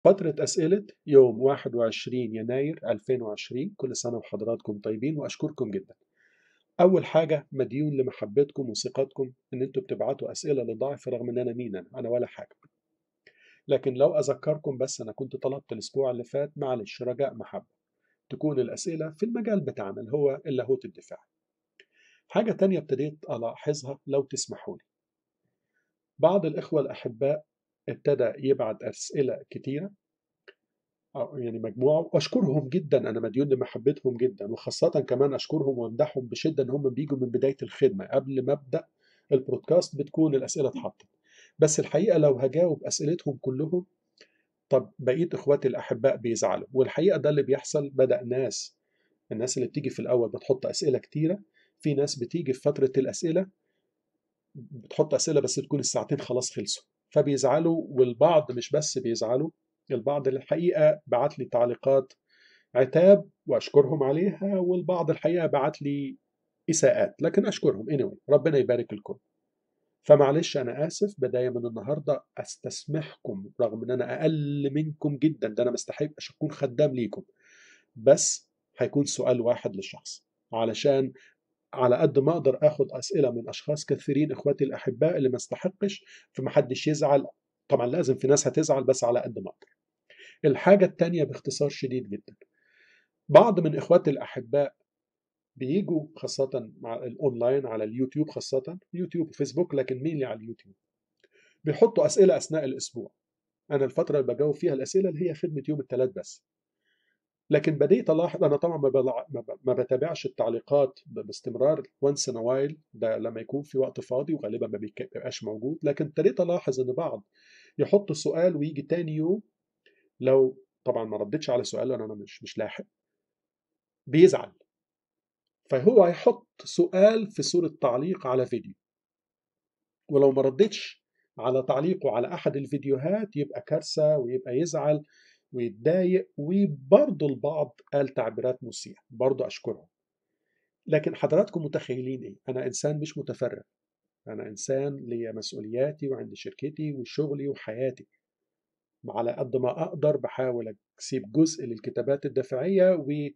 فترة أسئلة يوم 21 يناير 2020 كل سنة وحضراتكم طيبين وأشكركم جدا أول حاجة مديون لمحبتكم وثقتكم إن أنتوا بتبعتوا أسئلة لضعف رغم إن أنا مين أنا أنا ولا حاجة لكن لو أذكركم بس أنا كنت طلبت الأسبوع اللي فات معلش رجاء محبة تكون الأسئلة في المجال بتاعنا اللي هو اللاهوت الدفاعي حاجة تانية ابتديت ألاحظها لو تسمحوا لي بعض الإخوة الأحباء ابتدى يبعت أسئلة كتيرة أو يعني مجموعة وأشكرهم جدا أنا مديون لمحبتهم جدا وخاصة كمان أشكرهم وأمدحهم بشدة إن هم بيجوا من بداية الخدمة قبل ما أبدأ البودكاست بتكون الأسئلة اتحطت بس الحقيقة لو هجاوب أسئلتهم كلهم طب بقية إخواتي الأحباء بيزعلوا والحقيقة ده اللي بيحصل بدأ ناس الناس اللي بتيجي في الأول بتحط أسئلة كتيرة في ناس بتيجي في فترة الأسئلة بتحط أسئلة بس تكون الساعتين خلاص خلصوا فبيزعلوا والبعض مش بس بيزعلوا البعض الحقيقة بعت لي تعليقات عتاب وأشكرهم عليها والبعض الحقيقة بعت لي إساءات لكن أشكرهم anyway ربنا يبارك الكل فمعلش أنا آسف بداية من النهاردة أستسمحكم رغم إن أنا أقل منكم جدا ده أنا مستحقش أكون خدام ليكم بس هيكون سؤال واحد للشخص علشان على قد ما اقدر اخد اسئله من اشخاص كثيرين اخواتي الاحباء اللي ما استحقش فمحدش يزعل طبعا لازم في ناس هتزعل بس على قد ما اقدر الحاجه الثانيه باختصار شديد جدا بعض من اخواتي الاحباء بيجوا خاصة مع الأونلاين على اليوتيوب خاصة يوتيوب وفيسبوك لكن مين اللي على اليوتيوب بيحطوا أسئلة أثناء الأسبوع أنا الفترة اللي بجاوب فيها الأسئلة اللي هي خدمة يوم الثلاث بس لكن بديت الاحظ انا طبعا ما, بلع... ما بتابعش التعليقات باستمرار وانس ان وايل ده لما يكون في وقت فاضي وغالبا ما بيبقاش موجود لكن ابتديت الاحظ ان بعض يحط سؤال ويجي تاني يوم لو طبعا ما ردتش على سؤال انا مش مش لاحق بيزعل فهو هيحط سؤال في صورة تعليق على فيديو ولو ما ردتش على تعليقه على أحد الفيديوهات يبقى كارثة ويبقى يزعل ويتضايق وبرضه البعض قال تعبيرات مسيئة برضه أشكرهم لكن حضراتكم متخيلين إيه؟ أنا إنسان مش متفرغ أنا إنسان ليا مسؤولياتي وعندي شركتي وشغلي وحياتي على قد ما أقدر بحاول أسيب جزء للكتابات الدفاعية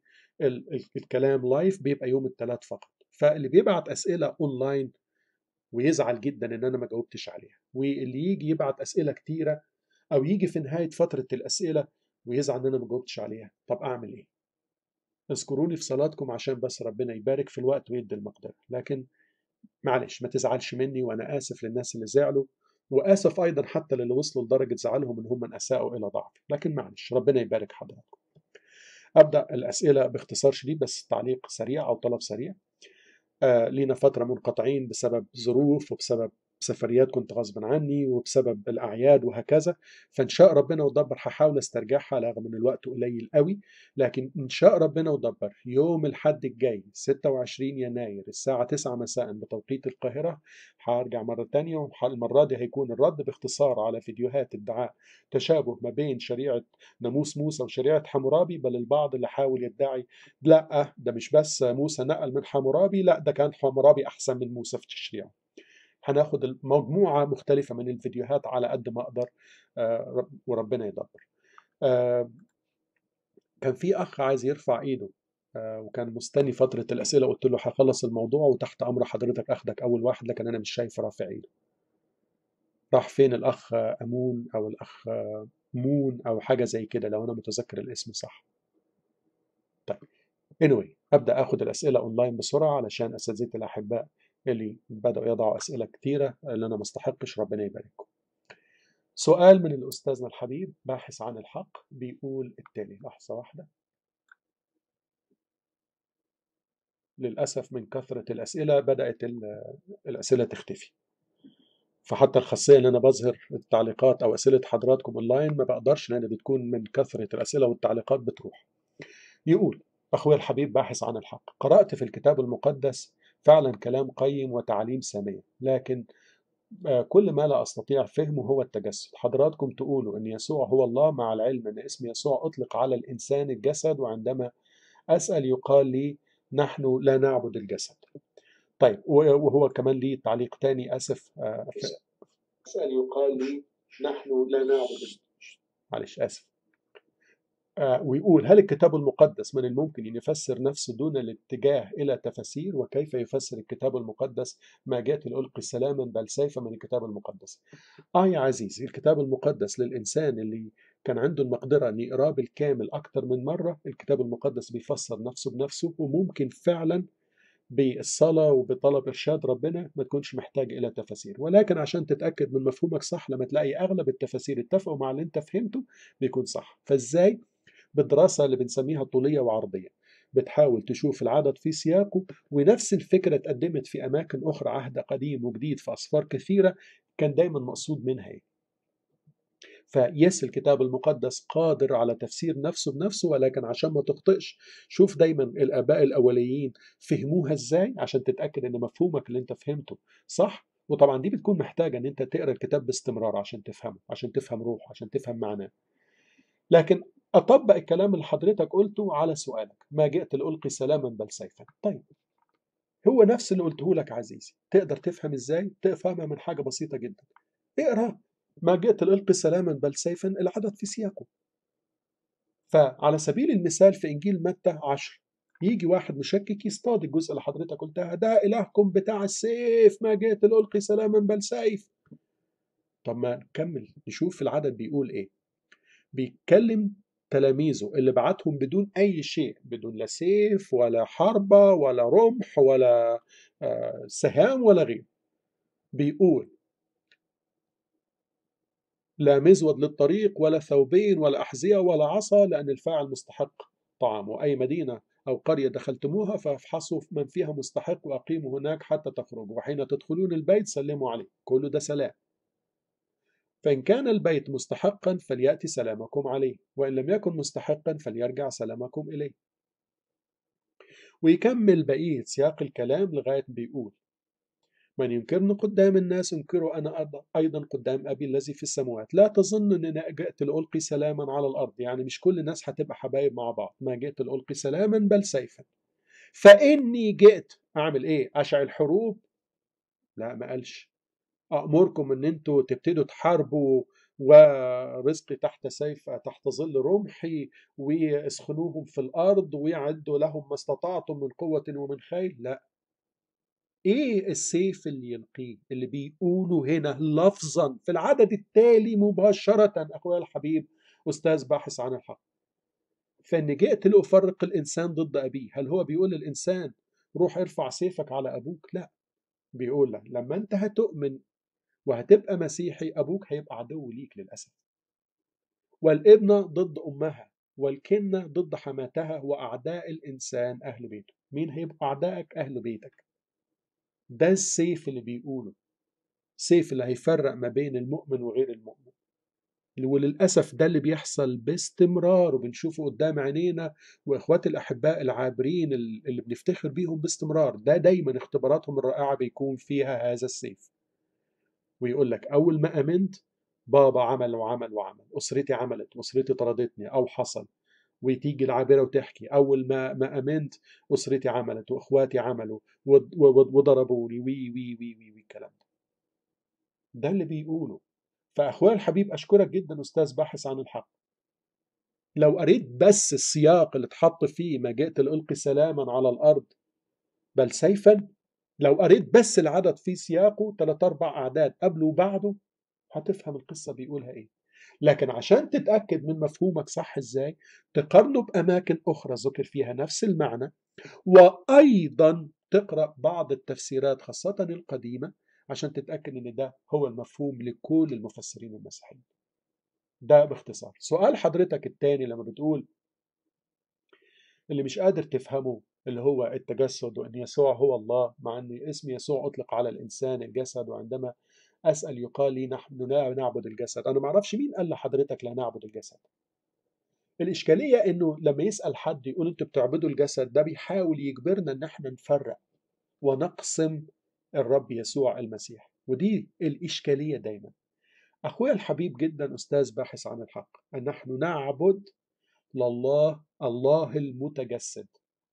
والكلام لايف بيبقى يوم الثلاث فقط فاللي بيبعت أسئلة أونلاين ويزعل جدا إن أنا ما جاوبتش عليها واللي يجي يبعت أسئلة كتيرة أو يجي في نهاية فترة الأسئلة ويزعل ان انا ما جاوبتش عليها طب اعمل ايه اذكروني في صلاتكم عشان بس ربنا يبارك في الوقت ويدي المقدرة لكن معلش ما تزعلش مني وانا اسف للناس اللي زعلوا واسف ايضا حتى للي وصلوا لدرجه زعلهم ان هم من اساءوا الى ضعفي لكن معلش ربنا يبارك حضراتكم ابدا الاسئله باختصار شديد بس تعليق سريع او طلب سريع آه لينا فتره منقطعين بسبب ظروف وبسبب سفريات كنت غصبا عني وبسبب الاعياد وهكذا فان شاء ربنا ودبر هحاول استرجعها رغم ان الوقت قليل قوي لكن ان شاء ربنا ودبر يوم الحد الجاي 26 يناير الساعه 9 مساء بتوقيت القاهره هرجع مره تانية والمره دي هيكون الرد باختصار على فيديوهات ادعاء تشابه ما بين شريعه ناموس موسى وشريعه حمورابي بل البعض اللي حاول يدعي لا ده مش بس موسى نقل من حمورابي لا ده كان حمورابي احسن من موسى في تشريعه هناخد مجموعة مختلفة من الفيديوهات على قد ما أقدر وربنا يدبر كان في أخ عايز يرفع إيده وكان مستني فترة الأسئلة قلت له هخلص الموضوع وتحت أمر حضرتك أخدك أول واحد لكن أنا مش شايف رافع إيده راح فين الأخ أمون أو الأخ مون أو حاجة زي كده لو أنا متذكر الاسم صح طيب anyway أبدأ أخد الأسئلة أونلاين بسرعة علشان أساتذتي الأحباء اللي بدأوا يضعوا أسئلة كتيرة اللي أنا مستحقش ربنا يبارككم سؤال من الأستاذنا الحبيب باحث عن الحق بيقول التالي لحظة واحدة للأسف من كثرة الأسئلة بدأت الأسئلة تختفي فحتى الخاصية اللي أنا بظهر التعليقات أو أسئلة حضراتكم أونلاين ما بقدرش لأن بتكون من كثرة الأسئلة والتعليقات بتروح يقول أخوي الحبيب باحث عن الحق قرأت في الكتاب المقدس فعلا كلام قيم وتعليم سامية لكن كل ما لا أستطيع فهمه هو التجسد حضراتكم تقولوا أن يسوع هو الله مع العلم أن اسم يسوع أطلق على الإنسان الجسد وعندما أسأل يقال لي نحن لا نعبد الجسد طيب وهو كمان لي تعليق تاني أسف أسأل يقال لي نحن لا نعبد معلش آسف آه، ويقول هل الكتاب المقدس من الممكن أن يفسر نفسه دون الاتجاه إلى تفاسير وكيف يفسر الكتاب المقدس ما جاءت لألقي سلاما بل سيفا من الكتاب المقدس آه يا عزيزي الكتاب المقدس للإنسان اللي كان عنده المقدرة أن يقراه بالكامل أكتر من مرة الكتاب المقدس بيفسر نفسه بنفسه وممكن فعلا بالصلاة وبطلب إرشاد ربنا ما تكونش محتاج إلى تفاسير ولكن عشان تتأكد من مفهومك صح لما تلاقي أغلب التفاسير اتفقوا مع اللي أنت فهمته بيكون صح فإزاي؟ بالدراسة اللي بنسميها طولية وعرضية بتحاول تشوف العدد في سياقه ونفس الفكرة اتقدمت في أماكن أخرى عهد قديم وجديد في أسفار كثيرة كان دايما مقصود منها إيه فيس الكتاب المقدس قادر على تفسير نفسه بنفسه ولكن عشان ما تخطئش شوف دايما الآباء الأوليين فهموها إزاي عشان تتأكد إن مفهومك اللي أنت فهمته صح وطبعا دي بتكون محتاجة إن أنت تقرأ الكتاب باستمرار عشان تفهمه عشان تفهم روحه عشان تفهم معناه لكن أطبق الكلام اللي حضرتك قلته على سؤالك ما جئت لألقي سلاما بل سيفا طيب هو نفس اللي قلته لك عزيزي تقدر تفهم ازاي تفهمها من حاجة بسيطة جدا اقرأ ما جئت لألقي سلاما بل سيفا العدد في سياقه فعلى سبيل المثال في إنجيل متى 10 يجي واحد مشكك يصطاد الجزء اللي حضرتك قلتها ده إلهكم بتاع السيف ما جئت لألقي سلاما بل سيف طب ما نكمل نشوف العدد بيقول إيه بيتكلم تلاميذه اللي بعتهم بدون أي شيء بدون لا سيف ولا حربة ولا رمح ولا سهام ولا غيره بيقول لا مزود للطريق ولا ثوبين ولا أحذية ولا عصا لأن الفاعل مستحق طعام وأي مدينة أو قرية دخلتموها فافحصوا من فيها مستحق وأقيموا هناك حتى تخرجوا وحين تدخلون البيت سلموا عليه كله ده سلام فإن كان البيت مستحقا فليأتي سلامكم عليه وإن لم يكن مستحقا فليرجع سلامكم إليه ويكمل بقية سياق الكلام لغاية بيقول من ينكرني قدام الناس انكره أنا أيضا قدام أبي الذي في السماوات لا تظن أن أنا جئت لألقي سلاما على الأرض يعني مش كل الناس هتبقى حبايب مع بعض ما جئت لألقي سلاما بل سيفا فإني جئت أعمل إيه أشعل حروب لا ما قالش أأمركم أن أنتوا تبتدوا تحاربوا ورزقي تحت سيف تحت ظل رمحي واسخنوهم في الأرض ويعدوا لهم ما استطعتم من قوة ومن خيل لا ايه السيف اللي يلقيه اللي بيقوله هنا لفظا في العدد التالي مباشرة اخويا الحبيب استاذ باحث عن الحق فان جئت لافرق الانسان ضد ابيه هل هو بيقول للانسان روح ارفع سيفك على ابوك لا بيقول لك لما انت هتؤمن وهتبقى مسيحي ابوك هيبقى عدو ليك للاسف والابنه ضد امها والكنه ضد حماتها واعداء الانسان اهل بيته مين هيبقى اعدائك اهل بيتك ده السيف اللي بيقوله سيف اللي هيفرق ما بين المؤمن وغير المؤمن وللأسف ده اللي بيحصل باستمرار وبنشوفه قدام عينينا وإخواتي الأحباء العابرين اللي بنفتخر بيهم باستمرار ده دايما اختباراتهم الرائعة بيكون فيها هذا السيف ويقول لك أول ما أمنت بابا عمل وعمل وعمل أسرتي عملت أسرتي طردتني أو حصل وتيجي العابرة وتحكي أول ما ما أمنت أسرتي عملت وإخواتي عملوا وضربوني وي وي وي وي وي الكلام ده ده اللي بيقوله فأخويا الحبيب أشكرك جدا أستاذ باحث عن الحق لو قريت بس السياق اللي اتحط فيه ما جئت لألقي سلاما على الأرض بل سيفا لو قريت بس العدد في سياقه ثلاث أربع أعداد قبله وبعده هتفهم القصة بيقولها إيه لكن عشان تتأكد من مفهومك صح إزاي تقارنه بأماكن أخرى ذكر فيها نفس المعنى وأيضا تقرأ بعض التفسيرات خاصة القديمة عشان تتأكد إن ده هو المفهوم لكل المفسرين المسيحيين ده باختصار سؤال حضرتك التاني لما بتقول اللي مش قادر تفهمه اللي هو التجسد وأن يسوع هو الله مع أن اسم يسوع أطلق على الإنسان الجسد وعندما أسأل يقال لي نحن لا نعبد الجسد أنا ما أعرفش مين قال لحضرتك لا نعبد الجسد الإشكالية إنه لما يسأل حد يقول أنتوا بتعبدوا الجسد ده بيحاول يجبرنا إن احنا نفرق ونقسم الرب يسوع المسيح ودي الإشكالية دايما أخويا الحبيب جدا أستاذ باحث عن الحق أن نحن نعبد لله الله المتجسد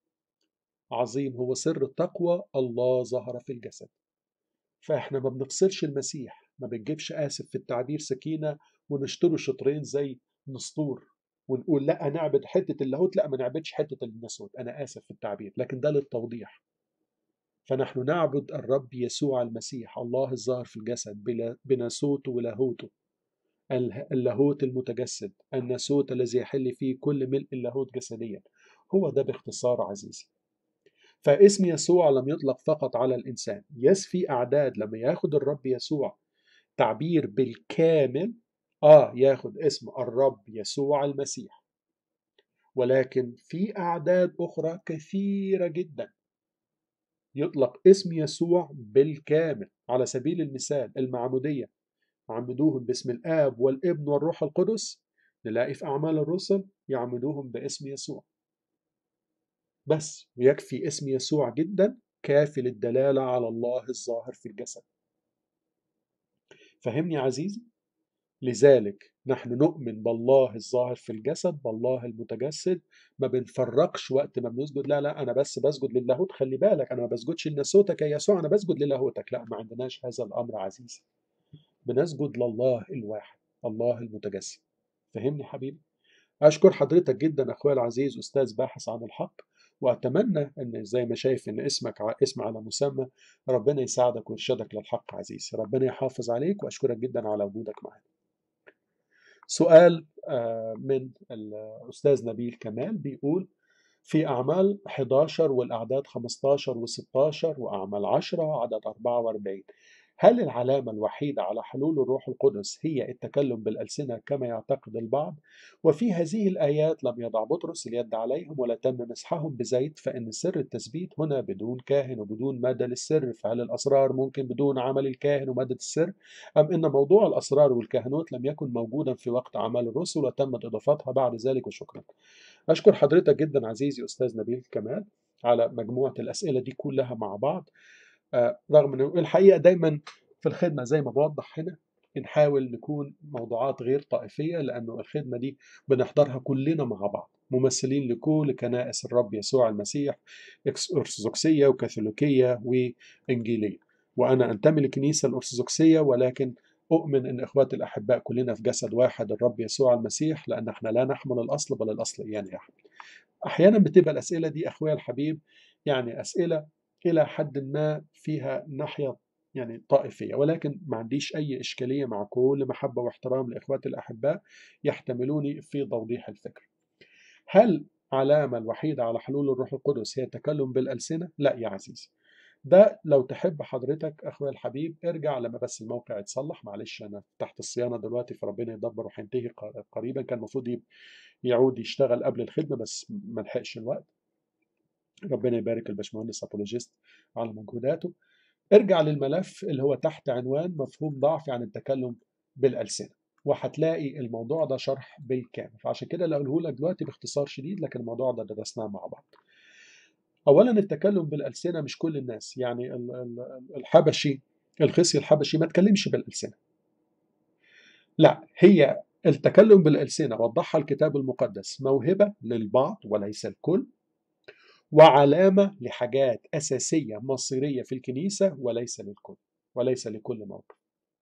عظيم هو سر التقوى الله ظهر في الجسد فاحنا ما بنفصلش المسيح ما بنجيبش اسف في التعبير سكينه ونشتروا شطرين زي نسطور ونقول لا نعبد حتة اللاهوت لا ما نعبدش حتة الناسوت أنا آسف في التعبير لكن ده للتوضيح فنحن نعبد الرب يسوع المسيح الله الظاهر في الجسد بناسوته ولاهوته اللاهوت المتجسد الناسوت الذي يحل فيه كل ملء اللاهوت جسديا هو ده باختصار عزيزي فاسم يسوع لم يطلق فقط على الإنسان يسفي أعداد لما ياخد الرب يسوع تعبير بالكامل آه ياخد اسم الرب يسوع المسيح ولكن في أعداد أخرى كثيرة جدا يطلق اسم يسوع بالكامل على سبيل المثال المعمودية عمدوهم باسم الآب والابن والروح القدس نلاقي في أعمال الرسل يعمدوهم باسم يسوع بس ويكفي اسم يسوع جدا كافي للدلالة على الله الظاهر في الجسد فهمني عزيزي لذلك نحن نؤمن بالله الظاهر في الجسد بالله المتجسد ما بنفرقش وقت ما بنسجد لا لا انا بس بسجد للاهوت خلي بالك انا ما بسجدش لناسوتك يا يسوع انا بسجد للاهوتك لا ما عندناش هذا الامر عزيزي بنسجد لله الواحد الله المتجسد فهمني حبيبي اشكر حضرتك جدا اخويا العزيز استاذ باحث عن الحق واتمنى ان زي ما شايف ان اسمك اسم على مسمى ربنا يساعدك ويرشدك للحق عزيزي ربنا يحافظ عليك واشكرك جدا على وجودك معنا سؤال من الأستاذ نبيل كمال بيقول في أعمال 11 والأعداد 15 و16 وأعمال 10 عدد 44 هل العلامة الوحيدة على حلول الروح القدس هي التكلم بالألسنة كما يعتقد البعض؟ وفي هذه الآيات لم يضع بطرس اليد عليهم ولا تم مسحهم بزيت فإن سر التثبيت هنا بدون كاهن وبدون مادة للسر فهل الأسرار ممكن بدون عمل الكاهن ومادة السر؟ أم إن موضوع الأسرار والكهنوت لم يكن موجودا في وقت أعمال الرسل وتمت إضافتها بعد ذلك وشكرا. أشكر حضرتك جدا عزيزي أستاذ نبيل كمال على مجموعة الأسئلة دي كلها مع بعض. رغم انه الحقيقه دايما في الخدمه زي ما بوضح هنا نحاول نكون موضوعات غير طائفيه لانه الخدمه دي بنحضرها كلنا مع بعض ممثلين لكل كنائس الرب يسوع المسيح ارثوذكسيه وكاثوليكيه وانجيليه وانا انتمي للكنيسه الارثوذكسيه ولكن اؤمن ان اخواتي الاحباء كلنا في جسد واحد الرب يسوع المسيح لان احنا لا نحمل الاصل بل الاصل ايانا يحمل احيانا بتبقى الاسئله دي اخويا الحبيب يعني اسئله إلى حد ما فيها ناحية يعني طائفية ولكن ما عنديش أي إشكالية مع كل محبة واحترام لإخواتي الأحباء يحتملوني في توضيح الفكر هل علامة الوحيدة على حلول الروح القدس هي التكلم بالألسنة؟ لا يا عزيزي ده لو تحب حضرتك أخويا الحبيب ارجع لما بس الموقع يتصلح معلش أنا تحت الصيانة دلوقتي فربنا يدبر وهينتهي قريبا كان المفروض يعود يشتغل قبل الخدمة بس ما لحقش الوقت ربنا يبارك الباشمهندس ابولوجيست على مجهوداته ارجع للملف اللي هو تحت عنوان مفهوم ضعفي عن التكلم بالألسنة وهتلاقي الموضوع ده شرح بالكامل فعشان كده اللي اقوله لك دلوقتي باختصار شديد لكن الموضوع ده درسناه مع بعض اولا التكلم بالألسنة مش كل الناس يعني الحبشي الخصي الحبشي ما تكلمش بالألسنة لا هي التكلم بالألسنة وضحها الكتاب المقدس موهبة للبعض وليس الكل وعلامة لحاجات أساسية مصيرية في الكنيسة وليس للكل وليس لكل موقف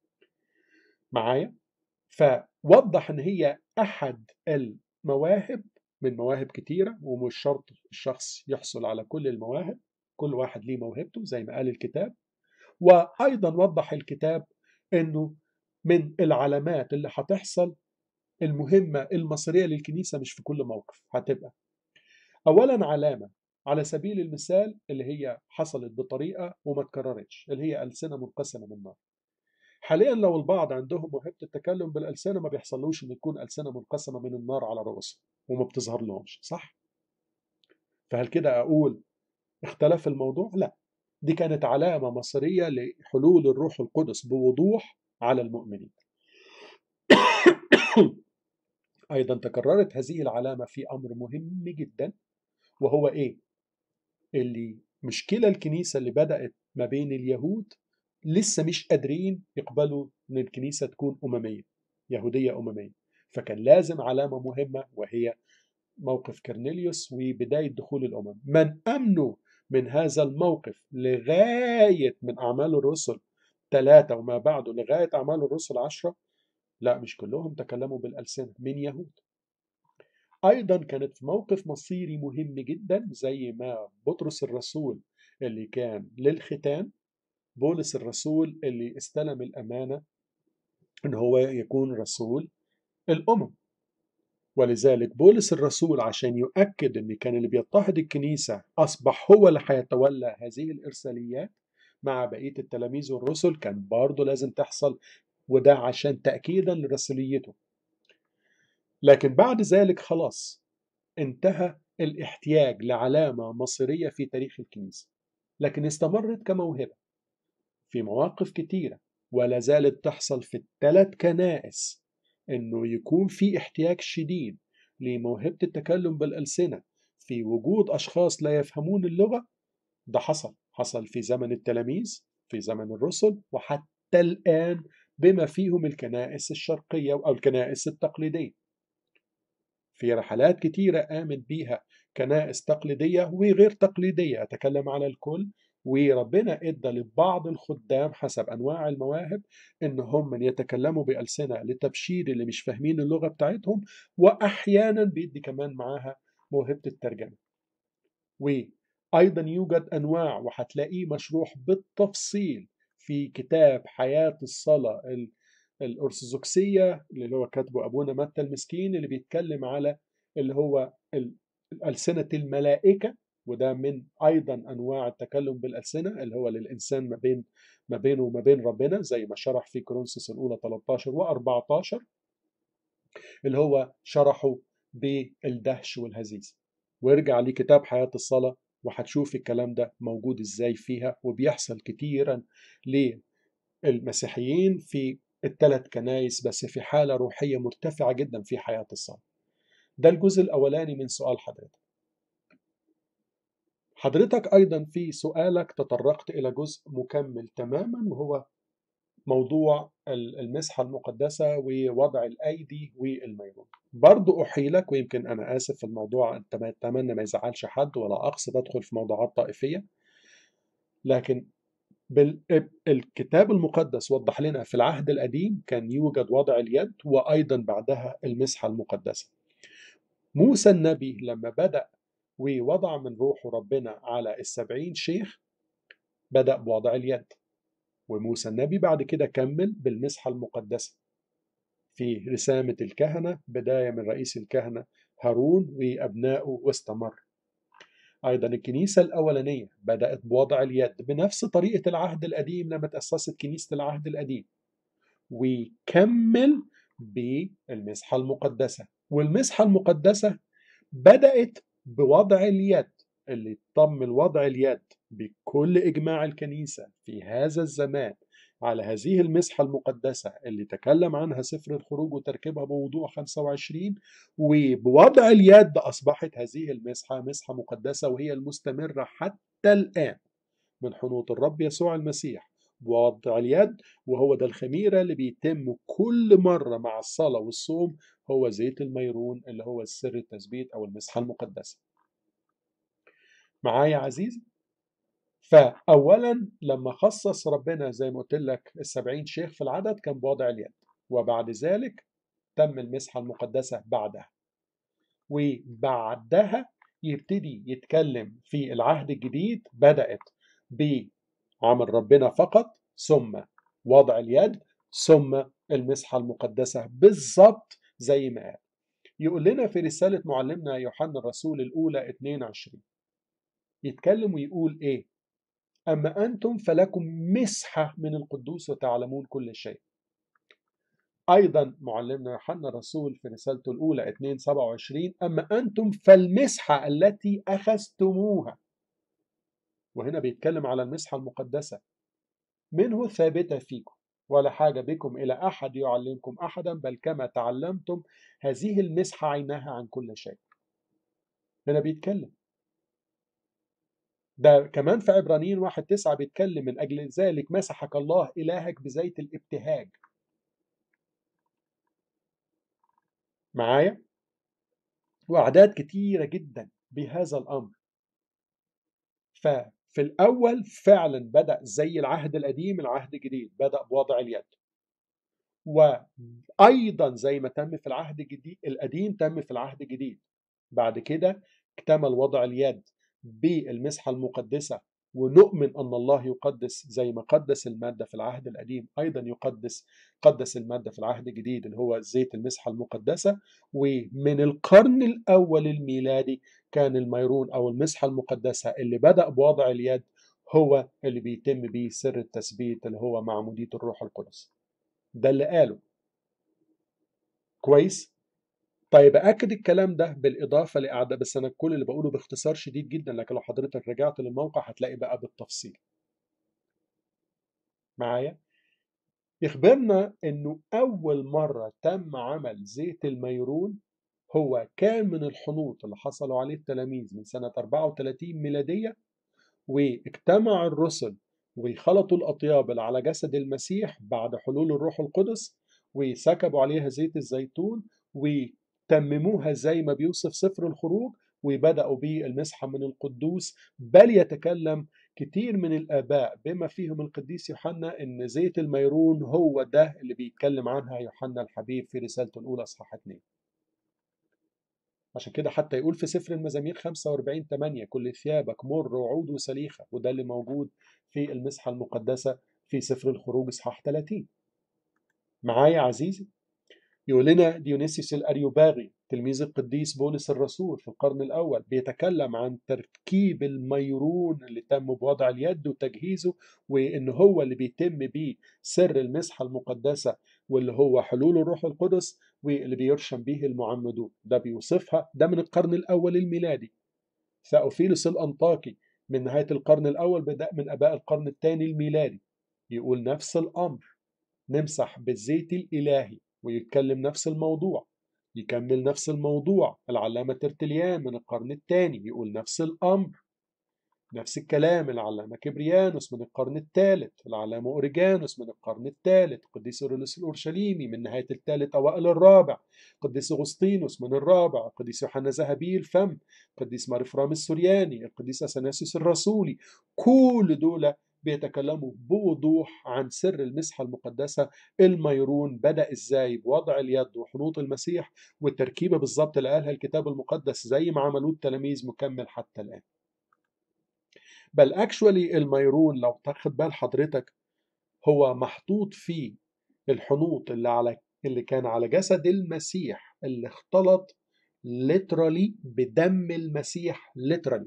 معايا فوضح ان هي احد المواهب من مواهب كتيرة ومش شرط الشخص يحصل على كل المواهب كل واحد ليه موهبته زي ما قال الكتاب وايضا وضح الكتاب انه من العلامات اللي هتحصل المهمة المصيرية للكنيسة مش في كل موقف هتبقى اولا علامة على سبيل المثال اللي هي حصلت بطريقة وما اتكررتش اللي هي ألسنة منقسمة من نار حاليا لو البعض عندهم موهبة التكلم بالألسنة ما بيحصلوش إن تكون ألسنة منقسمة من النار على رؤوسهم وما بتظهر لهمش صح؟ فهل كده أقول اختلف الموضوع؟ لا دي كانت علامة مصيرية لحلول الروح القدس بوضوح على المؤمنين أيضا تكررت هذه العلامة في أمر مهم جدا وهو إيه؟ اللي مشكلة الكنيسة اللي بدأت ما بين اليهود لسه مش قادرين يقبلوا ان الكنيسة تكون أممية يهودية أممية فكان لازم علامة مهمة وهي موقف كرنيليوس وبداية دخول الأمم من أمنوا من هذا الموقف لغاية من أعمال الرسل ثلاثة وما بعده لغاية أعمال الرسل عشرة لا مش كلهم تكلموا بالألسنة من يهود أيضا كانت في موقف مصيري مهم جدا زي ما بطرس الرسول اللي كان للختان بولس الرسول اللي استلم الأمانة إن هو يكون رسول الأمم ولذلك بولس الرسول عشان يؤكد ان كان اللي بيضطهد الكنيسة اصبح هو اللي هيتولى هذه الارساليات مع بقية التلاميذ والرسل كان برضه لازم تحصل وده عشان تأكيدا لرسوليته لكن بعد ذلك خلاص انتهى الاحتياج لعلامة مصيرية في تاريخ الكنيسة لكن استمرت كموهبة في مواقف كتيرة ولا زالت تحصل في الثلاث كنائس انه يكون في احتياج شديد لموهبة التكلم بالألسنة في وجود أشخاص لا يفهمون اللغة ده حصل حصل في زمن التلاميذ في زمن الرسل وحتى الآن بما فيهم الكنائس الشرقية أو الكنائس التقليدية في رحلات كتيرة آمن بيها كنائس تقليدية وغير تقليدية أتكلم على الكل وربنا ادى لبعض الخدام حسب انواع المواهب ان هم من يتكلموا بالسنه لتبشير اللي مش فاهمين اللغه بتاعتهم واحيانا بيدي كمان معاها موهبه الترجمه. وايضا يوجد انواع وهتلاقيه مشروح بالتفصيل في كتاب حياه الصلاه الارثوذكسيه اللي هو كاتبه ابونا متى المسكين اللي بيتكلم على اللي هو الألسنة الملائكة وده من ايضا انواع التكلم بالالسنه اللي هو للانسان ما بين ما بينه وما بين ربنا زي ما شرح في كورنثوس الاولى 13 و14 اللي هو شرحه بالدهش والهزيز وارجع لكتاب حياه الصلاه وهتشوف الكلام ده موجود ازاي فيها وبيحصل كتيرا للمسيحيين في الثلاث كنايس بس في حاله روحيه مرتفعه جدا في حياه الصلاه ده الجزء الاولاني من سؤال حضرتك حضرتك أيضا في سؤالك تطرقت إلى جزء مكمل تماما وهو موضوع المسحة المقدسة ووضع الأيدي والميرون برضو أحيلك ويمكن أنا آسف في الموضوع أتمنى ما يزعلش حد ولا أقصد أدخل في موضوعات طائفية لكن الكتاب المقدس وضح لنا في العهد القديم كان يوجد وضع اليد وأيضا بعدها المسحة المقدسة موسى النبي لما بدأ ووضع من روحه ربنا على السبعين شيخ بدأ بوضع اليد وموسى النبي بعد كده كمل بالمسحة المقدسة في رسامة الكهنة بداية من رئيس الكهنة هارون وأبنائه واستمر أيضا الكنيسة الأولانية بدأت بوضع اليد بنفس طريقة العهد القديم لما تأسست كنيسة العهد القديم وكمل بالمسحة المقدسة والمسحة المقدسة بدأت بوضع اليد اللي تم الوضع اليد بكل إجماع الكنيسة في هذا الزمان على هذه المسحة المقدسة اللي تكلم عنها سفر الخروج وتركيبها بوضوح 25 وبوضع اليد أصبحت هذه المسحة مسحة مقدسة وهي المستمرة حتى الآن من حنوط الرب يسوع المسيح بوضع اليد وهو ده الخميرة اللي بيتم كل مرة مع الصلاة والصوم هو زيت الميرون اللي هو السر التثبيت أو المسحة المقدسة معايا عزيزي فأولا لما خصص ربنا زي ما قلت لك السبعين شيخ في العدد كان بوضع اليد وبعد ذلك تم المسحة المقدسة بعدها وبعدها يبتدي يتكلم في العهد الجديد بدأت بعمل ربنا فقط ثم وضع اليد ثم المسحة المقدسة بالظبط زي ما قال يقول لنا في رسالة معلمنا يوحنا الرسول الأولى 22 يتكلم ويقول إيه أما أنتم فلكم مسحة من القدوس وتعلمون كل شيء أيضا معلمنا يوحنا الرسول في رسالته الأولى 2 27 أما أنتم فالمسحة التي أخذتموها وهنا بيتكلم على المسحة المقدسة منه ثابتة فيكم ولا حاجة بكم إلى أحد يعلمكم أحدا بل كما تعلمتم هذه المسحة عينها عن كل شيء هنا بيتكلم ده كمان في عبرانيين واحد تسعة بيتكلم من أجل ذلك مسحك الله إلهك بزيت الابتهاج معايا وأعداد كتيرة جدا بهذا الأمر ففي الأول فعلا بدأ زي العهد القديم العهد الجديد بدأ بوضع اليد وأيضا زي ما تم في العهد الجديد القديم تم في العهد الجديد بعد كده اكتمل وضع اليد بالمسحة المقدسة ونؤمن أن الله يقدس زي ما قدس المادة في العهد القديم أيضا يقدس قدس المادة في العهد الجديد اللي هو زيت المسحة المقدسة ومن القرن الأول الميلادي كان الميرون أو المسحة المقدسة اللي بدأ بوضع اليد هو اللي بيتم بيه سر التثبيت اللي هو معمودية الروح القدس ده اللي قاله كويس طيب أكد الكلام ده بالإضافة لأعداء بس أنا كل اللي بقوله باختصار شديد جدا لكن لو حضرتك رجعت للموقع هتلاقي بقى بالتفصيل معايا يخبرنا أنه أول مرة تم عمل زيت الميرون هو كان من الحنوط اللي حصلوا عليه التلاميذ من سنة 34 ميلادية واجتمع الرسل وخلطوا الأطياب اللي على جسد المسيح بعد حلول الروح القدس وسكبوا عليها زيت الزيتون وتمموها زي ما بيوصف سفر الخروج وبدأوا بالمسحة من القدوس بل يتكلم كتير من الآباء بما فيهم القديس يوحنا إن زيت الميرون هو ده اللي بيتكلم عنها يوحنا الحبيب في رسالته الأولى أصحاح 2 عشان كده حتى يقول في سفر المزامير 45 8 كل ثيابك مر وعود وسليخة وده اللي موجود في المسحة المقدسة في سفر الخروج اصحاح 30 معايا عزيزي يقول لنا ديونيسيوس الأريوباغي تلميذ القديس بولس الرسول في القرن الأول بيتكلم عن تركيب الميرون اللي تم بوضع اليد وتجهيزه وإن هو اللي بيتم بيه سر المسحة المقدسة واللي هو حلول الروح القدس واللي بيرشم به المعمدون ده بيوصفها ده من القرن الأول الميلادي ثأوفيلوس الأنطاكي من نهاية القرن الأول بدأ من أباء القرن الثاني الميلادي يقول نفس الأمر نمسح بالزيت الإلهي ويتكلم نفس الموضوع يكمل نفس الموضوع العلامة ترتليان من القرن الثاني يقول نفس الأمر نفس الكلام العلامة كبريانوس من القرن الثالث العلامة أوريجانوس من القرن الثالث قديس أوريلوس الأورشليمي من نهاية الثالث أوائل الرابع قديس أغسطينوس من الرابع قديس يوحنا ذهبي الفم قديس مارفرام السورياني القديس أثناسيوس الرسولي كل دول بيتكلموا بوضوح عن سر المسحة المقدسة الميرون بدأ ازاي بوضع اليد وحنوط المسيح والتركيبة بالظبط اللي قالها الكتاب المقدس زي ما عملوه التلاميذ مكمل حتى الآن بل اكشولي الميرون لو تاخد بال حضرتك هو محطوط فيه الحنوط اللي على اللي كان على جسد المسيح اللي اختلط ليترالي بدم المسيح ليترالي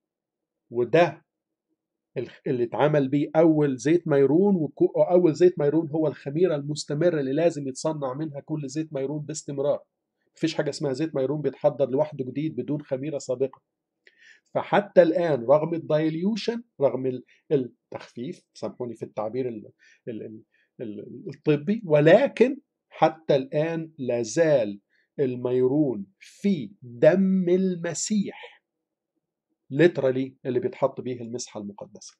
وده اللي اتعمل بيه اول زيت ميرون واول زيت ميرون هو الخميره المستمره اللي لازم يتصنع منها كل زيت ميرون باستمرار مفيش حاجه اسمها زيت ميرون بيتحضر لوحده جديد بدون خميره سابقه فحتى الان رغم الدايليوشن رغم التخفيف سامحوني في التعبير ال ال ال الطبي ولكن حتى الان لازال الميرون في دم المسيح ليترالي اللي بيتحط بيه المسحه المقدسه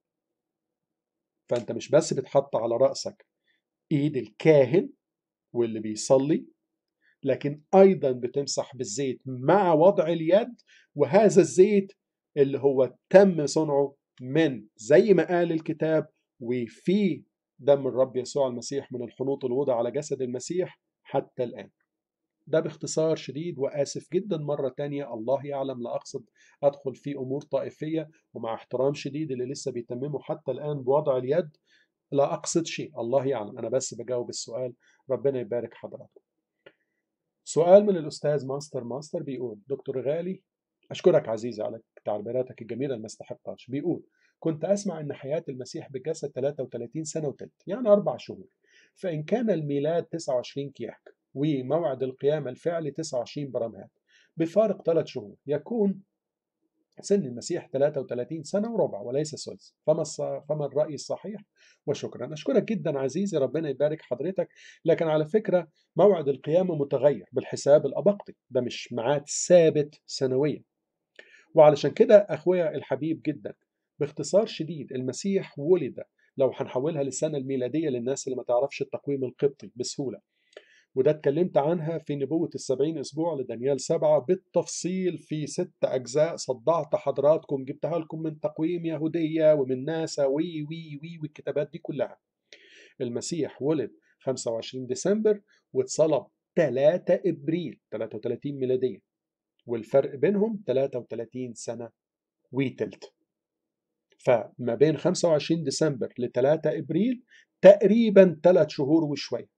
فانت مش بس بتحط على راسك ايد الكاهن واللي بيصلي لكن ايضا بتمسح بالزيت مع وضع اليد وهذا الزيت اللي هو تم صنعه من زي ما قال الكتاب وفي دم الرب يسوع المسيح من الحنوط الوضع على جسد المسيح حتى الآن ده باختصار شديد وآسف جدا مرة تانية الله يعلم لا أقصد أدخل في أمور طائفية ومع احترام شديد اللي لسه بيتمموا حتى الآن بوضع اليد لا أقصد شيء الله يعلم أنا بس بجاوب السؤال ربنا يبارك حضراتكم سؤال من الأستاذ ماستر ماستر بيقول دكتور غالي أشكرك عزيزي على تعبيراتك الجميلة ما استحقهاش بيقول كنت أسمع أن حياة المسيح بجسد 33 سنة وتلت يعني أربع شهور فإن كان الميلاد 29 كياك وموعد القيامة الفعلي 29 برمهات بفارق ثلاث شهور يكون سن المسيح 33 سنة وربع وليس ثلث فما فما الرأي الصحيح وشكرا أشكرك جدا عزيزي ربنا يبارك حضرتك لكن على فكرة موعد القيامة متغير بالحساب الأبقطي ده مش ميعاد ثابت سنويا وعلشان كده أخويا الحبيب جدا باختصار شديد المسيح ولد لو هنحولها للسنة الميلادية للناس اللي ما تعرفش التقويم القبطي بسهولة وده اتكلمت عنها في نبوة السبعين أسبوع لدانيال سبعة بالتفصيل في ست أجزاء صدعت حضراتكم جبتها لكم من تقويم يهودية ومن ناسا وي وي وي والكتابات دي كلها المسيح ولد 25 ديسمبر واتصلب 3 ابريل 33 ميلاديه والفرق بينهم 33 سنه وتلت فما بين 25 ديسمبر ل 3 ابريل تقريبا 3 شهور وشويه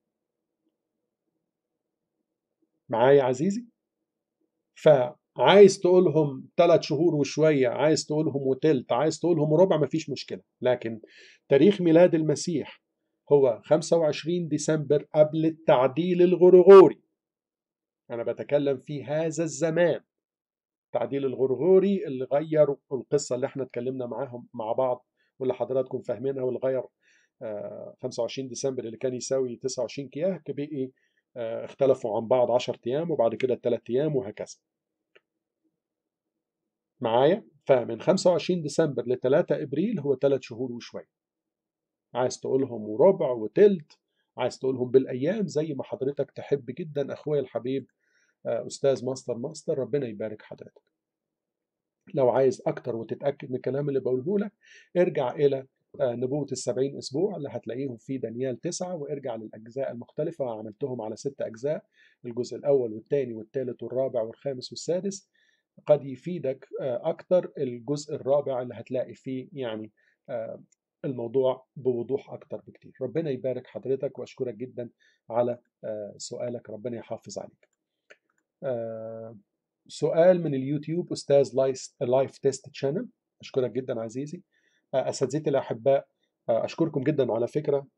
معايا عزيزي فعايز تقولهم ثلاث شهور وشوية عايز تقولهم وتلت عايز تقولهم ربع مفيش مشكلة لكن تاريخ ميلاد المسيح هو 25 ديسمبر قبل التعديل الغرغوري أنا بتكلم في هذا الزمان التعديل الغرغوري اللي غير القصة اللي احنا اتكلمنا معاهم مع بعض واللي حضراتكم فاهمينها واللي غير 25 ديسمبر اللي كان يساوي 29 كياك بقي اختلفوا عن بعض 10 ايام وبعد كده 3 ايام وهكذا معايا فمن 25 ديسمبر ل 3 ابريل هو 3 شهور وشويه عايز تقولهم وربع وتلت عايز تقولهم بالايام زي ما حضرتك تحب جدا اخويا الحبيب استاذ ماستر ماستر ربنا يبارك حضرتك لو عايز اكتر وتتاكد من الكلام اللي بقوله لك ارجع الى نبوة السبعين أسبوع اللي هتلاقيهم في دانيال تسعة وارجع للأجزاء المختلفة عملتهم على ست أجزاء الجزء الأول والثاني والثالث والرابع والخامس والسادس قد يفيدك أكتر الجزء الرابع اللي هتلاقي فيه يعني الموضوع بوضوح أكتر بكتير ربنا يبارك حضرتك وأشكرك جدا على سؤالك ربنا يحافظ عليك سؤال من اليوتيوب أستاذ لايف تيست تشانل أشكرك جدا عزيزي اساتذتي الاحباء اشكركم جدا على فكره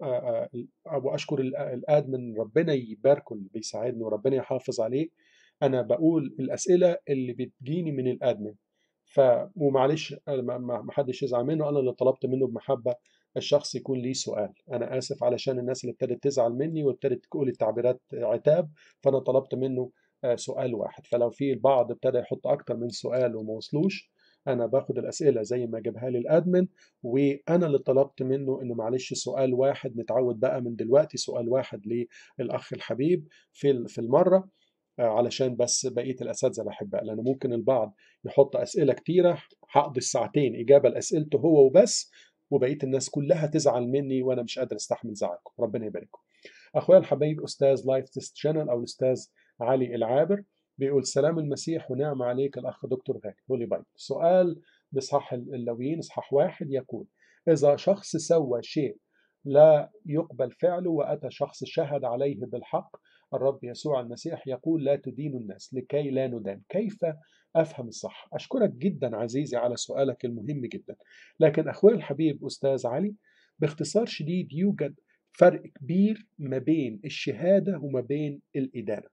واشكر الادمن ربنا يباركه اللي بيساعدني وربنا يحافظ عليه انا بقول الاسئله اللي بتجيني من الادمن ف ومعلش ما حدش يزعل منه انا اللي طلبت منه بمحبه الشخص يكون ليه سؤال انا اسف علشان الناس اللي ابتدت تزعل مني وابتدت تقول التعبيرات عتاب فانا طلبت منه سؤال واحد فلو في البعض ابتدى يحط اكتر من سؤال وما وصلوش انا باخد الاسئله زي ما جابها لي الادمن وانا اللي طلبت منه انه معلش سؤال واحد نتعود بقى من دلوقتي سؤال واحد للاخ الحبيب في في المره علشان بس بقيه الاساتذه الاحباء لان ممكن البعض يحط اسئله كتيره هقضي الساعتين اجابه لاسئلته هو وبس وبقيه الناس كلها تزعل مني وانا مش قادر استحمل زعلكم ربنا يبارككم اخويا الحبايب استاذ لايف تيست شانل او الاستاذ علي العابر بيقول سلام المسيح ونعم عليك الأخ دكتور غالي هولي بايبل سؤال بصح اللويين إصحاح واحد يقول إذا شخص سوى شيء لا يقبل فعله وأتى شخص شهد عليه بالحق الرب يسوع المسيح يقول لا تدينوا الناس لكي لا ندان كيف أفهم الصح أشكرك جدا عزيزي على سؤالك المهم جدا لكن أخوي الحبيب أستاذ علي باختصار شديد يوجد فرق كبير ما بين الشهادة وما بين الإدانة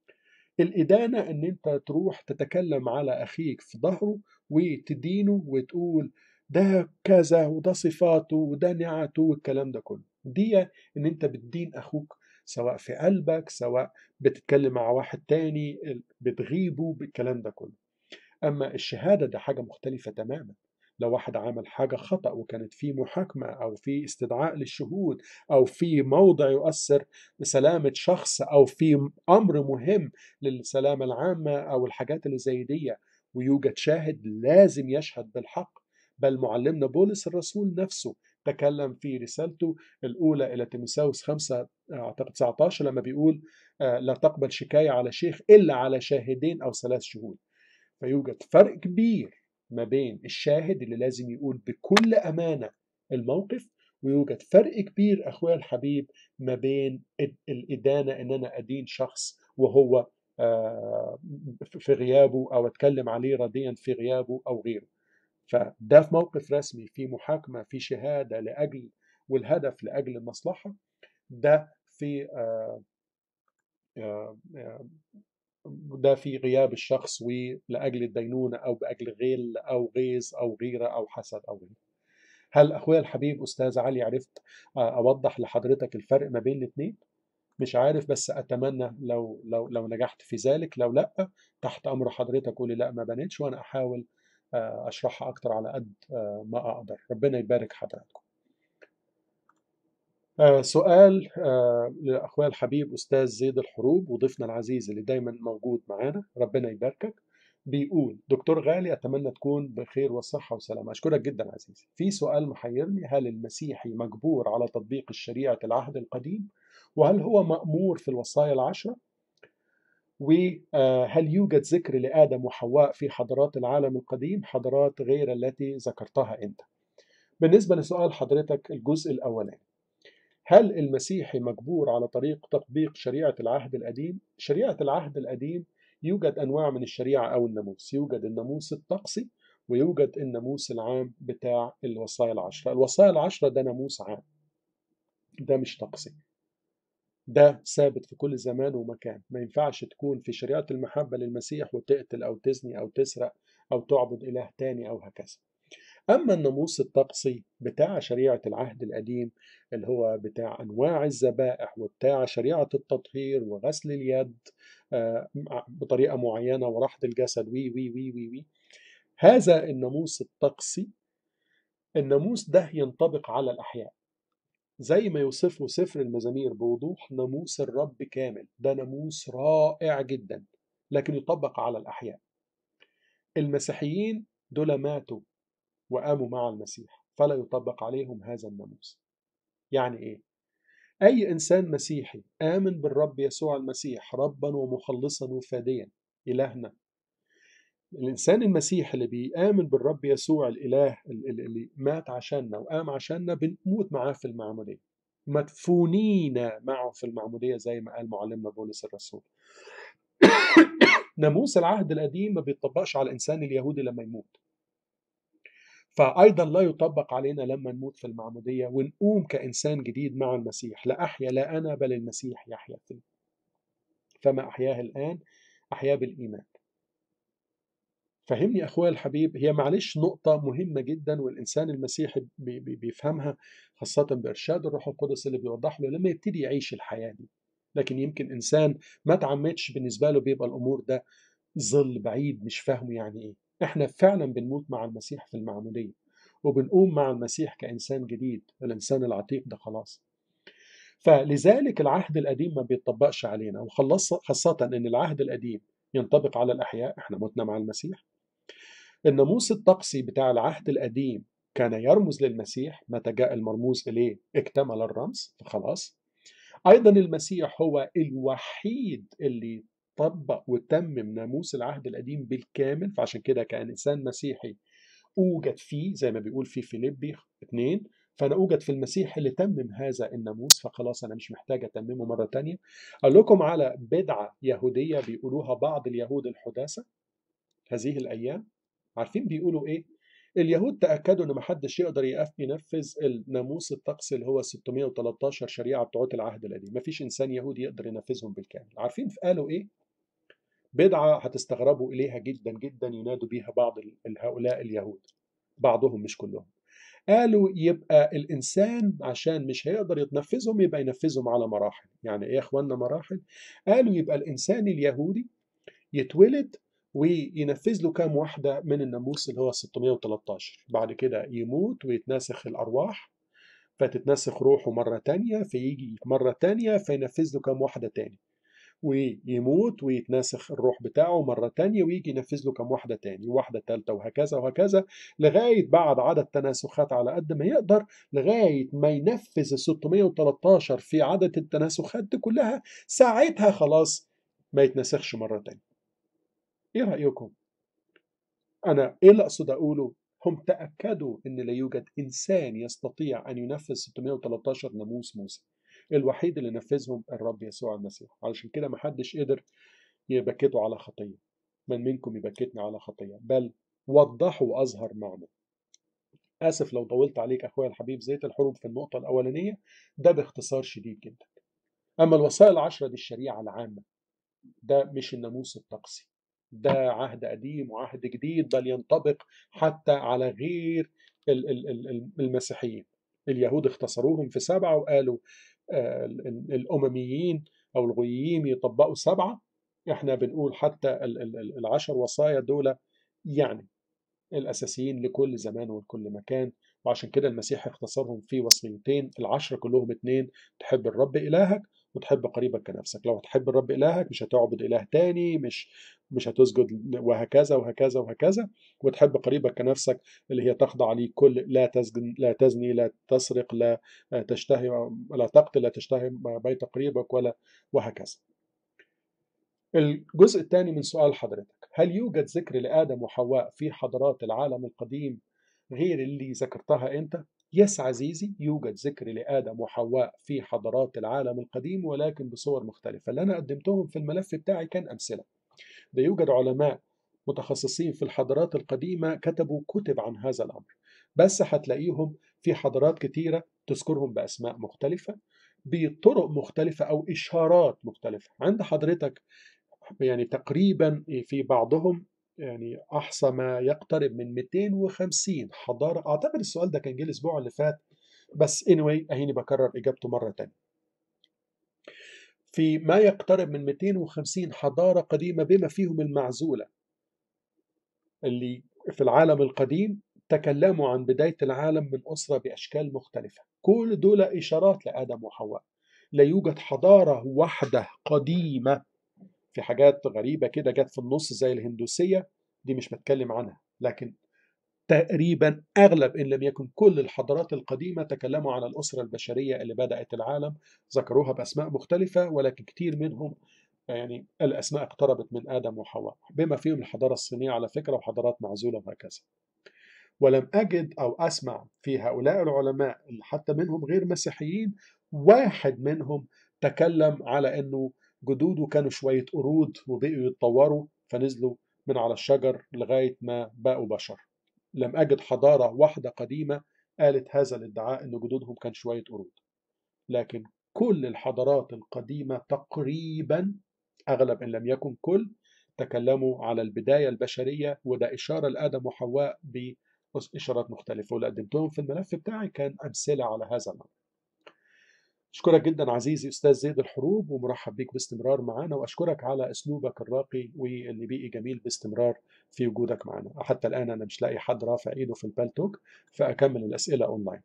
الإدانة إن أنت تروح تتكلم على أخيك في ظهره وتدينه وتقول ده كذا وده صفاته وده نعته والكلام ده كله دي إن أنت بتدين أخوك سواء في قلبك سواء بتتكلم مع واحد تاني بتغيبه بالكلام ده كله أما الشهادة ده حاجة مختلفة تماما لو واحد عمل حاجة خطأ وكانت في محاكمة أو في استدعاء للشهود أو في موضع يؤثر بسلامة شخص أو في أمر مهم للسلامة العامة أو الحاجات اللي زي دي ويوجد شاهد لازم يشهد بالحق بل معلمنا بولس الرسول نفسه تكلم في رسالته الأولى إلى تيموثاوس 5 أعتقد 19 لما بيقول لا تقبل شكاية على شيخ إلا على شاهدين أو ثلاث شهود فيوجد فرق كبير ما بين الشاهد اللي لازم يقول بكل أمانة الموقف ويوجد فرق كبير أخويا الحبيب ما بين الإدانة إن أنا أدين شخص وهو في غيابه أو أتكلم عليه رديا في غيابه أو غيره فده في موقف رسمي في محاكمة في شهادة لأجل والهدف لأجل المصلحة ده في ده في غياب الشخص ولأجل الدينونة أو بأجل غيل أو غيظ أو غيرة أو حسد أو غيره هل أخويا الحبيب أستاذ علي عرفت أوضح لحضرتك الفرق ما بين الاثنين؟ مش عارف بس أتمنى لو لو لو نجحت في ذلك لو لأ تحت أمر حضرتك قولي لأ ما بنتش وأنا أحاول أشرحها أكتر على قد ما أقدر ربنا يبارك حضراتكم آه سؤال آه لأخويا الحبيب أستاذ زيد الحروب وضيفنا العزيز اللي دايما موجود معانا ربنا يباركك بيقول دكتور غالي أتمنى تكون بخير والصحة والسلامة أشكرك جدا عزيزي في سؤال محيرني هل المسيحي مجبور على تطبيق الشريعة العهد القديم وهل هو مأمور في الوصايا العشرة وهل يوجد ذكر لآدم وحواء في حضارات العالم القديم حضارات غير التي ذكرتها أنت بالنسبة لسؤال حضرتك الجزء الأولاني هل المسيحي مجبور على طريق تطبيق شريعة العهد القديم؟ شريعة العهد القديم يوجد أنواع من الشريعة أو الناموس يوجد الناموس الطقسي ويوجد الناموس العام بتاع الوصايا العشرة الوصايا العشرة ده ناموس عام ده مش طقسي ده ثابت في كل زمان ومكان ما ينفعش تكون في شريعة المحبة للمسيح وتقتل أو تزني أو تسرق أو تعبد إله تاني أو هكذا أما الناموس الطقسي بتاع شريعة العهد القديم اللي هو بتاع أنواع الذبائح وبتاع شريعة التطهير وغسل اليد بطريقة معينة وراحة الجسد وي وي وي وي وي هذا الناموس الطقسي الناموس ده ينطبق على الأحياء زي ما يوصفه سفر المزامير بوضوح ناموس الرب كامل ده ناموس رائع جدا لكن يطبق على الأحياء المسيحيين دول ماتوا وقاموا مع المسيح فلا يطبق عليهم هذا الناموس يعني ايه اي انسان مسيحي امن بالرب يسوع المسيح ربا ومخلصا وفاديا الهنا الانسان المسيحي اللي بيامن بالرب يسوع الاله اللي مات عشاننا وقام عشاننا بنموت معاه في المعموديه مدفونين معه في المعموديه زي ما قال معلمنا بولس الرسول ناموس العهد القديم ما بيطبقش على الانسان اليهودي لما يموت فأيضا لا يطبق علينا لما نموت في المعمودية ونقوم كإنسان جديد مع المسيح لا أحيا لا أنا بل المسيح يحيا فيه فما أحياه الآن أحياه بالإيمان فهمني أخويا الحبيب هي معلش نقطة مهمة جدا والإنسان المسيحي بي بي بيفهمها خاصة بإرشاد الروح القدس اللي بيوضح له لما يبتدي يعيش الحياة دي لكن يمكن إنسان ما تعمدش بالنسبة له بيبقى الأمور ده ظل بعيد مش فاهمه يعني إيه احنا فعلا بنموت مع المسيح في المعمودية وبنقوم مع المسيح كإنسان جديد الإنسان العتيق ده خلاص فلذلك العهد القديم ما بيطبقش علينا وخاصة أن العهد القديم ينطبق على الأحياء احنا متنا مع المسيح الناموس الطقسي بتاع العهد القديم كان يرمز للمسيح متى جاء المرموز إليه اكتمل الرمز فخلاص أيضا المسيح هو الوحيد اللي طبق وتمم ناموس العهد القديم بالكامل فعشان كده كان إنسان مسيحي أوجد فيه زي ما بيقول في فيليبي اثنين فأنا أوجد في المسيح اللي تمم هذا الناموس فخلاص أنا مش محتاج أتممه مرة تانية أقول لكم على بدعة يهودية بيقولوها بعض اليهود الحداثة هذه الأيام عارفين بيقولوا إيه؟ اليهود تأكدوا إن محدش يقدر ينفذ الناموس الطقسي اللي هو 613 شريعة بتوعات العهد القديم مفيش إنسان يهودي يقدر ينفذهم بالكامل عارفين قالوا إيه؟ بدعة هتستغربوا إليها جدا جدا ينادوا بيها بعض هؤلاء اليهود بعضهم مش كلهم قالوا يبقى الإنسان عشان مش هيقدر يتنفذهم يبقى ينفذهم على مراحل يعني إيه يا إخواننا مراحل قالوا يبقى الإنسان اليهودي يتولد وينفذ له كام واحدة من الناموس اللي هو 613 بعد كده يموت ويتناسخ الأرواح فتتنسخ روحه مرة تانية فيجي مرة تانية فينفذ له كام واحدة تاني ويموت ويتناسخ الروح بتاعه مرة تانية ويجي ينفذ له كم واحدة تاني وواحدة تالتة وهكذا وهكذا لغاية بعد عدد تناسخات على قد ما يقدر لغاية ما ينفذ ال 613 في عدد التناسخات دي كلها ساعتها خلاص ما يتنسخش مرة تانية ايه رأيكم؟ أنا ايه اللي أقصد أقوله؟ هم تأكدوا أن لا يوجد إنسان يستطيع أن ينفذ 613 ناموس موسى الوحيد اللي نفذهم الرب يسوع المسيح علشان كده محدش قدر يبكته على خطية من منكم يبكتني على خطية بل وضحوا وأظهر معنى آسف لو طولت عليك أخويا الحبيب زيت الحروب في النقطة الأولانية ده باختصار شديد جدا أما الوصايا العشرة دي الشريعة العامة ده مش الناموس الطقسي ده عهد قديم وعهد جديد بل ينطبق حتى على غير المسيحيين اليهود اختصروهم في سبعة وقالوا الأمميين أو الغيين يطبقوا سبعة احنا بنقول حتى العشر وصايا دول يعني الأساسيين لكل زمان ولكل مكان وعشان كده المسيح اختصرهم في وصيتين العشرة كلهم اتنين تحب الرب إلهك وتحب قريبك كنفسك لو هتحب الرب إلهك مش هتعبد إله تاني مش مش هتسجد وهكذا وهكذا وهكذا وتحب قريبك كنفسك اللي هي تخضع ليه كل لا تزني لا تزني لا تسرق لا تشتهي لا تقتل لا تشتهي بيت قريبك ولا وهكذا الجزء الثاني من سؤال حضرتك هل يوجد ذكر لآدم وحواء في حضارات العالم القديم غير اللي ذكرتها أنت؟ يس عزيزي يوجد ذكر لآدم وحواء في حضارات العالم القديم ولكن بصور مختلفة اللي أنا قدمتهم في الملف بتاعي كان أمثلة ده يوجد علماء متخصصين في الحضارات القديمة كتبوا كتب عن هذا الأمر بس هتلاقيهم في حضارات كتيرة تذكرهم بأسماء مختلفة بطرق مختلفة أو إشارات مختلفة عند حضرتك يعني تقريبا في بعضهم يعني أحصى ما يقترب من 250 حضارة أعتقد السؤال ده كان جه الأسبوع اللي فات بس anyway أهيني بكرر إجابته مرة تانية في ما يقترب من 250 حضارة قديمة بما فيهم المعزولة اللي في العالم القديم تكلموا عن بداية العالم من أسرة بأشكال مختلفة كل دول إشارات لآدم وحواء لا يوجد حضارة واحدة قديمة في حاجات غريبة كده جت في النص زي الهندوسية دي مش بتكلم عنها لكن تقريبا أغلب إن لم يكن كل الحضارات القديمة تكلموا عن الأسرة البشرية اللي بدأت العالم ذكروها بأسماء مختلفة ولكن كتير منهم يعني الأسماء اقتربت من آدم وحواء بما فيهم الحضارة الصينية على فكرة وحضارات معزولة وهكذا ولم أجد أو أسمع في هؤلاء العلماء اللي حتى منهم غير مسيحيين واحد منهم تكلم على أنه جدوده كانوا شوية قرود وبقوا يتطوروا فنزلوا من على الشجر لغاية ما بقوا بشر لم أجد حضارة واحدة قديمة قالت هذا الادعاء أن جدودهم كان شوية قرود لكن كل الحضارات القديمة تقريبا أغلب إن لم يكن كل تكلموا على البداية البشرية وده إشارة لآدم وحواء بإشارات مختلفة واللي قدمتهم في الملف بتاعي كان أمثلة على هذا الأمر أشكرك جدا عزيزي أستاذ زيد الحروب ومرحب بيك باستمرار معنا وأشكرك على أسلوبك الراقي واللي بيئي جميل باستمرار في وجودك معنا حتى الآن أنا مش لاقي حد رافع إيده في البالتوك فأكمل الأسئلة أونلاين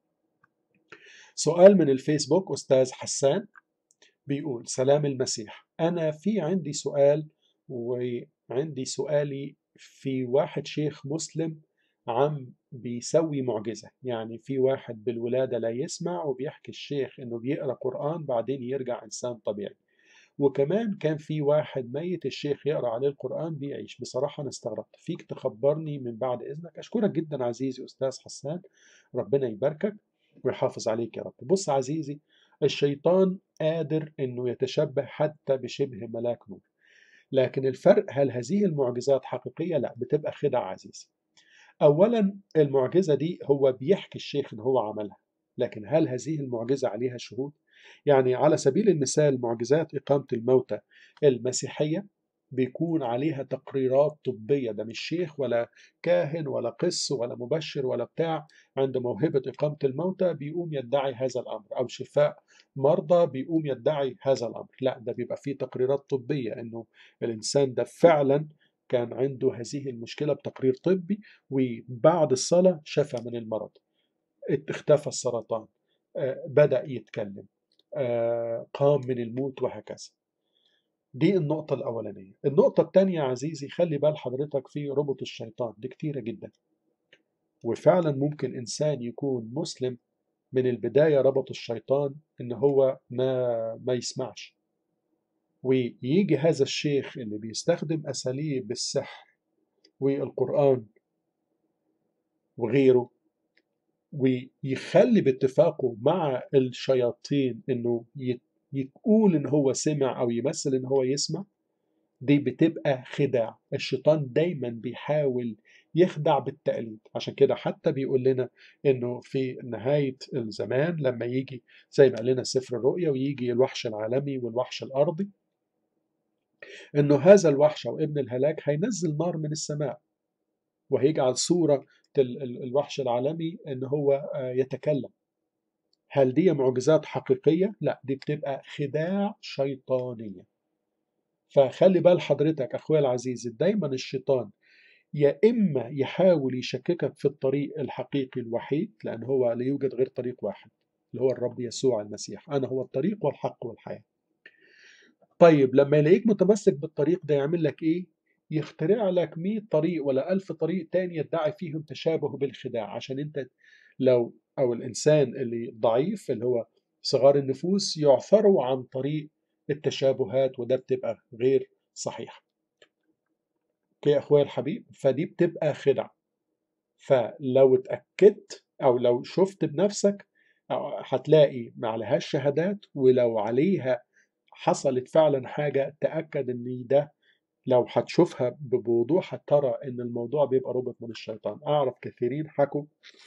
سؤال من الفيسبوك أستاذ حسان بيقول سلام المسيح أنا في عندي سؤال وعندي سؤالي في واحد شيخ مسلم عم بيسوي معجزة يعني في واحد بالولادة لا يسمع وبيحكي الشيخ انه بيقرأ قرآن بعدين يرجع انسان طبيعي وكمان كان في واحد ميت الشيخ يقرأ عليه القرآن بيعيش بصراحة أنا استغربت فيك تخبرني من بعد إذنك أشكرك جدا عزيزي أستاذ حسان ربنا يباركك ويحافظ عليك يا رب بص عزيزي الشيطان قادر أنه يتشبه حتى بشبه ملاك نور لكن الفرق هل هذه المعجزات حقيقية؟ لا بتبقى خدع عزيزي أولا المعجزة دي هو بيحكي الشيخ إن هو عملها لكن هل هذه المعجزة عليها شهود؟ يعني على سبيل المثال معجزات إقامة الموتى المسيحية بيكون عليها تقريرات طبية ده مش شيخ ولا كاهن ولا قس ولا مبشر ولا بتاع عند موهبة إقامة الموتى بيقوم يدعي هذا الأمر أو شفاء مرضى بيقوم يدعي هذا الأمر لا ده بيبقى فيه تقريرات طبية إنه الإنسان ده فعلا كان عنده هذه المشكلة بتقرير طبي وبعد الصلاة شفى من المرض اختفى السرطان بدأ يتكلم قام من الموت وهكذا دي النقطة الأولانية النقطة الثانية يا عزيزي خلي بال حضرتك في ربط الشيطان دي كتيرة جدا وفعلا ممكن إنسان يكون مسلم من البداية ربط الشيطان إن هو ما ما يسمعش ويجي هذا الشيخ اللي بيستخدم أساليب السحر والقرآن وغيره ويخلي باتفاقه مع الشياطين انه يقول ان هو سمع او يمثل ان هو يسمع دي بتبقى خداع الشيطان دايما بيحاول يخدع بالتقليد عشان كده حتى بيقول لنا انه في نهاية الزمان لما يجي زي ما قال لنا سفر الرؤيا ويجي الوحش العالمي والوحش الارضي انه هذا الوحش او ابن الهلاك هينزل نار من السماء وهيجعل صورة الوحش العالمي ان هو يتكلم هل دي معجزات حقيقية؟ لا دي بتبقى خداع شيطانية فخلي بال حضرتك أخويا العزيز دايما الشيطان يا إما يحاول يشككك في الطريق الحقيقي الوحيد لأن هو لا يوجد غير طريق واحد اللي هو الرب يسوع المسيح أنا هو الطريق والحق والحياة طيب لما يلاقيك متمسك بالطريق ده يعمل لك إيه؟ يخترع لك 100 طريق ولا ألف طريق تاني يدعي فيهم تشابه بالخداع عشان أنت لو أو الإنسان اللي ضعيف اللي هو صغار النفوس يعثروا عن طريق التشابهات وده بتبقى غير صحيح اوكي يا اخويا الحبيب فدي بتبقى خدع فلو اتاكدت او لو شفت بنفسك هتلاقي ما عليهاش شهادات ولو عليها حصلت فعلا حاجه تاكد ان ده لو هتشوفها بوضوح هترى ان الموضوع بيبقى ربط من الشيطان اعرف كثيرين حكوا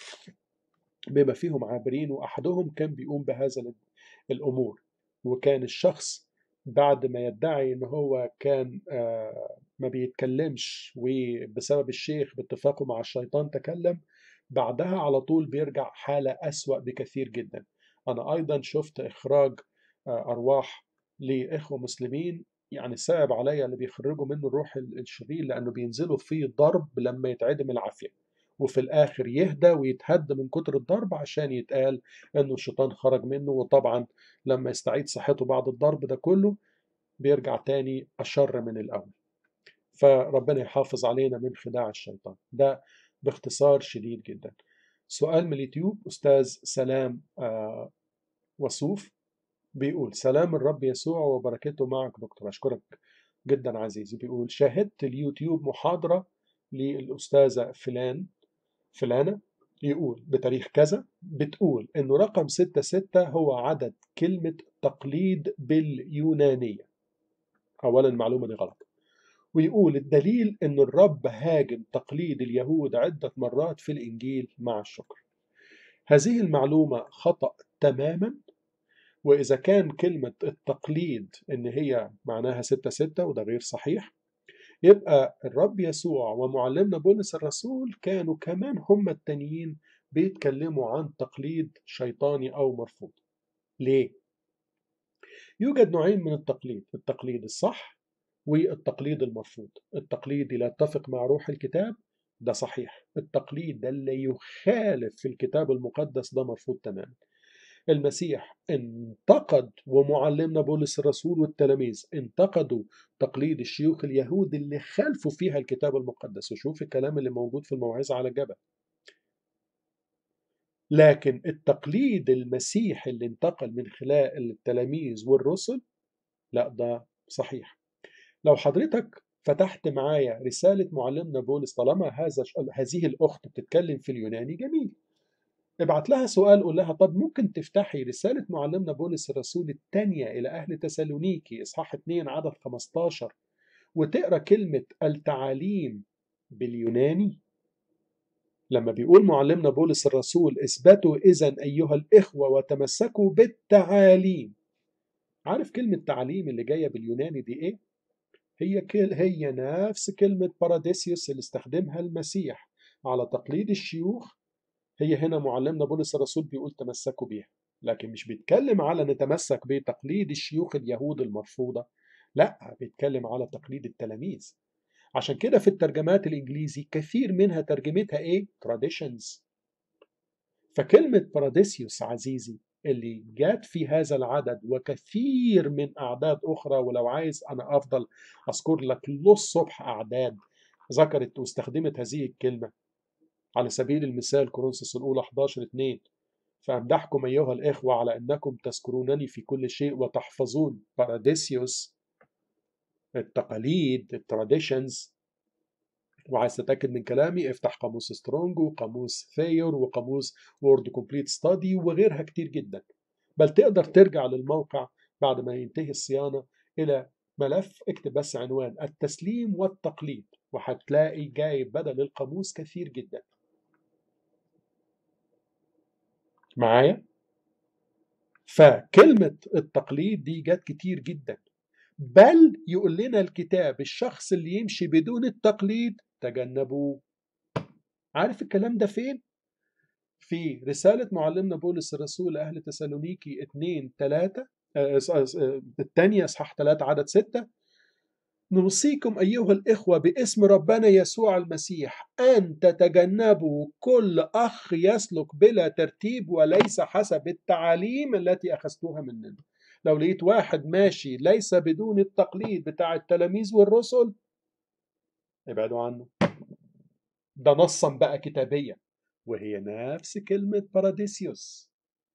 بما فيهم عابرين واحدهم كان بيقوم بهذا الامور وكان الشخص بعد ما يدعي ان هو كان ما بيتكلمش وبسبب الشيخ باتفاقه مع الشيطان تكلم بعدها على طول بيرجع حالة أسوأ بكثير جدا أنا أيضا شفت إخراج أرواح لإخوة مسلمين يعني صعب عليا اللي بيخرجوا منه الروح الشرير لأنه بينزلوا فيه ضرب لما يتعدم العافية وفي الآخر يهدى ويتهد من كتر الضرب عشان يتقال إنه الشيطان خرج منه وطبعا لما يستعيد صحته بعد الضرب ده كله بيرجع تاني أشر من الأول فربنا يحافظ علينا من خداع الشيطان ده باختصار شديد جدا سؤال من اليوتيوب أستاذ سلام آه وصوف بيقول سلام الرب يسوع وبركته معك دكتور أشكرك جدا عزيزي بيقول شاهدت اليوتيوب محاضرة للأستاذة فلان فلانة يقول بتاريخ كذا بتقول إنه رقم 66 هو عدد كلمة تقليد باليونانية أولا المعلومة دي غلط ويقول الدليل أن الرب هاجم تقليد اليهود عدة مرات في الإنجيل مع الشكر هذه المعلومة خطأ تماما وإذا كان كلمة التقليد إن هي معناها ستة ستة وده غير صحيح يبقى الرب يسوع ومعلمنا بولس الرسول كانوا كمان هم التانيين بيتكلموا عن تقليد شيطاني أو مرفوض ليه؟ يوجد نوعين من التقليد التقليد الصح والتقليد المرفوض التقليد اللي يتفق مع روح الكتاب ده صحيح التقليد ده اللي يخالف في الكتاب المقدس ده مرفوض تماما المسيح انتقد ومعلمنا بولس الرسول والتلاميذ انتقدوا تقليد الشيوخ اليهود اللي خالفوا فيها الكتاب المقدس وشوف الكلام اللي موجود في الموعظة على الجبل لكن التقليد المسيحي اللي انتقل من خلال التلاميذ والرسل لا ده صحيح لو حضرتك فتحت معايا رسالة معلمنا بولس طالما هذا هذه الأخت بتتكلم في اليوناني جميل ابعت لها سؤال قول لها طب ممكن تفتحي رسالة معلمنا بولس الرسول الثانية إلى أهل تسالونيكي إصحاح 2 عدد 15 وتقرأ كلمة التعاليم باليوناني لما بيقول معلمنا بولس الرسول اثبتوا إذا أيها الإخوة وتمسكوا بالتعاليم عارف كلمة تعليم اللي جاية باليوناني دي إيه؟ هي كل هي نفس كلمة باراديسيوس اللي استخدمها المسيح على تقليد الشيوخ هي هنا معلمنا بولس الرسول بيقول تمسكوا بيها لكن مش بيتكلم على نتمسك بتقليد الشيوخ اليهود المرفوضة لا بيتكلم على تقليد التلاميذ عشان كده في الترجمات الإنجليزي كثير منها ترجمتها إيه؟ traditions فكلمة باراديسيوس عزيزي اللي جات في هذا العدد وكثير من أعداد أخرى ولو عايز أنا أفضل أذكر لك للصبح أعداد ذكرت واستخدمت هذه الكلمة على سبيل المثال كورنثوس الأولى 11 2 فأمدحكم أيها الإخوة على أنكم تذكرونني في كل شيء وتحفظون باراديسيوس التقاليد التراديشنز وعايز تتأكد من كلامي افتح قاموس سترونج وقاموس ثاير وقاموس وورد كومبليت ستادي وغيرها كتير جدا بل تقدر ترجع للموقع بعد ما ينتهي الصيانة إلى ملف اكتب بس عنوان التسليم والتقليد وهتلاقي جايب بدل القاموس كثير جدا معايا فكلمة التقليد دي جت كتير جدا بل يقول لنا الكتاب الشخص اللي يمشي بدون التقليد تجنبوه عارف الكلام ده فين؟ في رسالة معلمنا بولس الرسول لأهل تسالونيكي 2 3 الثانية إصحاح 3 عدد 6 نوصيكم أيها الإخوة باسم ربنا يسوع المسيح أن تتجنبوا كل أخ يسلك بلا ترتيب وليس حسب التعاليم التي أخذتوها مننا لو لقيت واحد ماشي ليس بدون التقليد بتاع التلاميذ والرسل ابعدوا عنه ده نصا بقى كتابيا وهي نفس كلمة باراديسيوس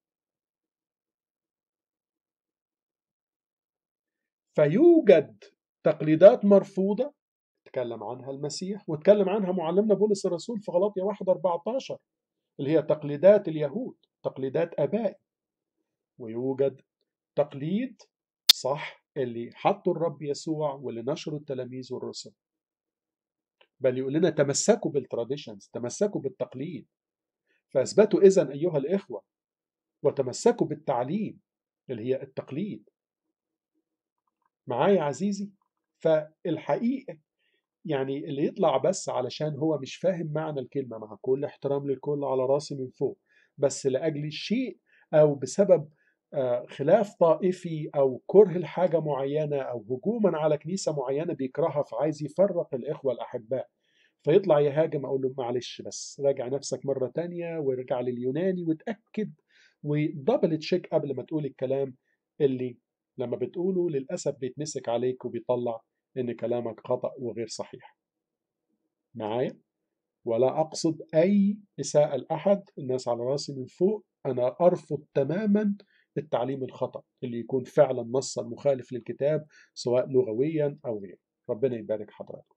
فيوجد تقليدات مرفوضة تكلم عنها المسيح وتكلم عنها معلمنا بولس الرسول في غلاطيا 1 14 اللي هي تقليدات اليهود تقليدات آبائي ويوجد تقليد صح اللي حطوا الرب يسوع واللي نشروا التلاميذ والرسل بل يقول لنا تمسكوا بالتراديشنز تمسكوا بالتقليد فاثبتوا اذا ايها الاخوه وتمسكوا بالتعليم اللي هي التقليد معايا عزيزي فالحقيقه يعني اللي يطلع بس علشان هو مش فاهم معنى الكلمه مع كل احترام للكل على راسي من فوق بس لاجل شيء او بسبب خلاف طائفي او كره لحاجه معينه او هجوما على كنيسه معينه بيكرهها فعايز يفرق الاخوه الاحباء فيطلع يهاجم اقول له معلش بس راجع نفسك مره تانية وارجع لليوناني وتاكد ودبل تشيك قبل ما تقول الكلام اللي لما بتقوله للاسف بيتمسك عليك وبيطلع ان كلامك خطا وغير صحيح معايا ولا اقصد اي اساءه لاحد الناس على راسي من فوق انا ارفض تماما التعليم الخطأ اللي يكون فعلا نصا مخالف للكتاب سواء لغويا أو غيره ربنا يبارك حضراتكم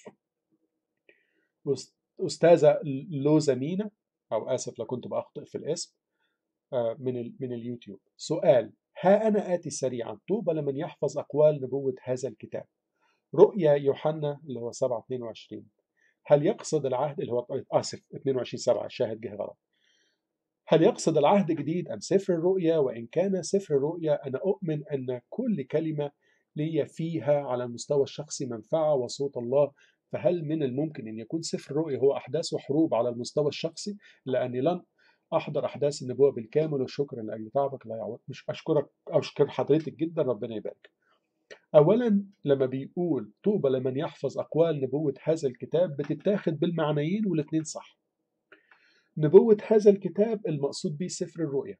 أستاذة لوزا مينا أو آسف لو كنت بأخطئ في الاسم من من اليوتيوب سؤال ها أنا آتي سريعا طوبى لمن يحفظ أقوال نبوة هذا الكتاب رؤيا يوحنا اللي هو 7 22 هل يقصد العهد اللي هو آسف 22 7 الشاهد جه غلط هل يقصد العهد الجديد أم سفر الرؤيا وإن كان سفر الرؤيا أنا أؤمن أن كل كلمة لي فيها على المستوى الشخصي منفعة وصوت الله فهل من الممكن أن يكون سفر الرؤيا هو أحداث وحروب على المستوى الشخصي لأني لن أحضر أحداث النبوة بالكامل وشكرا لأجل تعبك لا يعوض مش أشكرك أشكر حضرتك جدا ربنا يبارك أولا لما بيقول طوبى لمن يحفظ أقوال نبوة هذا الكتاب بتتاخد بالمعنيين والاثنين صح نبوة هذا الكتاب المقصود به سفر الرؤيا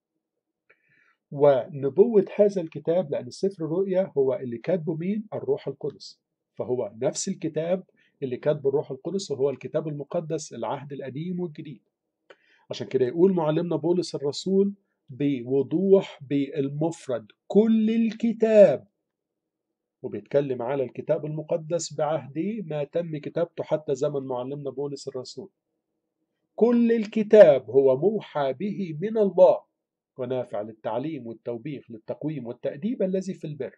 ونبوة هذا الكتاب لأن سفر الرؤيا هو اللي كاتبه مين؟ الروح القدس فهو نفس الكتاب اللي كاتبه الروح القدس وهو الكتاب المقدس العهد القديم والجديد عشان كده يقول معلمنا بولس الرسول بوضوح بالمفرد كل الكتاب وبيتكلم على الكتاب المقدس بعهده ما تم كتابته حتى زمن معلمنا بولس الرسول كل الكتاب هو موحى به من الله ونافع للتعليم والتوبيخ للتقويم والتأديب الذي في البر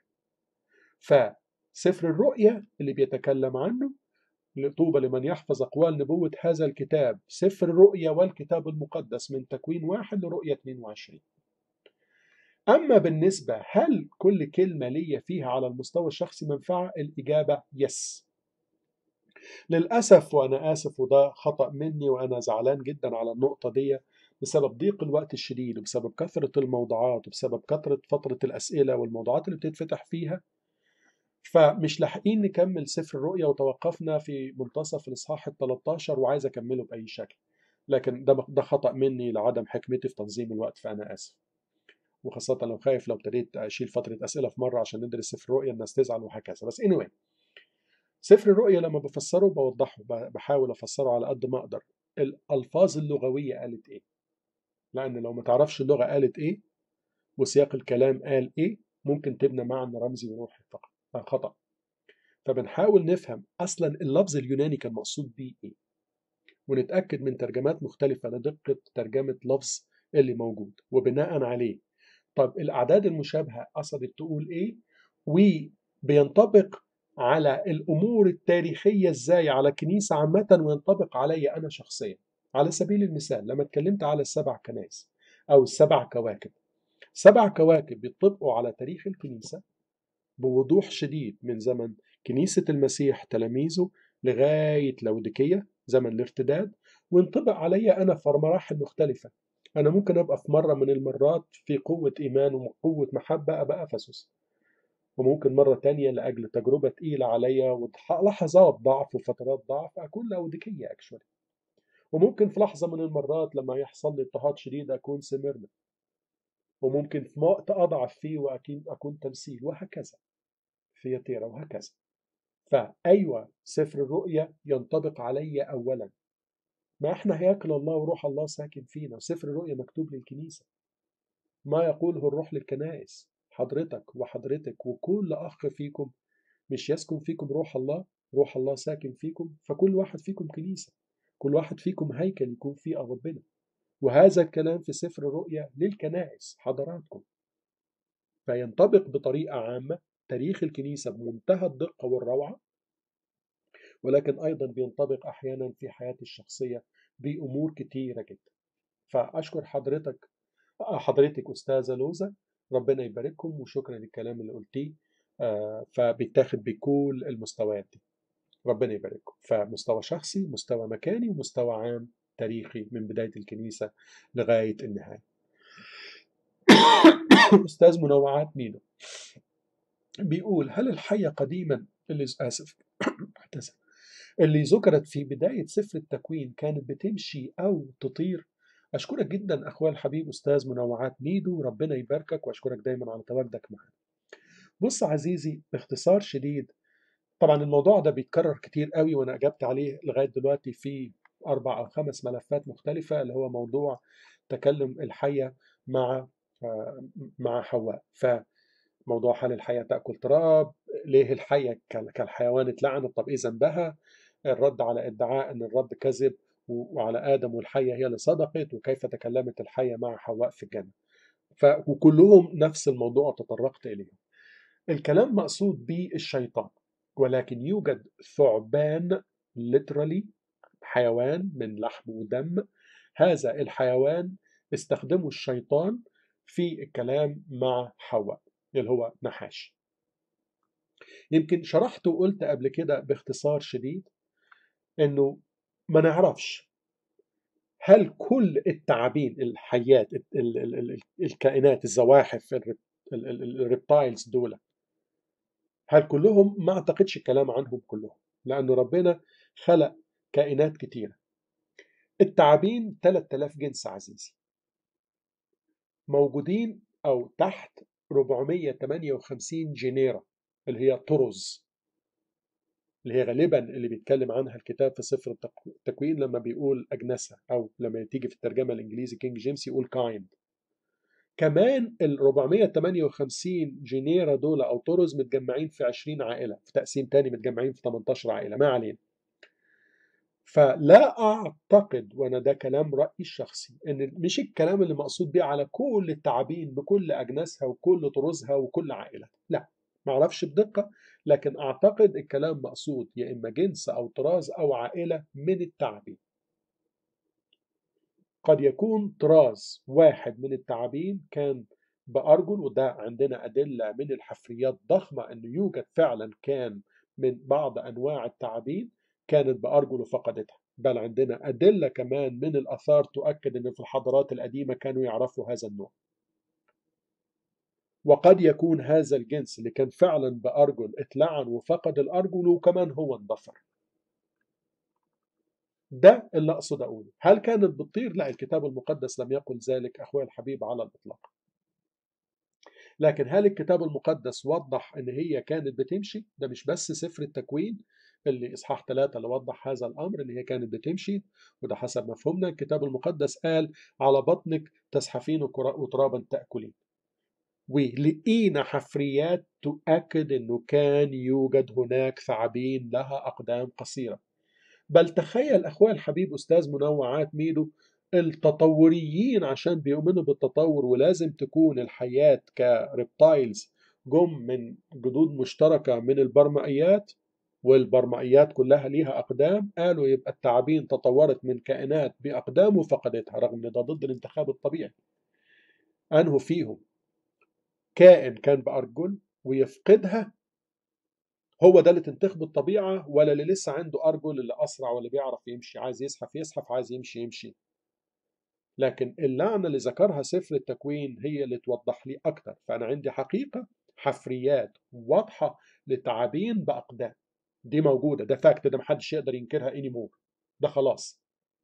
فسفر الرؤيا اللي بيتكلم عنه طوبى لمن يحفظ أقوال نبوة هذا الكتاب سفر الرؤيا والكتاب المقدس من تكوين واحد لرؤية 22 أما بالنسبة هل كل كلمة لي فيها على المستوى الشخصي منفعة؟ الإجابة يس للأسف وأنا آسف وده خطأ مني وأنا زعلان جدا على النقطة دي بسبب ضيق الوقت الشديد وبسبب كثرة الموضوعات وبسبب كثرة فترة الأسئلة والموضوعات اللي بتتفتح فيها فمش لاحقين نكمل سفر الرؤيا وتوقفنا في منتصف الإصحاح ال 13 وعايز أكمله بأي شكل لكن ده ده خطأ مني لعدم حكمتي في تنظيم الوقت فأنا آسف وخاصة لو خايف لو ابتديت أشيل فترة أسئلة في مرة عشان ندرس سفر الرؤيا الناس تزعل وهكذا بس anyway سفر الرؤيا لما بفسره بوضحه بحاول افسره على قد ما اقدر الالفاظ اللغويه قالت ايه لان لو ما تعرفش اللغه قالت ايه وسياق الكلام قال ايه ممكن تبنى معنى رمزي وروحي فقط خطا فبنحاول نفهم اصلا اللفظ اليوناني كان مقصود بيه ايه ونتاكد من ترجمات مختلفه لدقه ترجمه لفظ اللي موجود وبناء عليه طب الاعداد المشابهه قصدت تقول ايه وبينطبق على الامور التاريخيه ازاي على الكنيسه عامه وينطبق علي انا شخصيا على سبيل المثال لما اتكلمت على السبع كنائس او السبع كواكب سبع كواكب بيطبقوا على تاريخ الكنيسه بوضوح شديد من زمن كنيسه المسيح تلاميذه لغايه لوديكيه زمن الارتداد وينطبق علي انا في مراحل مختلفه انا ممكن ابقى في مره من المرات في قوه ايمان وقوه محبه ابقى افسس وممكن مرة تانية لأجل تجربة تقيلة عليا ولحظات ضعف وفترات ضعف أكون لاوديكية أكشولي وممكن في لحظة من المرات لما يحصل لي اضطهاد شديد أكون سمرنا وممكن في وقت أضعف فيه وأكون أكون تمثيل وهكذا ثياتيرا وهكذا فأيوة سفر الرؤيا ينطبق علي أولا ما احنا هياكل الله وروح الله ساكن فينا وسفر الرؤيا مكتوب للكنيسة ما يقوله الروح للكنائس حضرتك وحضرتك وكل أخ فيكم مش يسكن فيكم روح الله روح الله ساكن فيكم فكل واحد فيكم كنيسة كل واحد فيكم هيكل يكون فيه ربنا وهذا الكلام في سفر الرؤيا للكنائس حضراتكم فينطبق بطريقة عامة تاريخ الكنيسة بمنتهى الدقة والروعة ولكن أيضا بينطبق أحيانا في حياتي الشخصية بأمور كتيرة جدا فأشكر حضرتك حضرتك أستاذة لوزة ربنا يبارككم وشكرا للكلام اللي قلتيه فبيتاخد بكل المستويات دي ربنا يبارككم فمستوى شخصي مستوى مكاني ومستوى عام تاريخي من بداية الكنيسة لغاية النهاية أستاذ منوعات مينو بيقول هل الحية قديما اللي آسف اعتذر اللي ذكرت في بداية سفر التكوين كانت بتمشي أو تطير أشكرك جدا أخويا الحبيب أستاذ منوعات ميدو ربنا يباركك وأشكرك دايما على تواجدك معنا بص عزيزي باختصار شديد طبعا الموضوع ده بيتكرر كتير قوي وأنا أجبت عليه لغاية دلوقتي في أربع أو خمس ملفات مختلفة اللي هو موضوع تكلم الحية مع مع حواء فموضوع هل الحية تأكل تراب ليه الحية كالحيوان اتلعنت طب إيه ذنبها الرد على ادعاء أن الرب كذب وعلى آدم والحية هي اللي صدقت وكيف تكلمت الحية مع حواء في الجنة ف... وكلهم نفس الموضوع تطرقت إليه الكلام مقصود به الشيطان ولكن يوجد ثعبان literally حيوان من لحم ودم هذا الحيوان استخدمه الشيطان في الكلام مع حواء اللي هو نحاش يمكن شرحت وقلت قبل كده باختصار شديد انه ما نعرفش هل كل التعابين الحيات الكائنات الزواحف الريبتايلز دول هل كلهم ما اعتقدش الكلام عنهم كلهم لانه ربنا خلق كائنات كتيره التعابين 3000 جنس عزيزي موجودين او تحت 458 جنيرة اللي هي طرز اللي هي غالبا اللي بيتكلم عنها الكتاب في سفر التكوين لما بيقول أجنسة أو لما تيجي في الترجمة الإنجليزي كينج جيمس يقول كايند كمان ال 458 جنيرة دول أو طرز متجمعين في 20 عائلة في تقسيم تاني متجمعين في 18 عائلة ما علينا فلا أعتقد وأنا ده كلام رأيي الشخصي إن مش الكلام اللي مقصود بيه على كل التعابين بكل أجناسها وكل طرزها وكل عائلتها لا معرفش بدقة لكن أعتقد الكلام مقصود يا إما جنس أو طراز أو عائلة من التعابين قد يكون طراز واحد من التعابين كان بأرجل وده عندنا أدلة من الحفريات ضخمة أنه يوجد فعلا كان من بعض أنواع التعابين كانت بأرجل وفقدتها بل عندنا أدلة كمان من الأثار تؤكد أن في الحضارات القديمة كانوا يعرفوا هذا النوع وقد يكون هذا الجنس اللي كان فعلا بأرجل اتلعن وفقد الأرجل وكمان هو اندثر ده اللي أقصد أقوله هل كانت بتطير؟ لا الكتاب المقدس لم يقل ذلك أخوي الحبيب على الإطلاق لكن هل الكتاب المقدس وضح ان هي كانت بتمشي ده مش بس سفر التكوين اللي اصحاح ثلاثة اللي وضح هذا الامر ان هي كانت بتمشي وده حسب مفهومنا الكتاب المقدس قال على بطنك تزحفين وترابا تاكلين ولقينا حفريات تؤكد انه كان يوجد هناك ثعابين لها اقدام قصيره بل تخيل اخويا الحبيب استاذ منوعات ميدو التطوريين عشان بيؤمنوا بالتطور ولازم تكون الحياة كريبتايلز جم من جدود مشتركة من البرمائيات والبرمائيات كلها ليها أقدام قالوا يبقى التعابين تطورت من كائنات بأقدام وفقدتها رغم أن ده ضد الانتخاب الطبيعي أنه فيهم كائن كان بأرجل ويفقدها هو ده اللي تنتخب الطبيعة ولا اللي لسه عنده أرجل اللي أسرع واللي بيعرف يمشي عايز يزحف يزحف عايز يمشي يمشي لكن اللعنة اللي ذكرها سفر التكوين هي اللي توضح لي أكتر فأنا عندي حقيقة حفريات واضحة لتعابين بأقدام دي موجودة ده فاكت ده محدش يقدر ينكرها anymore ده خلاص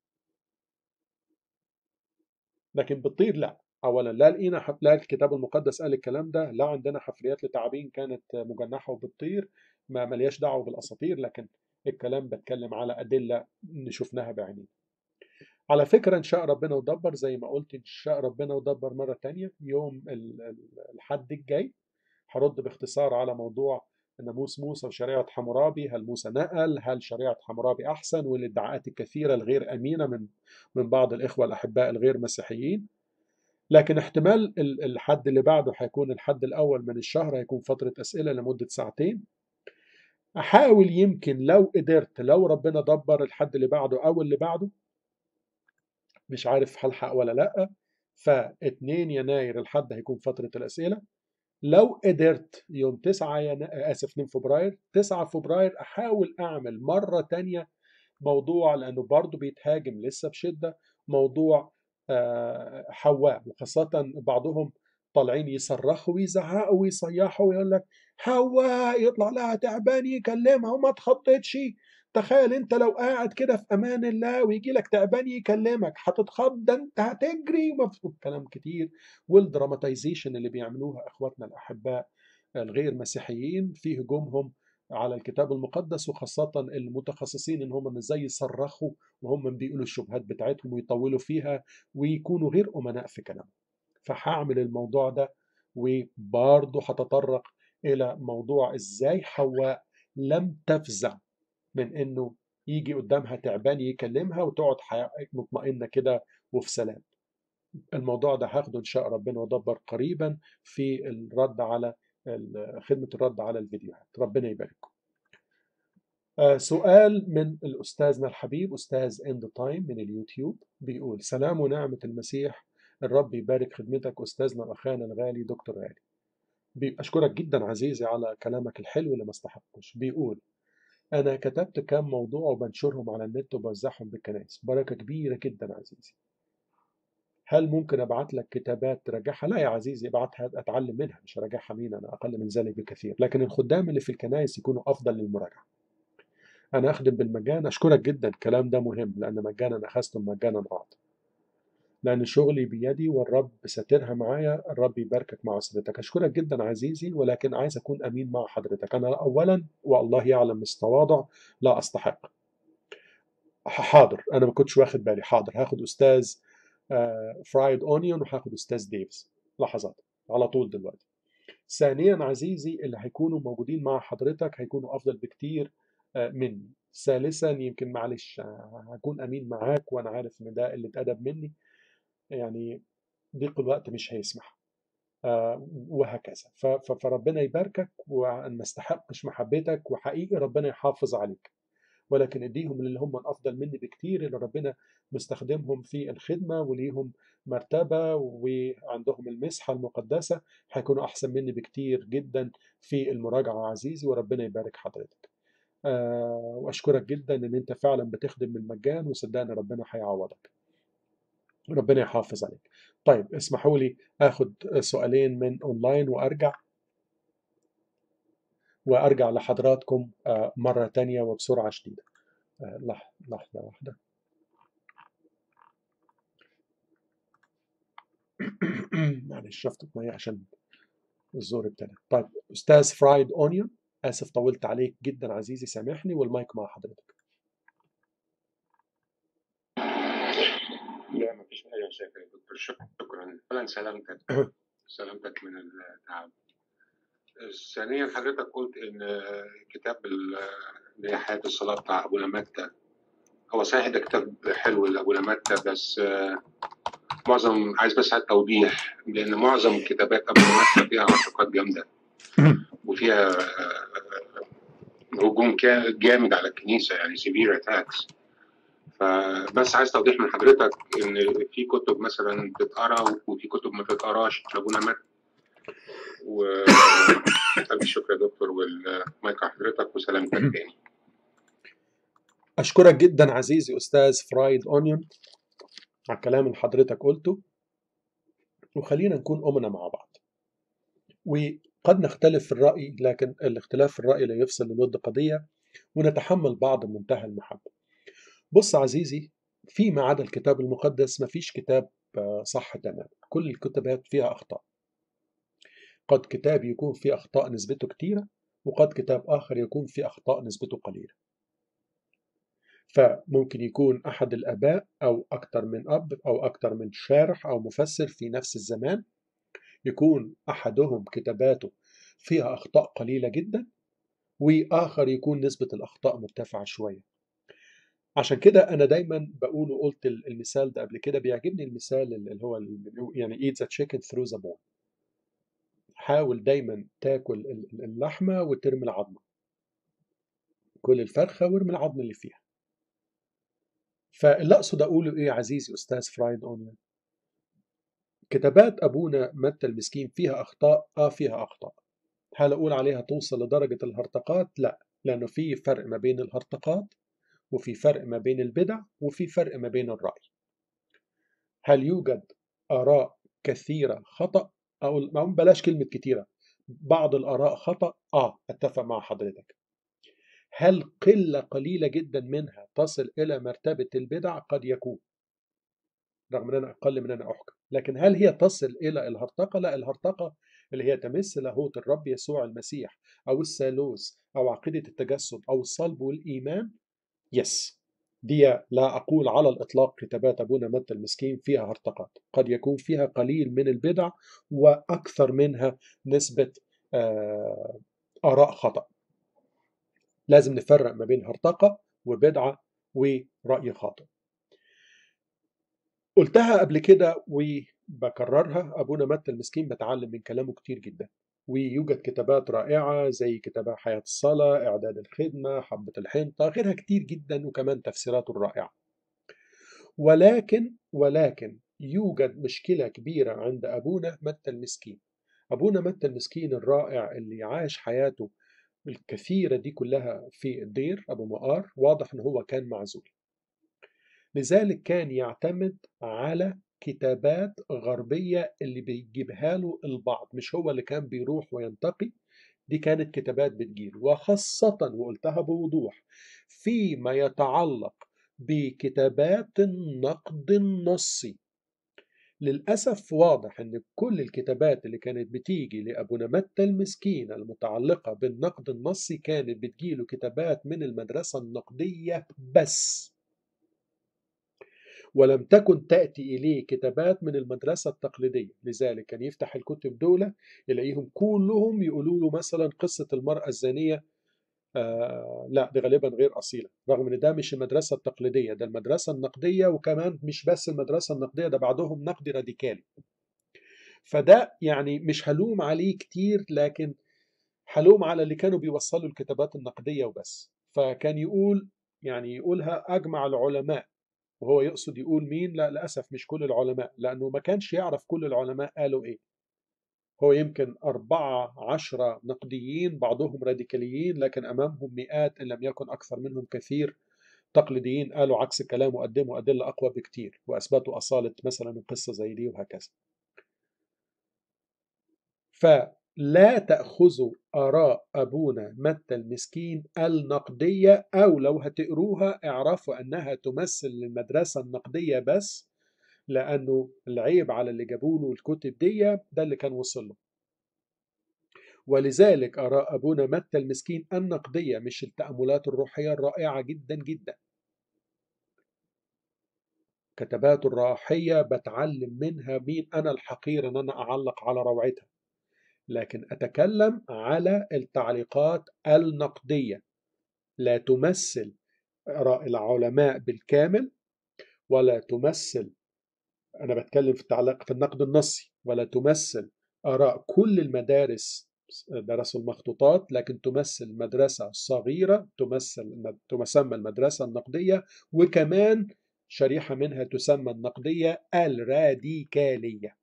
لكن بتطير لا اولا لا لقينا حف... لا الكتاب المقدس قال الكلام ده لا عندنا حفريات لتعابين كانت مجنحه وبتطير ما ملياش دعوه بالاساطير لكن الكلام بتكلم على ادله شفناها بعينينا على فكرة إن شاء ربنا ودبر زي ما قلت إن شاء ربنا ودبر مرة تانية يوم الحد الجاي هرد باختصار على موضوع ناموس موسى وشريعة حمورابي هل موسى نقل هل شريعة حمورابي أحسن والادعاءات الكثيرة الغير أمينة من من بعض الإخوة الأحباء الغير مسيحيين لكن احتمال الحد اللي بعده هيكون الحد الأول من الشهر هيكون فترة أسئلة لمدة ساعتين أحاول يمكن لو قدرت لو ربنا دبر الحد اللي بعده أو اللي بعده مش عارف هلحق ولا لأ ف 2 يناير الحد هيكون فترة الأسئلة لو قدرت يوم 9 ينا... آسف 2 فبراير 9 فبراير أحاول أعمل مرة تانية موضوع لأنه برضه بيتهاجم لسه بشدة موضوع حواء وخاصة بعضهم طالعين يصرخوا ويزعقوا ويصيحوا ويقول لك حواء يطلع لها تعبان يكلمها وما تخطيتش تخيل انت لو قاعد كده في امان الله ويجي لك تعبان يكلمك هتتخض ده انت هتجري ومفروض كلام كتير والدراماتيزيشن اللي بيعملوها اخواتنا الاحباء الغير مسيحيين في هجومهم على الكتاب المقدس وخاصة المتخصصين ان هم ازاي يصرخوا وهم بيقولوا الشبهات بتاعتهم ويطولوا فيها ويكونوا غير امناء في كلامهم فهعمل الموضوع ده وبرضه هتطرق الى موضوع ازاي حواء لم تفزع من انه يجي قدامها تعبان يكلمها وتقعد مطمئنه كده وفي سلام الموضوع ده هاخده ان شاء ربنا ودبر قريبا في الرد على خدمه الرد على الفيديوهات ربنا يبارككم آه سؤال من الأستاذنا الحبيب أستاذ إند تايم من اليوتيوب بيقول سلام ونعمة المسيح الرب يبارك خدمتك أستاذنا وأخانا الغالي دكتور غالي أشكرك جدا عزيزي على كلامك الحلو اللي ما استحقوش بيقول أنا كتبت كام موضوع وبنشرهم على النت وبوزعهم بالكنائس بركة كبيرة جدا عزيزي هل ممكن ابعت لك كتابات تراجعها؟ لا يا عزيزي ابعتها اتعلم منها مش راجعها مين انا اقل من ذلك بكثير، لكن الخدام اللي في الكنائس يكونوا افضل للمراجعه. انا اخدم بالمجان اشكرك جدا الكلام ده مهم لان مجانا اخذتم مجانا اعطى. لان شغلي بيدي والرب ساترها معايا الرب يباركك مع اسرتك اشكرك جدا عزيزي ولكن عايز اكون امين مع حضرتك انا اولا والله يعلم التواضع لا استحق. حاضر انا ما كنتش واخد بالي حاضر هاخد استاذ فرايد اونيون وهاخد استاذ ديفز لحظات على طول دلوقتي ثانيا عزيزي اللي هيكونوا موجودين مع حضرتك هيكونوا افضل بكتير مني ثالثا يمكن معلش هكون امين معاك وانا عارف ان ده اللي اتأدب مني يعني ضيق الوقت مش هيسمح وهكذا فربنا يباركك وما استحقش محبتك وحقيقي ربنا يحافظ عليك ولكن اديهم اللي هم الافضل مني بكتير اللي ربنا مستخدمهم في الخدمه وليهم مرتبه وعندهم المسحه المقدسه هيكونوا احسن مني بكتير جدا في المراجعه عزيزي وربنا يبارك حضرتك. أه واشكرك جدا ان انت فعلا بتخدم بالمجان وصدقني ربنا هيعوضك. ربنا يحافظ عليك. طيب اسمحوا لي اخد سؤالين من اونلاين وارجع وارجع لحضراتكم مره تانية وبسرعه شديده. لحظه واحده. معلش شفت ميه عشان الزور ابتدى طيب استاذ فرايد اونيون اسف طولت عليك جدا عزيزي سامحني والمايك مع حضرتك لا ما فيش اي مشاكل يا دكتور شكرا اولا سلامتك سلامتك من التعب ثانيا حضرتك قلت ان كتاب اللي هي حياه الصلاه بتاع ابونا متى هو صحيح ده كتاب حلو لابونا متى بس معظم عايز بس على التوضيح لان معظم الكتابات قبل مكه فيها اعتقاد جامده وفيها هجوم جامد على الكنيسه يعني سيفير اتاكس فبس عايز توضيح من حضرتك ان في كتب مثلا بتتقرا وفي كتب ما بتتقراش لابونا مات و الشكر يا دكتور والمايك على حضرتك وسلامتك تاني اشكرك جدا عزيزي استاذ فرايد اونيون على الكلام اللي حضرتك قلته وخلينا نكون أمنا مع بعض قد نختلف في الرأي لكن الاختلاف في الرأي لا يفصل للود قضية ونتحمل بعض بمنتهى المحبة بص عزيزي فيما عدا الكتاب المقدس مفيش كتاب صح تمام كل الكتابات فيها أخطاء قد كتاب يكون فيه أخطاء نسبته كتيرة وقد كتاب آخر يكون فيه أخطاء نسبته قليلة فممكن يكون أحد الآباء أو أكثر من أب أو أكثر من شارح أو مفسر في نفس الزمان يكون أحدهم كتاباته فيها أخطاء قليلة جدا وآخر يكون نسبة الأخطاء مرتفعة شوية عشان كده أنا دايما بقول وقلت المثال ده قبل كده بيعجبني المثال اللي هو يعني eat the chicken through the bone حاول دايما تاكل اللحمة وترمي العظمة كل الفرخة وارمي العظم اللي فيها فاللي أقصد أقوله إيه يا عزيزي أستاذ فرايد أونيون كتابات أبونا متى المسكين فيها أخطاء آه فيها أخطاء هل أقول عليها توصل لدرجة الهرطقات؟ لا لأنه في فرق ما بين الهرطقات وفي فرق ما بين البدع وفي فرق ما بين الرأي هل يوجد آراء كثيرة خطأ أو بلاش كلمة كثيرة بعض الآراء خطأ آه أتفق مع حضرتك هل قلة قليلة جدا منها تصل إلى مرتبة البدع قد يكون رغم أن أنا أقل من أنا أحكم لكن هل هي تصل إلى الهرطقة؟ لا الهرطقة اللي هي تمس لاهوت الرب يسوع المسيح أو الثالوث أو عقيدة التجسد أو الصلب والإيمان يس دي لا أقول على الإطلاق كتابات أبونا متى المسكين فيها هرطقات قد يكون فيها قليل من البدع وأكثر منها نسبة آه آراء خطأ لازم نفرق ما بين هرطقة وبدعة ورأي خاطئ قلتها قبل كده وبكررها أبونا متى المسكين بتعلم من كلامه كتير جدا ويوجد كتابات رائعة زي كتابات حياة الصلاة إعداد الخدمة حبة الحنطة غيرها كتير جدا وكمان تفسيراته الرائعة ولكن ولكن يوجد مشكلة كبيرة عند أبونا متى المسكين أبونا متى المسكين الرائع اللي عاش حياته الكثيرة دي كلها في الدير أبو مقار واضح أنه هو كان معزول لذلك كان يعتمد على كتابات غربية اللي بيجيبها له البعض مش هو اللي كان بيروح وينتقي دي كانت كتابات بتجيله وخاصة وقلتها بوضوح فيما يتعلق بكتابات النقد النصي للأسف واضح أن كل الكتابات اللي كانت بتيجي لأبونا متى المسكين المتعلقة بالنقد النصي كانت بتجيله كتابات من المدرسة النقدية بس ولم تكن تأتي إليه كتابات من المدرسة التقليدية لذلك كان يفتح الكتب دولة يلاقيهم كلهم يقولوا له مثلا قصة المرأة الزانية آه لا دي غالبا غير أصيلة رغم ان ده مش المدرسة التقليدية ده المدرسة النقدية وكمان مش بس المدرسة النقدية ده بعدهم نقد راديكالي فده يعني مش هلوم عليه كتير لكن هلوم على اللي كانوا بيوصلوا الكتابات النقدية وبس فكان يقول يعني يقولها أجمع العلماء وهو يقصد يقول مين لا للأسف مش كل العلماء لأنه ما كانش يعرف كل العلماء قالوا إيه هو يمكن أربعة عشرة نقديين بعضهم راديكاليين لكن أمامهم مئات إن لم يكن أكثر منهم كثير تقليديين قالوا عكس كلامه وقدموا أدلة أقوى بكتير وأثبتوا أصالة مثلا قصة زي دي وهكذا فلا تأخذوا آراء أبونا متى المسكين النقدية أو لو هتقروها اعرفوا أنها تمثل المدرسة النقدية بس لأنه العيب على اللي جابوله الكتب دي ده اللي كان وصل له ولذلك آراء أبونا متى المسكين النقدية مش التأملات الروحية الرائعة جدا جدا كتبات الراحية بتعلم منها مين أنا الحقير أن أنا أعلق على روعتها لكن أتكلم على التعليقات النقدية لا تمثل آراء العلماء بالكامل ولا تمثل أنا بتكلم في التعليق في النقد النصي ولا تمثل آراء كل المدارس درسوا المخطوطات لكن تمثل مدرسة صغيرة تمثل تسمى المدرسة النقدية وكمان شريحة منها تسمى النقدية الراديكالية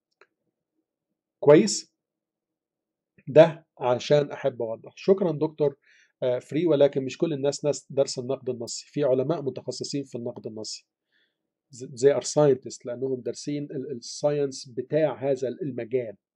كويس؟ ده عشان أحب أوضح شكرا دكتور فري ولكن مش كل الناس ناس درس النقد النصي في علماء متخصصين في النقد النصي زي ار ساينتست لانهم دارسين الساينس بتاع هذا المجال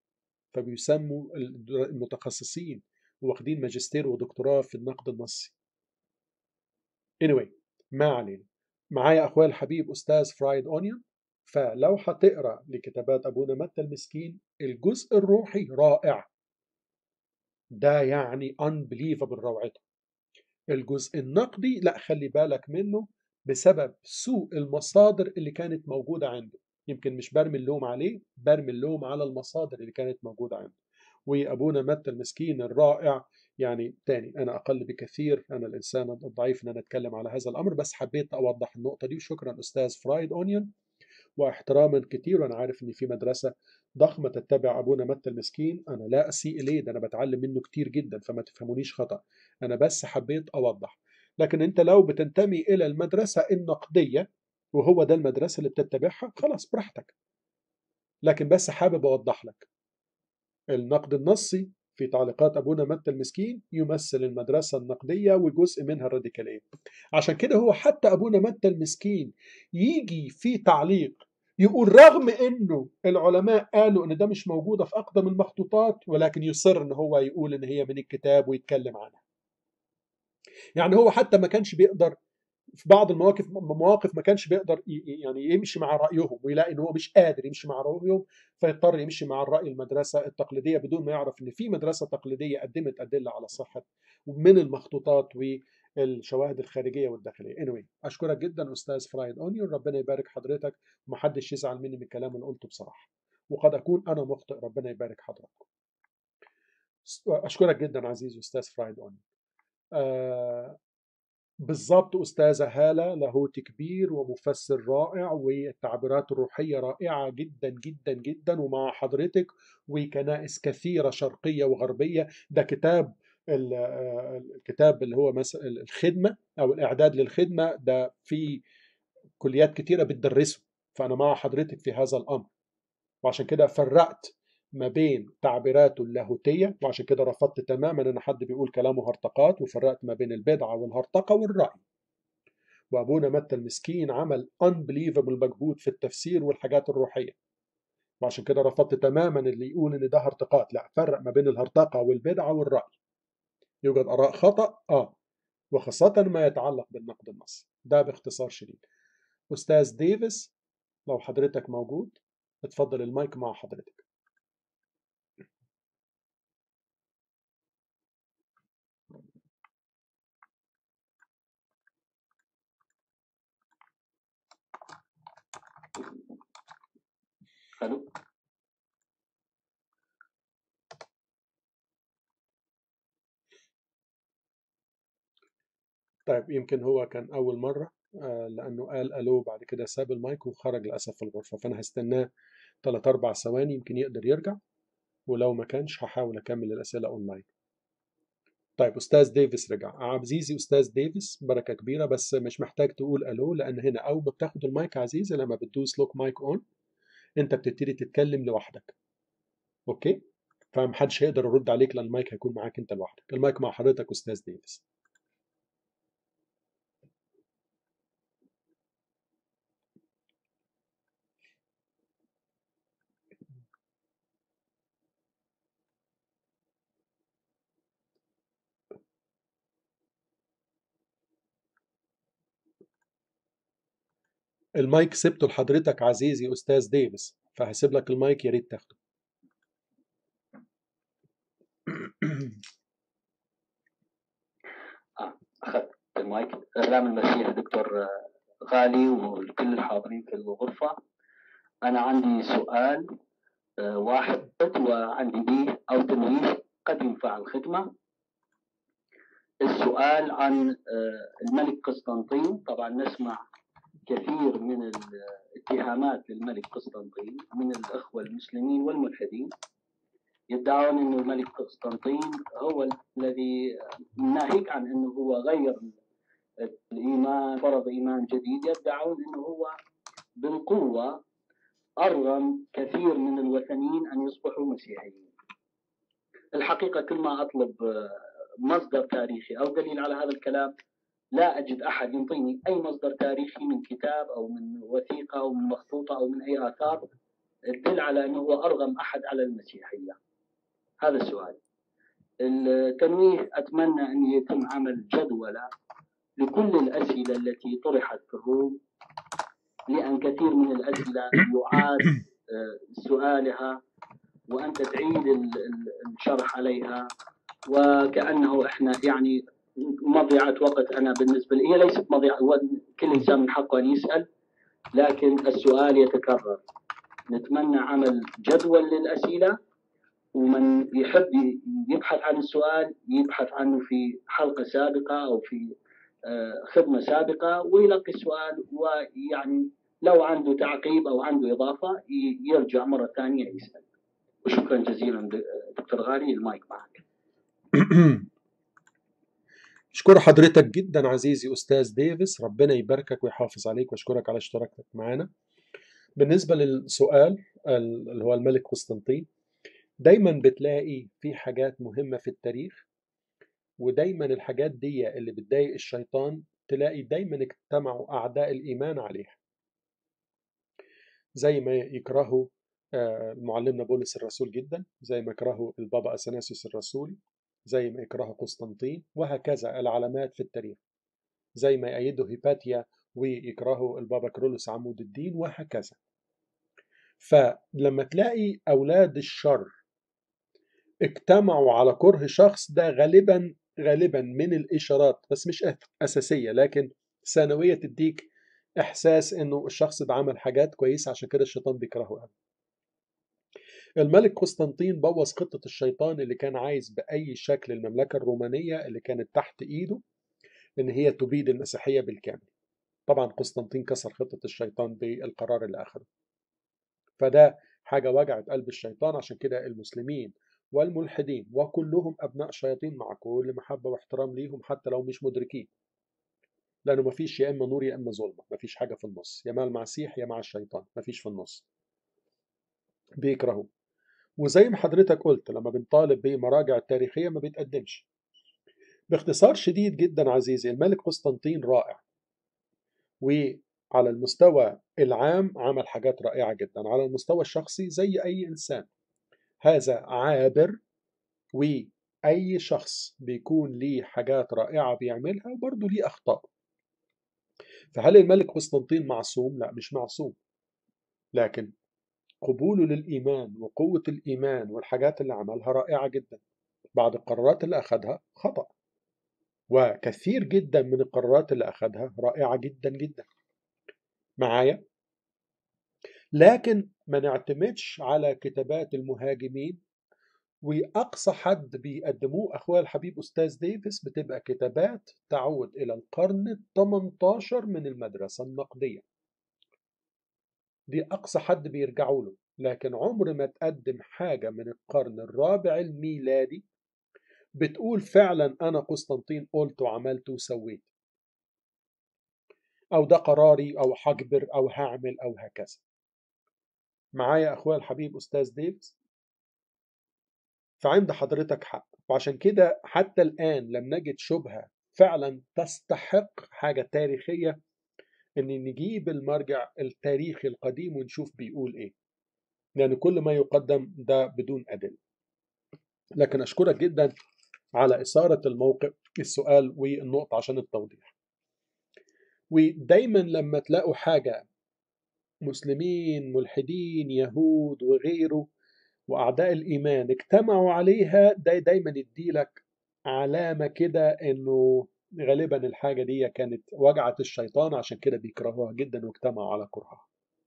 فبيسموا المتخصصين واخدين ماجستير ودكتوراه في النقد النصي anyway ما علينا معايا اخويا الحبيب استاذ فرايد اونيون فلو هتقرا لكتابات ابونا متى المسكين الجزء الروحي رائع ده يعني unbelievable روعته الجزء النقدي لا خلي بالك منه بسبب سوء المصادر اللي كانت موجودة عنده يمكن مش برمي اللوم عليه برمي اللوم على المصادر اللي كانت موجودة عنده وأبونا متى المسكين الرائع يعني تاني أنا أقل بكثير أنا الإنسان الضعيف إن أنا أتكلم على هذا الأمر بس حبيت أوضح النقطة دي وشكرا أستاذ فرايد أونيون واحتراما كتير وأنا عارف إن في مدرسة ضخمة تتبع أبونا متى المسكين أنا لا أسيء إليه ده أنا بتعلم منه كتير جدا فما تفهمونيش خطأ أنا بس حبيت أوضح لكن أنت لو بتنتمي إلى المدرسة النقدية وهو ده المدرسة اللي بتتبعها خلاص براحتك لكن بس حابب أوضح لك النقد النصي في تعليقات أبونا متى المسكين يمثل المدرسة النقدية وجزء منها الراديكالية عشان كده هو حتى أبونا متى المسكين يجي في تعليق يقول رغم انه العلماء قالوا ان ده مش موجوده في اقدم المخطوطات ولكن يصر ان هو يقول ان هي من الكتاب ويتكلم عنها. يعني هو حتى ما كانش بيقدر في بعض المواقف مواقف ما كانش بيقدر يعني يمشي مع رايهم ويلاقي ان هو مش قادر يمشي مع رايهم فيضطر يمشي مع الراي المدرسه التقليديه بدون ما يعرف ان في مدرسه تقليديه قدمت ادله على صحه من المخطوطات والشواهد الخارجيه والداخليه. anyway اشكرك جدا استاذ فرايد اونيون ربنا يبارك حضرتك ومحدش يزعل مني من الكلام اللي قلته بصراحه. وقد اكون انا مخطئ ربنا يبارك حضراتكم. اشكرك جدا عزيزي استاذ فرايد اونيون. آه بالضبط أستاذة هالة لاهوت كبير ومفسر رائع والتعبيرات الروحية رائعة جدا جدا جدا ومع حضرتك وكنائس كثيرة شرقية وغربية ده كتاب الكتاب اللي هو الخدمة أو الإعداد للخدمة ده في كليات كثيرة بتدرسه فأنا مع حضرتك في هذا الأمر وعشان كده فرقت ما بين تعبيراته اللاهوتيه وعشان كده رفضت تماما ان حد بيقول كلامه هرطقات وفرقت ما بين البدعه والهرطقه والراي وابونا متى المسكين عمل unbelievable مجهود في التفسير والحاجات الروحيه وعشان كده رفضت تماما اللي يقول ان ده هرطقات لا فرق ما بين الهرطقه والبدعه والراي يوجد اراء خطا اه وخاصه ما يتعلق بالنقد النصي ده باختصار شديد استاذ ديفيس لو حضرتك موجود اتفضل المايك مع حضرتك الو طيب يمكن هو كان أول مرة آه لأنه قال ألو بعد كده ساب المايك وخرج للأسف في الغرفة فأنا هستناه ثلاث أربع ثواني يمكن يقدر يرجع ولو ما كانش هحاول أكمل الأسئلة أونلاين طيب أستاذ ديفيس رجع عزيزي أستاذ ديفيس بركة كبيرة بس مش محتاج تقول ألو لأن هنا أول ما بتاخد المايك عزيزي لما بتدوس لوك مايك أون أنت بتبتدي تتكلم لوحدك أوكي فمحدش هيقدر يرد عليك لأن المايك هيكون معاك أنت لوحدك المايك مع حضرتك أستاذ ديفيس المايك سبته لحضرتك عزيزي استاذ ديفيس فهسيب لك المايك يا ريت تاخده آه. اخذت المايك سلام المسيح دكتور غالي وكل الحاضرين في الغرفه انا عندي سؤال واحد وعندي به او تنويه قد ينفع الخدمه السؤال عن الملك قسطنطين طبعا نسمع كثير من الاتهامات للملك قسطنطين من الأخوة المسلمين والملحدين يدعون أن الملك قسطنطين هو الذي ناهيك عن أنه هو غير الإيمان فرض إيمان جديد يدعون أنه هو بالقوة أرغم كثير من الوثنيين أن يصبحوا مسيحيين الحقيقة كل ما أطلب مصدر تاريخي أو دليل على هذا الكلام لا أجد أحد يعطيني أي مصدر تاريخي من كتاب أو من وثيقة أو من مخطوطة أو من أي آثار تدل على أنه هو أرغم أحد على المسيحية هذا السؤال التنويه أتمنى أن يتم عمل جدولة لكل الأسئلة التي طرحت في الروم لأن كثير من الأسئلة يعاد آه، سؤالها وأنت تعيد ال- ال- الشرح عليها وكأنه إحنا يعني مضيعة وقت أنا بالنسبة لي هي ليست مضيعة هو كل إنسان من حقه أن يسأل لكن السؤال يتكرر نتمنى عمل جدول للأسئلة ومن يحب ي- يبحث عن السؤال يبحث عنه في حلقة سابقة أو في آه، خدمة سابقة ويلقي السؤال ويعني لو عنده تعقيب أو عنده إضافة ي- يرجع مرة ثانية يسأل وشكرا جزيلا د- دكتور غالي المايك معك أشكر حضرتك جدا عزيزي أستاذ ديفيس ربنا يباركك ويحافظ عليك وأشكرك على اشتراكك معنا بالنسبة للسؤال ال- اللي هو الملك قسطنطين دايما بتلاقي في حاجات مهمة في التاريخ ودايما الحاجات دي اللي بتضايق الشيطان تلاقي دايما اجتمعوا أعداء الإيمان عليها زي ما يكرهوا آه، معلمنا بولس الرسول جدا زي ما يكرهوا البابا أثناسيوس الرسولي زي ما يكرهوا قسطنطين وهكذا العلامات في التاريخ زي ما يأيدوا هيباتيا ويكرهوا البابا كرولوس عمود الدين وهكذا فلما تلاقي أولاد الشر اجتمعوا على كره شخص ده غالبا غالبا من الإشارات بس مش أث- أساسية لكن ثانوية تديك إحساس إنه الشخص ده عمل حاجات كويسة عشان كده الشيطان بيكرهه قوي الملك قسطنطين بوظ خطة الشيطان اللي كان عايز بأي شكل المملكة الرومانية اللي كانت تحت إيده إن هي تبيد المسيحية بالكامل طبعا قسطنطين كسر خطة الشيطان بالقرار اللي أخده فده حاجة وجعت قلب الشيطان عشان كده المسلمين والملحدين وكلهم أبناء شياطين مع كل محبة واحترام ليهم حتى لو مش مدركين لأنه مفيش يا إما نور يا إما ظلمة مفيش حاجة في النص يا مع المسيح يا مع الشيطان مفيش في النص بيكرهوا وزي ما حضرتك قلت لما بنطالب بمراجع تاريخية ما بيتقدمش باختصار شديد جدا عزيزي الملك قسطنطين رائع وعلى المستوى العام عمل حاجات رائعة جدا على المستوى الشخصي زي أي إنسان هذا عابر وأي شخص بيكون ليه حاجات رائعة بيعملها وبرضه ليه أخطاء فهل الملك قسطنطين معصوم؟ لا مش معصوم لكن قبوله للإيمان وقوة الإيمان والحاجات اللي عملها رائعة جدا بعض القرارات اللي أخذها خطأ وكثير جدا من القرارات اللي أخذها رائعة جدا جدا معايا لكن ما نعتمدش على كتابات المهاجمين وأقصى حد بيقدموه أخويا الحبيب أستاذ ديفيس بتبقى كتابات تعود إلى القرن ال 18 من المدرسة النقدية دي أقصى حد بيرجعوا له لكن عمر ما تقدم حاجة من القرن الرابع الميلادي بتقول فعلا أنا قسطنطين قلت وعملت وسويت أو ده قراري أو هجبر أو هعمل أو هكذا معايا أخويا الحبيب أستاذ ديفيس فعند حضرتك حق وعشان كده حتى الآن لم نجد شبهة فعلا تستحق حاجة تاريخية إن نجيب المرجع التاريخي القديم ونشوف بيقول إيه لأن كل ما يقدم ده بدون أدلة لكن أشكرك جدا على إثارة الموقف السؤال والنقطة عشان التوضيح ودايما لما تلاقوا حاجة مسلمين ملحدين يهود وغيره وأعداء الإيمان اجتمعوا عليها ده دايما يديلك علامة كده إنه غالبا الحاجة دي كانت وجعت الشيطان عشان كده بيكرهوها جدا واجتمعوا على كرهها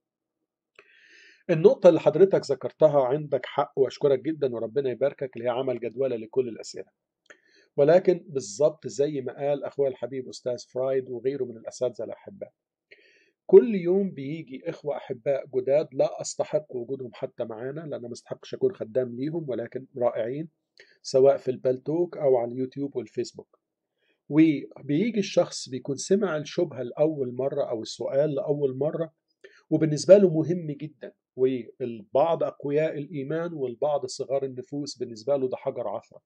النقطة اللي حضرتك ذكرتها عندك حق وأشكرك جدا وربنا يباركك اللي هي عمل جدولة لكل الأسئلة ولكن بالظبط زي ما قال أخويا الحبيب أستاذ فرايد وغيره من الأساتذة الأحباء كل يوم بيجي إخوة أحباء جداد لا أستحق وجودهم حتى معانا لأن ما استحقش أكون خدام ليهم ولكن رائعين سواء في البلتوك أو على اليوتيوب والفيسبوك وبيجي الشخص بيكون سمع الشبهة لأول مرة أو السؤال لأول مرة وبالنسبة له مهم جدا والبعض أقوياء الإيمان والبعض صغار النفوس بالنسبة له ده حجر عثرة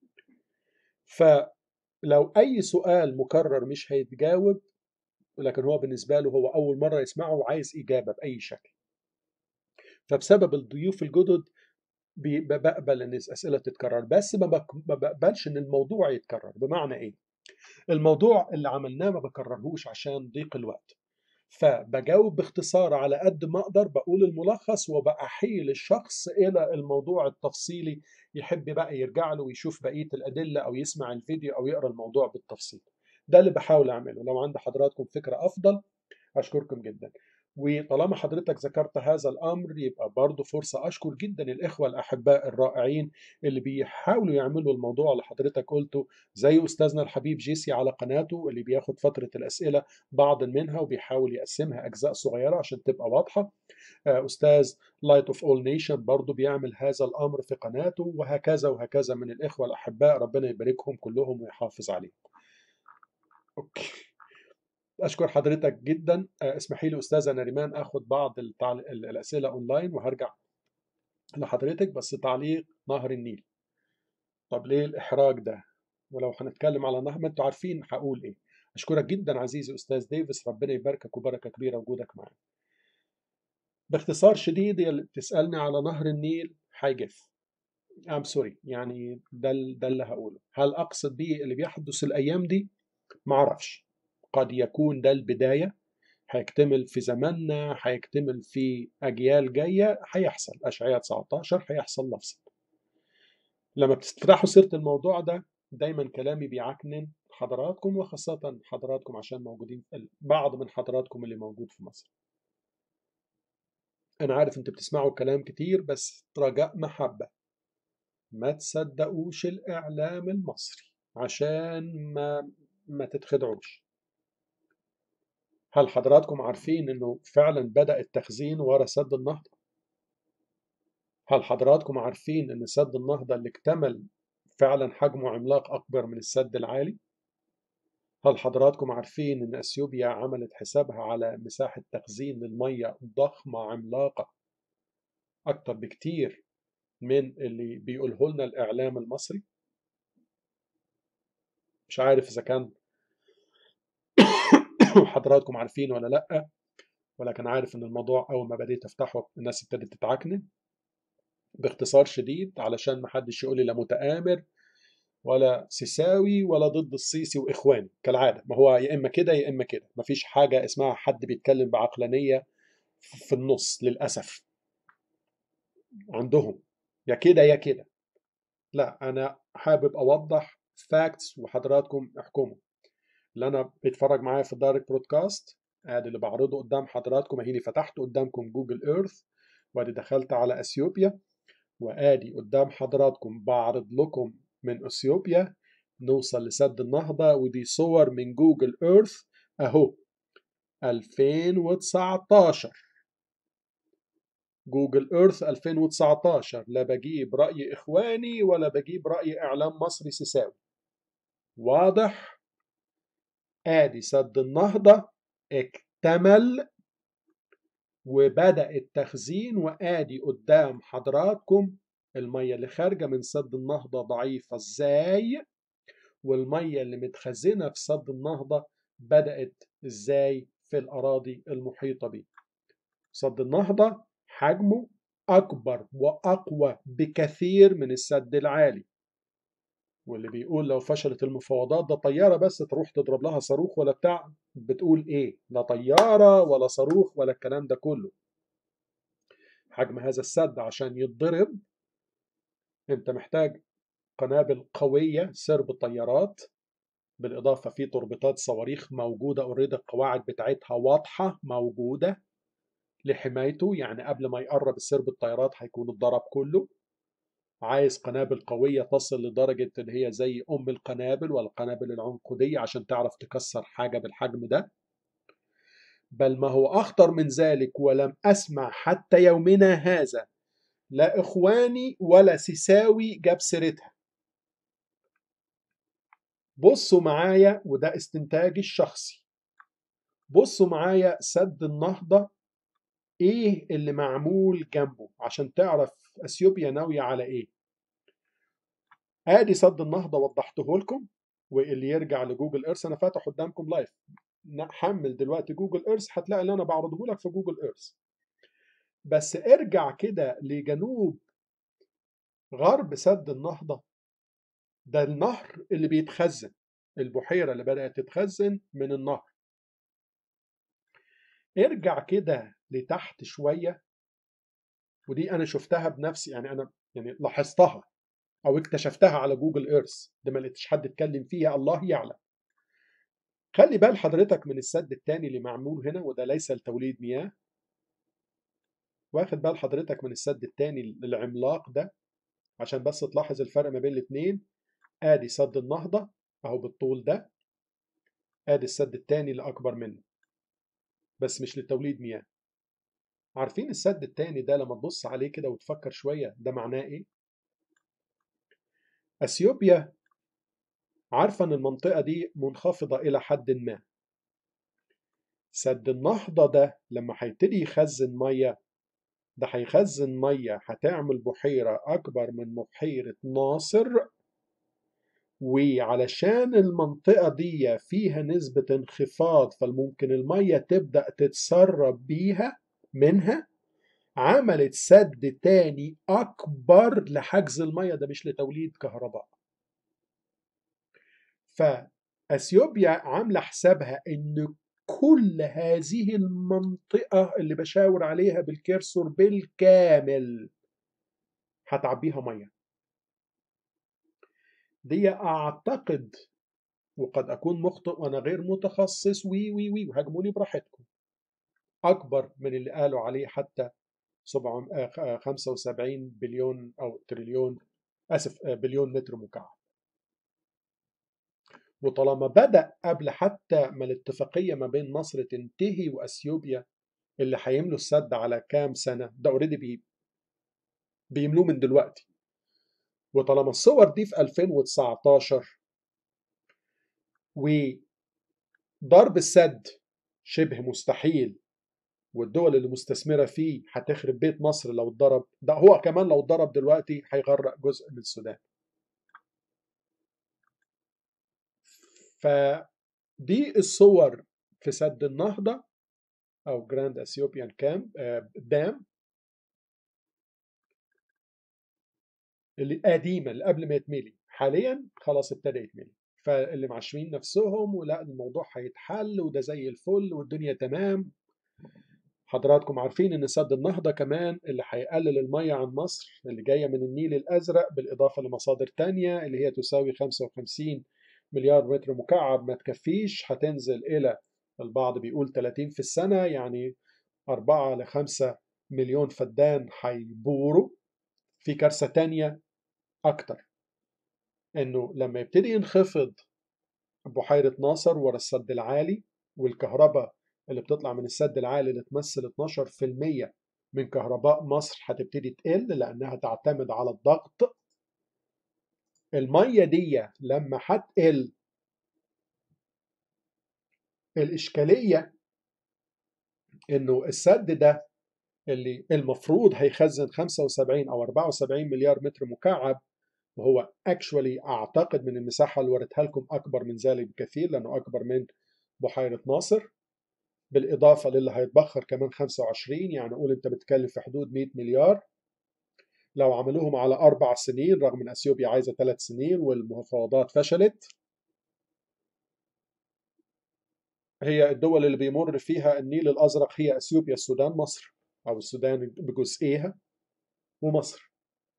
فلو أي سؤال مكرر مش هيتجاوب لكن هو بالنسبة له هو أول مرة يسمعه وعايز إجابة بأي شكل فبسبب الضيوف الجدد بي- بقبل ان الاسئله تتكرر بس ما بك- ما بقبلش ان الموضوع يتكرر بمعنى ايه الموضوع اللي عملناه ما بكررهوش عشان ضيق الوقت فبجاوب باختصار على قد ما اقدر بقول الملخص وبأحيل الشخص الى الموضوع التفصيلي يحب بقى يرجع له ويشوف بقيه الادله او يسمع الفيديو او يقرا الموضوع بالتفصيل ده اللي بحاول اعمله لو عند حضراتكم فكره افضل اشكركم جدا وطالما حضرتك ذكرت هذا الامر يبقى برضه فرصه اشكر جدا الاخوه الاحباء الرائعين اللي بيحاولوا يعملوا الموضوع اللي حضرتك قلته زي استاذنا الحبيب جيسي على قناته اللي بياخد فتره الاسئله بعض منها وبيحاول يقسمها اجزاء صغيره عشان تبقى واضحه آه، استاذ لايت اوف اول نيشن برضه بيعمل هذا الامر في قناته وهكذا وهكذا من الاخوه الاحباء ربنا يباركهم كلهم ويحافظ عليهم اوكي اشكر حضرتك جدا آه، اسمحي لي استاذه نريمان اخد بعض التعل... ال- الاسئله اونلاين وهرجع لحضرتك بس تعليق نهر النيل طب ليه الاحراج ده ولو هنتكلم على نهر ما انتوا عارفين هقول ايه اشكرك جدا عزيزي استاذ ديفيس ربنا يباركك وبركه كبيره وجودك معانا باختصار شديد اللي بتسالني على نهر النيل هيجف ام سوري يعني ده ال- ده اللي هقوله هل اقصد بيه اللي بيحدث الايام دي معرفش قد يكون ده البدايه هيكتمل في زماننا هيكتمل في أجيال جاية هيحصل أشعياء 19 هيحصل نفسه لما بتفتحوا سيرة الموضوع ده دايما كلامي بيعكنن حضراتكم وخاصة حضراتكم عشان موجودين بعض من حضراتكم اللي موجود في مصر أنا عارف أنتوا بتسمعوا كلام كتير بس رجاء محبة ما تصدقوش الإعلام المصري عشان ما ما تتخدعوش هل حضراتكم عارفين انه فعلا بدأ التخزين ورا سد النهضة؟ هل حضراتكم عارفين ان سد النهضة اللي اكتمل فعلا حجمه عملاق اكبر من السد العالي؟ هل حضراتكم عارفين ان اثيوبيا عملت حسابها على مساحة تخزين للمية ضخمة عملاقة اكتر بكتير من اللي بيقوله لنا الاعلام المصري؟ مش عارف اذا كان حضراتكم عارفين ولا لا ولكن عارف ان الموضوع اول ما بديت افتحه الناس ابتدت تتعكنن باختصار شديد علشان ما حدش يقول لي لا متآمر ولا سيساوي ولا ضد السيسي واخواني كالعاده ما هو يا اما كده يا اما كده ما فيش حاجه اسمها حد بيتكلم بعقلانيه في النص للاسف عندهم يا كده يا كده لا انا حابب اوضح فاكتس وحضراتكم احكموا اللي انا بيتفرج معايا في الدايركت برودكاست ادي اللي بعرضه قدام حضراتكم اهيني فتحت قدامكم جوجل ايرث وادي دخلت على اثيوبيا وادي قدام حضراتكم بعرض لكم من اثيوبيا نوصل لسد النهضة ودي صور من جوجل ايرث اهو 2019 جوجل ايرث 2019 لا بجيب رأي اخواني ولا بجيب رأي اعلام مصري سيساوي واضح ادي سد النهضة اكتمل وبدأ التخزين وادي قدام حضراتكم المية اللي خارجة من سد النهضة ضعيفة ازاي والمية اللي متخزنة في سد النهضة بدأت ازاي في الأراضي المحيطة بيه سد النهضة حجمه أكبر وأقوى بكثير من السد العالي واللي بيقول لو فشلت المفاوضات ده طيارة بس تروح تضرب لها صاروخ ولا بتاع بتقول ايه لا طيارة ولا صاروخ ولا الكلام ده كله حجم هذا السد عشان يتضرب انت محتاج قنابل قوية سرب الطيارات بالإضافة في تربطات صواريخ موجودة اوريدي القواعد بتاعتها واضحة موجودة لحمايته يعني قبل ما يقرب السرب الطيارات هيكون اتضرب كله عايز قنابل قوية تصل لدرجة اللي هي زي أم القنابل والقنابل العنقودية عشان تعرف تكسر حاجة بالحجم ده بل ما هو أخطر من ذلك ولم أسمع حتى يومنا هذا لا إخواني ولا سيساوي جاب سيرتها بصوا معايا وده استنتاجي الشخصي بصوا معايا سد النهضة ايه اللي معمول جنبه عشان تعرف اثيوبيا ناوية على ايه ادي سد النهضة وضحته لكم واللي يرجع لجوجل ايرث انا فاتح قدامكم لايف حمل دلوقتي جوجل ايرث هتلاقي اللي انا بعرضه لك في جوجل ايرث بس ارجع كده لجنوب غرب سد النهضة ده النهر اللي بيتخزن البحيرة اللي بدأت تتخزن من النهر ارجع كده لتحت شوية ودي أنا شفتها بنفسي يعني أنا يعني لاحظتها أو اكتشفتها على جوجل إيرث ده ما لقيتش حد اتكلم فيها الله يعلم خلي بال حضرتك من السد التاني اللي معمول هنا وده ليس لتوليد مياه واخد بال حضرتك من السد التاني العملاق ده عشان بس تلاحظ الفرق ما بين الاتنين ادي سد النهضة اهو بالطول ده ادي السد التاني اللي اكبر منه بس مش لتوليد مياه عارفين السد التاني ده لما تبص عليه كده وتفكر شوية ده معناه ايه اثيوبيا عارفة ان المنطقة دي منخفضة الى حد ما سد النهضة ده لما هيبتدي يخزن مية ده هيخزن مية هتعمل بحيرة أكبر من بحيرة ناصر وعلشان المنطقة دي فيها نسبة انخفاض فالممكن المية تبدأ تتسرب بيها منها عملت سد تاني أكبر لحجز المية ده مش لتوليد كهرباء فأثيوبيا عاملة حسابها إن كل هذه المنطقة اللي بشاور عليها بالكرسور بالكامل هتعبيها مية دي أعتقد وقد أكون مخطئ وأنا غير متخصص وي وي وي وهاجموني براحتكم أكبر من اللي قالوا عليه حتى 75 بليون أو تريليون آسف بليون متر مكعب وطالما بدأ قبل حتى ما الاتفاقية ما بين مصر تنتهي وأثيوبيا اللي هيملوا السد على كام سنة ده اوريدي بي بيملوه من دلوقتي وطالما الصور دي في 2019 وضرب السد شبه مستحيل والدول اللي مستثمرة فيه هتخرب بيت مصر لو اتضرب ده هو كمان لو اتضرب دلوقتي هيغرق جزء من السودان فدي الصور في سد النهضة أو جراند أثيوبيان كام دام اللي قديمة اللي قبل ما يتملي حاليا خلاص ابتدى يتملي فاللي معشمين نفسهم ولا الموضوع هيتحل وده زي الفل والدنيا تمام حضراتكم عارفين ان سد النهضه كمان اللي هيقلل الميه عن مصر اللي جايه من النيل الازرق بالاضافه لمصادر تانية اللي هي تساوي 55 مليار متر مكعب ما تكفيش هتنزل الى البعض بيقول 30 في السنه يعني 4 ل 5 مليون فدان هيبوروا في كارثه تانية اكتر انه لما يبتدي ينخفض بحيره ناصر ورا السد العالي والكهرباء اللي بتطلع من السد العالي اللي تمثل 12% من كهرباء مصر هتبتدي تقل لأنها تعتمد على الضغط المية دي لما هتقل الإشكالية إنه السد ده اللي المفروض هيخزن 75 أو 74 مليار متر مكعب وهو اكشولي اعتقد من المساحه اللي وريتها لكم اكبر من ذلك بكثير لانه اكبر من بحيره ناصر بالإضافة للي هيتبخر كمان 25 يعني قول أنت بتتكلم في حدود 100 مليار لو عملوهم على أربع سنين رغم أن أثيوبيا عايزة ثلاث سنين والمفاوضات فشلت هي الدول اللي بيمر فيها النيل الأزرق هي أثيوبيا السودان مصر أو السودان بجزئيها ومصر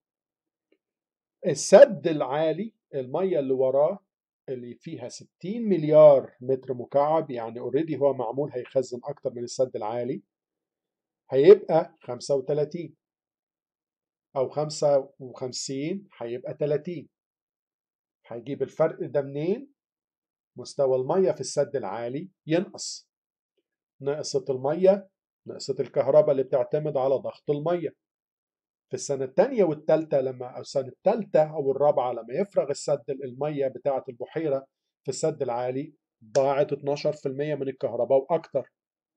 السد العالي المية اللي وراه اللي فيها 60 مليار متر مكعب يعني اوريدي هو معمول هيخزن اكتر من السد العالي هيبقى 35 او 55 هيبقى 30 هيجيب الفرق ده منين مستوى الميه في السد العالي ينقص نقصت الميه نقصت الكهرباء اللي بتعتمد على ضغط الميه في السنة الثانية والثالثة لما أو السنة الثالثة أو الرابعة لما يفرغ السد المية بتاعة البحيرة في السد العالي ضاعت 12% من الكهرباء وأكتر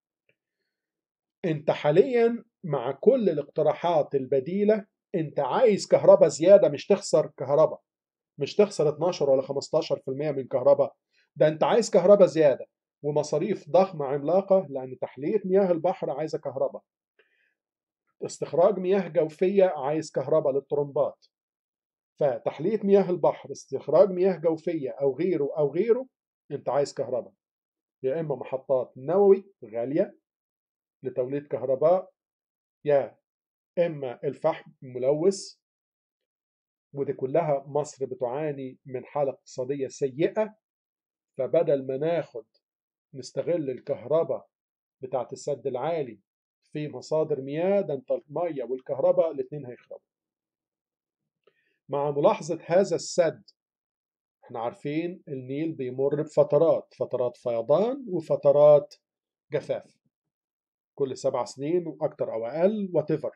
أنت حاليا مع كل الاقتراحات البديلة أنت عايز كهرباء زيادة مش تخسر كهرباء مش تخسر 12 ولا 15% من كهرباء ده أنت عايز كهرباء زيادة ومصاريف ضخمة عملاقة لأن تحلية مياه البحر عايزة كهرباء استخراج مياه جوفية عايز كهرباء للطرمبات فتحلية مياه البحر استخراج مياه جوفية أو غيره أو غيره أنت عايز كهرباء يا إما محطات نووي غالية لتوليد كهرباء يا إما الفحم ملوث ودي كلها مصر بتعاني من حالة اقتصادية سيئة فبدل ما ناخد نستغل الكهرباء بتاعت السد العالي في مصادر مياه ده انت المية والكهرباء الاتنين هيخربوا مع ملاحظة هذا السد احنا عارفين النيل بيمر بفترات فترات فيضان وفترات جفاف كل سبع سنين واكتر او اقل whatever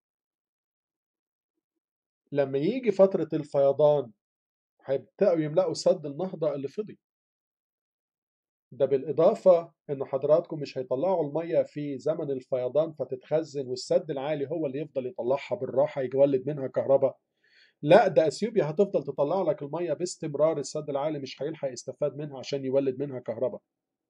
لما يجي فترة الفيضان هيبدأوا يملأوا سد النهضة اللي فضي ده بالإضافة إن حضراتكم مش هيطلعوا المية في زمن الفيضان فتتخزن والسد العالي هو اللي يفضل يطلعها بالراحة يولد منها كهرباء لا ده اثيوبيا هتفضل تطلع لك الميه باستمرار السد العالي مش هيلحق يستفاد منها عشان يولد منها كهرباء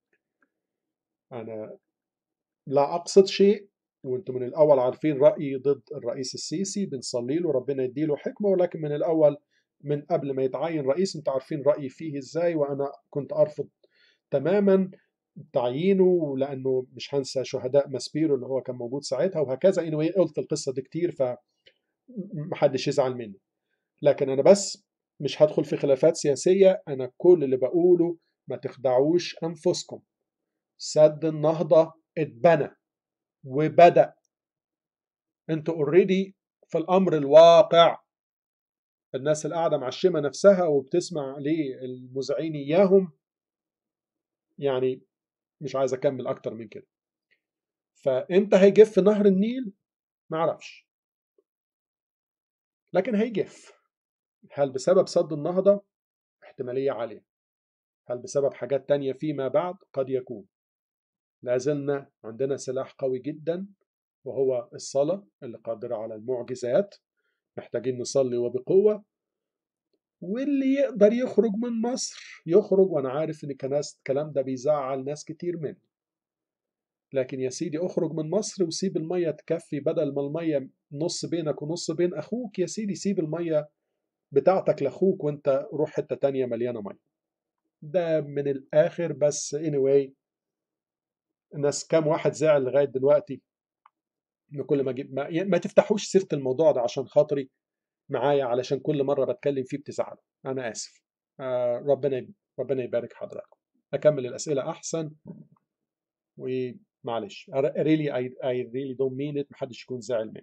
انا لا اقصد شيء وانتم من الاول عارفين رايي ضد الرئيس السيسي بنصلي له ربنا يديله حكمه ولكن من الاول من قبل ما يتعين رئيس انتم عارفين رايي فيه ازاي وانا كنت ارفض تماما تعيينه لانه مش هنسى شهداء ماسبيرو اللي هو كان موجود ساعتها وهكذا anyway قلت القصه دي كتير ف محدش يزعل مني لكن انا بس مش هدخل في خلافات سياسيه انا كل اللي بقوله ما تخدعوش انفسكم سد النهضه اتبنى وبدا انتوا اوريدي في الامر الواقع الناس اللي قاعده معشمه نفسها وبتسمع للمذيعين اياهم يعني مش عايز اكمل اكتر من كده فامتى هيجف نهر النيل معرفش لكن هيجف هل بسبب سد النهضة؟ احتمالية عالية هل بسبب حاجات تانية فيما بعد؟ قد يكون لازلنا عندنا سلاح قوي جدا وهو الصلاة اللي قادرة على المعجزات محتاجين نصلي وبقوة واللي يقدر يخرج من مصر يخرج وانا عارف ان الكلام ده بيزعل ناس كتير مني لكن يا سيدي اخرج من مصر وسيب المية تكفي بدل ما المية نص بينك ونص بين اخوك يا سيدي سيب المية بتاعتك لاخوك وانت روح حتة تانية مليانة مية ده من الاخر بس anyway الناس كام واحد زعل لغاية دلوقتي ان كل ما اجيب ما, ما تفتحوش سيرة الموضوع ده عشان خاطري معايا علشان كل مرة بتكلم فيه بتزعلوا انا اسف آه ربنا ربنا يبارك حضراتكم اكمل الاسئلة احسن ومعلش really I, I really don't mean it محدش يكون زعل مني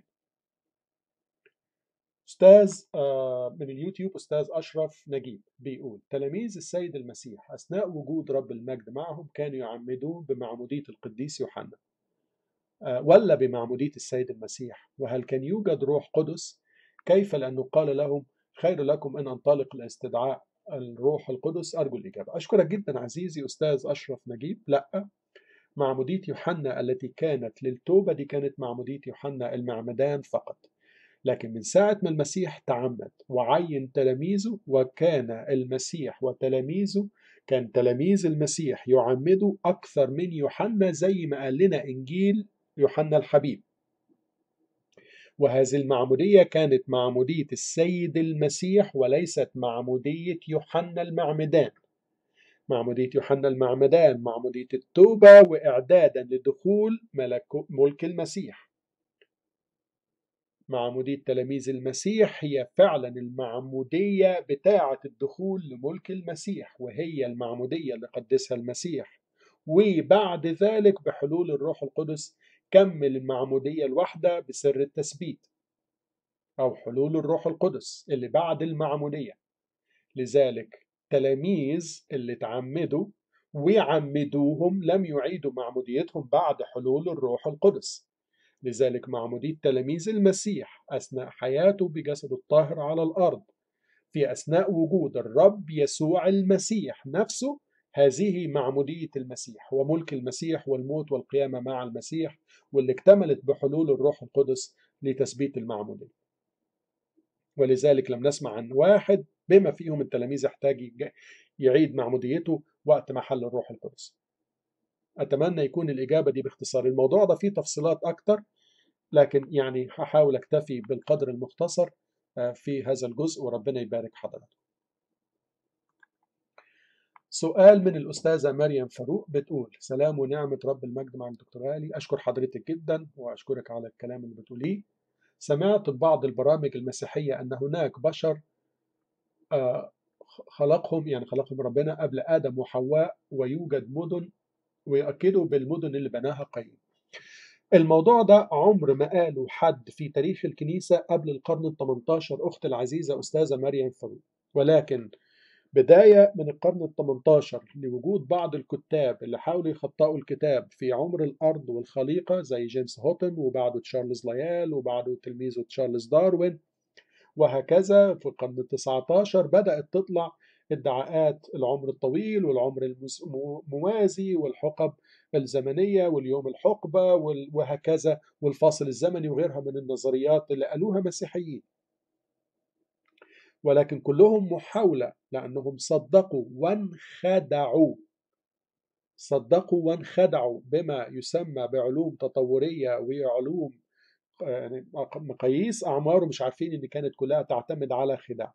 أستاذ من اليوتيوب أستاذ أشرف نجيب بيقول تلاميذ السيد المسيح أثناء وجود رب المجد معهم كانوا يعمدون بمعمودية القديس يوحنا ولا بمعمودية السيد المسيح وهل كان يوجد روح قدس كيف لأنه قال لهم خير لكم أن أنطلق لاستدعاء الروح القدس أرجو الإجابة أشكرك جدا عزيزي أستاذ أشرف نجيب لا معمودية يوحنا التي كانت للتوبة دي كانت معمودية يوحنا المعمدان فقط لكن من ساعة ما المسيح تعمد وعين تلاميذه وكان المسيح وتلاميذه كان تلاميذ المسيح يعمدوا أكثر من يوحنا زي ما قال لنا إنجيل يوحنا الحبيب وهذه المعمودية كانت معمودية السيد المسيح وليست معمودية يوحنا المعمدان معمودية يوحنا المعمدان معمودية التوبة وإعدادا لدخول ملك ملك المسيح معمودية تلاميذ المسيح هي فعلا المعمودية بتاعة الدخول لملك المسيح وهي المعمودية اللي قدسها المسيح وبعد ذلك بحلول الروح القدس كمل المعمودية الواحدة بسر التثبيت أو حلول الروح القدس اللي بعد المعمودية لذلك تلاميذ اللي تعمدوا ويعمدوهم لم يعيدوا معموديتهم بعد حلول الروح القدس لذلك معمودية تلاميذ المسيح أثناء حياته بجسده الطاهر على الأرض في أثناء وجود الرب يسوع المسيح نفسه هذه معمودية المسيح وملك المسيح والموت والقيامة مع المسيح واللي اكتملت بحلول الروح القدس لتثبيت المعمودية ولذلك لم نسمع عن واحد بما فيهم التلاميذ يحتاج يعيد معموديته وقت ما حل الروح القدس أتمنى يكون الإجابة دي باختصار الموضوع ده فيه تفصيلات أكتر لكن يعني هحاول أكتفي بالقدر المختصر في هذا الجزء وربنا يبارك حضراتكم سؤال من الأستاذة مريم فاروق بتقول سلام ونعمة رب المجد مع الدكتور غالي أشكر حضرتك جدا وأشكرك على الكلام اللي بتقوليه سمعت ببعض البرامج المسيحية أن هناك بشر خلقهم يعني خلقهم ربنا قبل آدم وحواء ويوجد مدن ويؤكدوا بالمدن اللي بناها قايين الموضوع ده عمر ما قاله حد في تاريخ الكنيسة قبل القرن ال 18 أخت العزيزة أستاذة مريم فاروق ولكن بداية من القرن ال 18 لوجود بعض الكتاب اللي حاولوا يخطئوا الكتاب في عمر الأرض والخليقة زي جيمس هوتن وبعده تشارلز ليال وبعده تلميذه تشارلز داروين وهكذا في القرن ال 19 بدأت تطلع ادعاءات العمر الطويل والعمر الموازي والحقب الزمنية واليوم الحقبة وهكذا والفاصل الزمني وغيرها من النظريات اللي قالوها مسيحيين ولكن كلهم محاولة لأنهم صدقوا وانخدعوا صدقوا وانخدعوا بما يسمى بعلوم تطورية وعلوم يعني مقاييس أعمار ومش عارفين إن كانت كلها تعتمد على خداع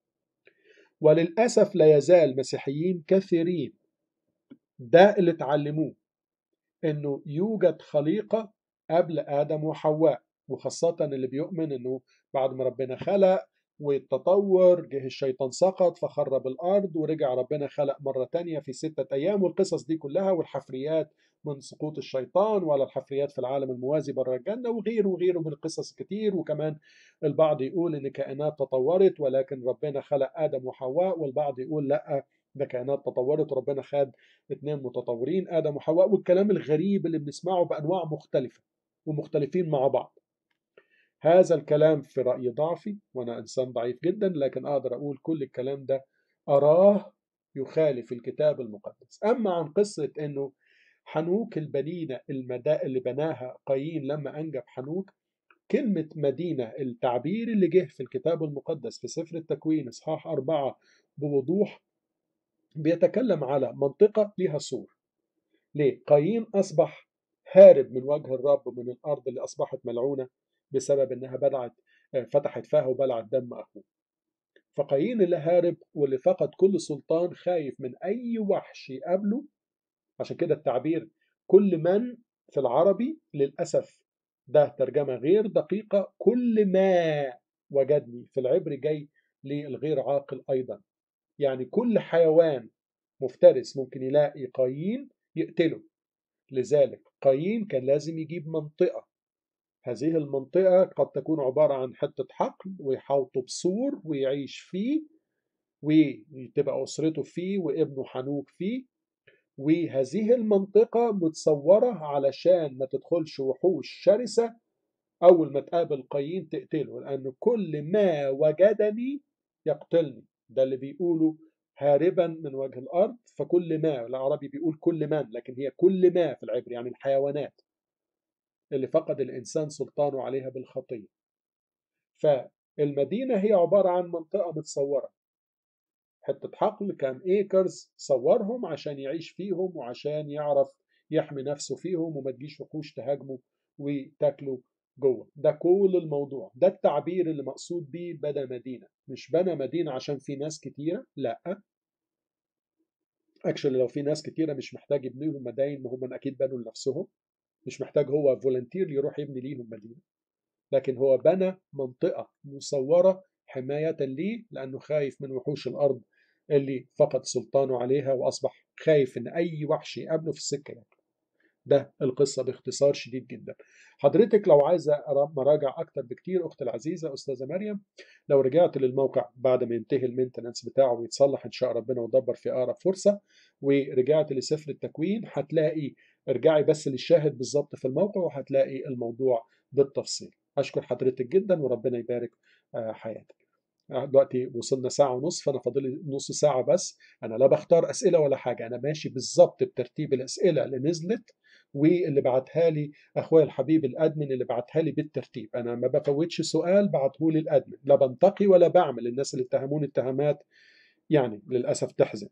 وللأسف لا يزال مسيحيين كثيرين ده اللي اتعلموه إنه يوجد خليقة قبل آدم وحواء وخاصة اللي بيؤمن إنه بعد ما ربنا خلق والتطور جه الشيطان سقط فخرب الأرض ورجع ربنا خلق مرة تانية في ستة أيام والقصص دي كلها والحفريات من سقوط الشيطان ولا الحفريات في العالم الموازي بره الجنة وغيره وغيره من القصص كتير وكمان البعض يقول إن كائنات تطورت ولكن ربنا خلق آدم وحواء والبعض يقول لأ ده كائنات تطورت وربنا خد اتنين متطورين آدم وحواء والكلام الغريب اللي بنسمعه بأنواع مختلفة ومختلفين مع بعض هذا الكلام في رأي ضعفي وأنا إنسان ضعيف جدا لكن أقدر أقول كل الكلام ده أراه يخالف الكتاب المقدس أما عن قصة أنه حنوك المدينة المدى اللي بناها قايين لما أنجب حنوك كلمة مدينة التعبير اللي جه في الكتاب المقدس في سفر التكوين إصحاح أربعة بوضوح بيتكلم على منطقة ليها سور ليه؟ قايين أصبح هارب من وجه الرب من الأرض اللي أصبحت ملعونة بسبب انها بلعت فتحت فاه وبلعت دم اخوه فقايين اللي هارب واللي فقد كل سلطان خايف من اي وحش يقابله عشان كده التعبير كل من في العربي للاسف ده ترجمه غير دقيقه كل ما وجدني في العبري جاي للغير عاقل ايضا يعني كل حيوان مفترس ممكن يلاقي قايين يقتله لذلك قايين كان لازم يجيب منطقه هذه المنطقة قد تكون عبارة عن حتة حقل ويحاوطوا بسور ويعيش فيه وتبقى أسرته فيه وابنه حنوك فيه وهذه المنطقة متصورة علشان ما تدخلش وحوش شرسة أول ما تقابل قايين تقتله لأن كل ما وجدني يقتلني ده اللي بيقوله هاربا من وجه الأرض فكل ما العربي بيقول كل من لكن هي كل ما في العبر يعني الحيوانات اللي فقد الإنسان سلطانه عليها بالخطية فالمدينة هي عبارة عن منطقة متصورة حتة حقل كان ايكرز صورهم عشان يعيش فيهم وعشان يعرف يحمي نفسه فيهم وما تجيش وحوش تهاجمه وتاكله جوه ده كل الموضوع ده التعبير اللي مقصود بيه بنى مدينة مش بنى مدينة عشان في ناس كتيرة لا اكشلي لو في ناس كتيرة مش محتاج يبنيهم مداين ما هم اكيد بنوا لنفسهم مش محتاج هو فولنتير يروح يبني ليهم مدينة لكن هو بنى منطقة مصورة حماية ليه لأنه خايف من وحوش الأرض اللي فقد سلطانه عليها وأصبح خايف إن أي وحش يقابله في السكة يعني. ده القصة باختصار شديد جدا حضرتك لو عايزة مراجع أكتر بكتير أخت العزيزة أستاذة مريم لو رجعت للموقع بعد ما ينتهي المينتنانس بتاعه ويتصلح إن شاء ربنا ودبر في أقرب فرصة ورجعت لسفر التكوين هتلاقي ارجعي بس للشاهد بالظبط في الموقع وهتلاقي الموضوع بالتفصيل أشكر حضرتك جدا وربنا يبارك حياتك دلوقتي وصلنا ساعة ونص فأنا فاضل نص ساعة بس أنا لا بختار أسئلة ولا حاجة أنا ماشي بالظبط بترتيب الأسئلة اللي نزلت واللي بعتها لي أخويا الحبيب الأدمن اللي بعتها لي بالترتيب أنا ما بفوتش سؤال بعته لي الأدمن لا بنتقي ولا بعمل الناس اللي اتهموني اتهامات يعني للأسف تحزن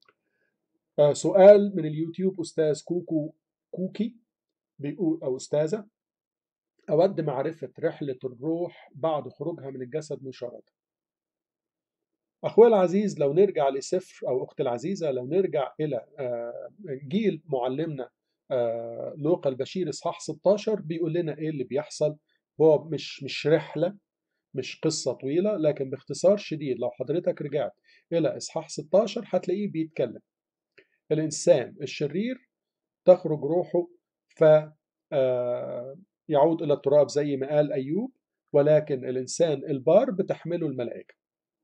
آه سؤال من اليوتيوب أستاذ كوكو كوكي بيقول أو أستاذة أود معرفة رحلة الروح بعد خروجها من الجسد مشاردة أخوي العزيز لو نرجع لسفر أو أختي العزيزة لو نرجع إلى إنجيل معلمنا لوقا البشير إصحاح 16 بيقول لنا إيه اللي بيحصل هو مش مش رحلة مش قصة طويلة لكن باختصار شديد لو حضرتك رجعت إلى إصحاح 16 هتلاقيه بيتكلم الإنسان الشرير تخرج روحه ف يعود إلى التراب زي ما قال أيوب ولكن الإنسان البار بتحمله الملائكة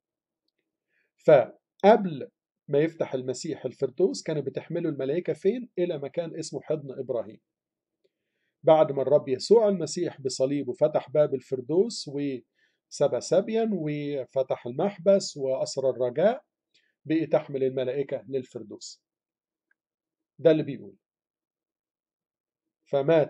فقبل ما يفتح المسيح الفردوس كان بتحمله الملائكة فين؟ إلى مكان اسمه حضن إبراهيم بعد ما الرب يسوع المسيح بصليبه فتح باب الفردوس وسبى سبيا وفتح المحبس وأسر الرجاء بقي تحمل الملائكة للفردوس ده اللي بيقول فمات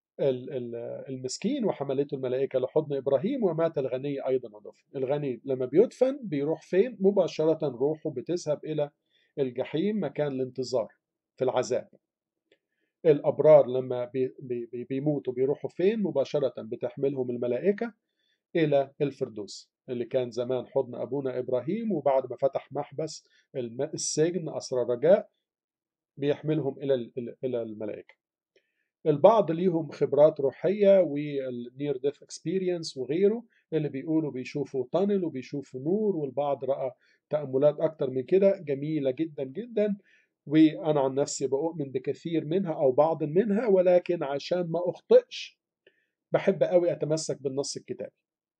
المسكين وحملته الملائكة لحضن إبراهيم ومات الغني أيضا ودفن الغني لما بيدفن بيروح فين مباشرة روحه بتذهب إلى الجحيم مكان الانتظار في العذاب الأبرار لما بي بي بيموتوا بيروحوا فين مباشرة بتحملهم الملائكة إلى الفردوس اللي كان زمان حضن أبونا إبراهيم وبعد ما فتح محبس السجن أسر الرجاء بيحملهم إلى إلى الملائكة البعض ليهم خبرات روحية والنير ديث اكسبيرينس وغيره اللي بيقولوا بيشوفوا تانل وبيشوفوا نور والبعض رأى تأملات أكتر من كده جميلة جدا جدا وأنا عن نفسي بؤمن بكثير منها أو بعض منها ولكن عشان ما أخطئش بحب قوي أتمسك بالنص الكتابي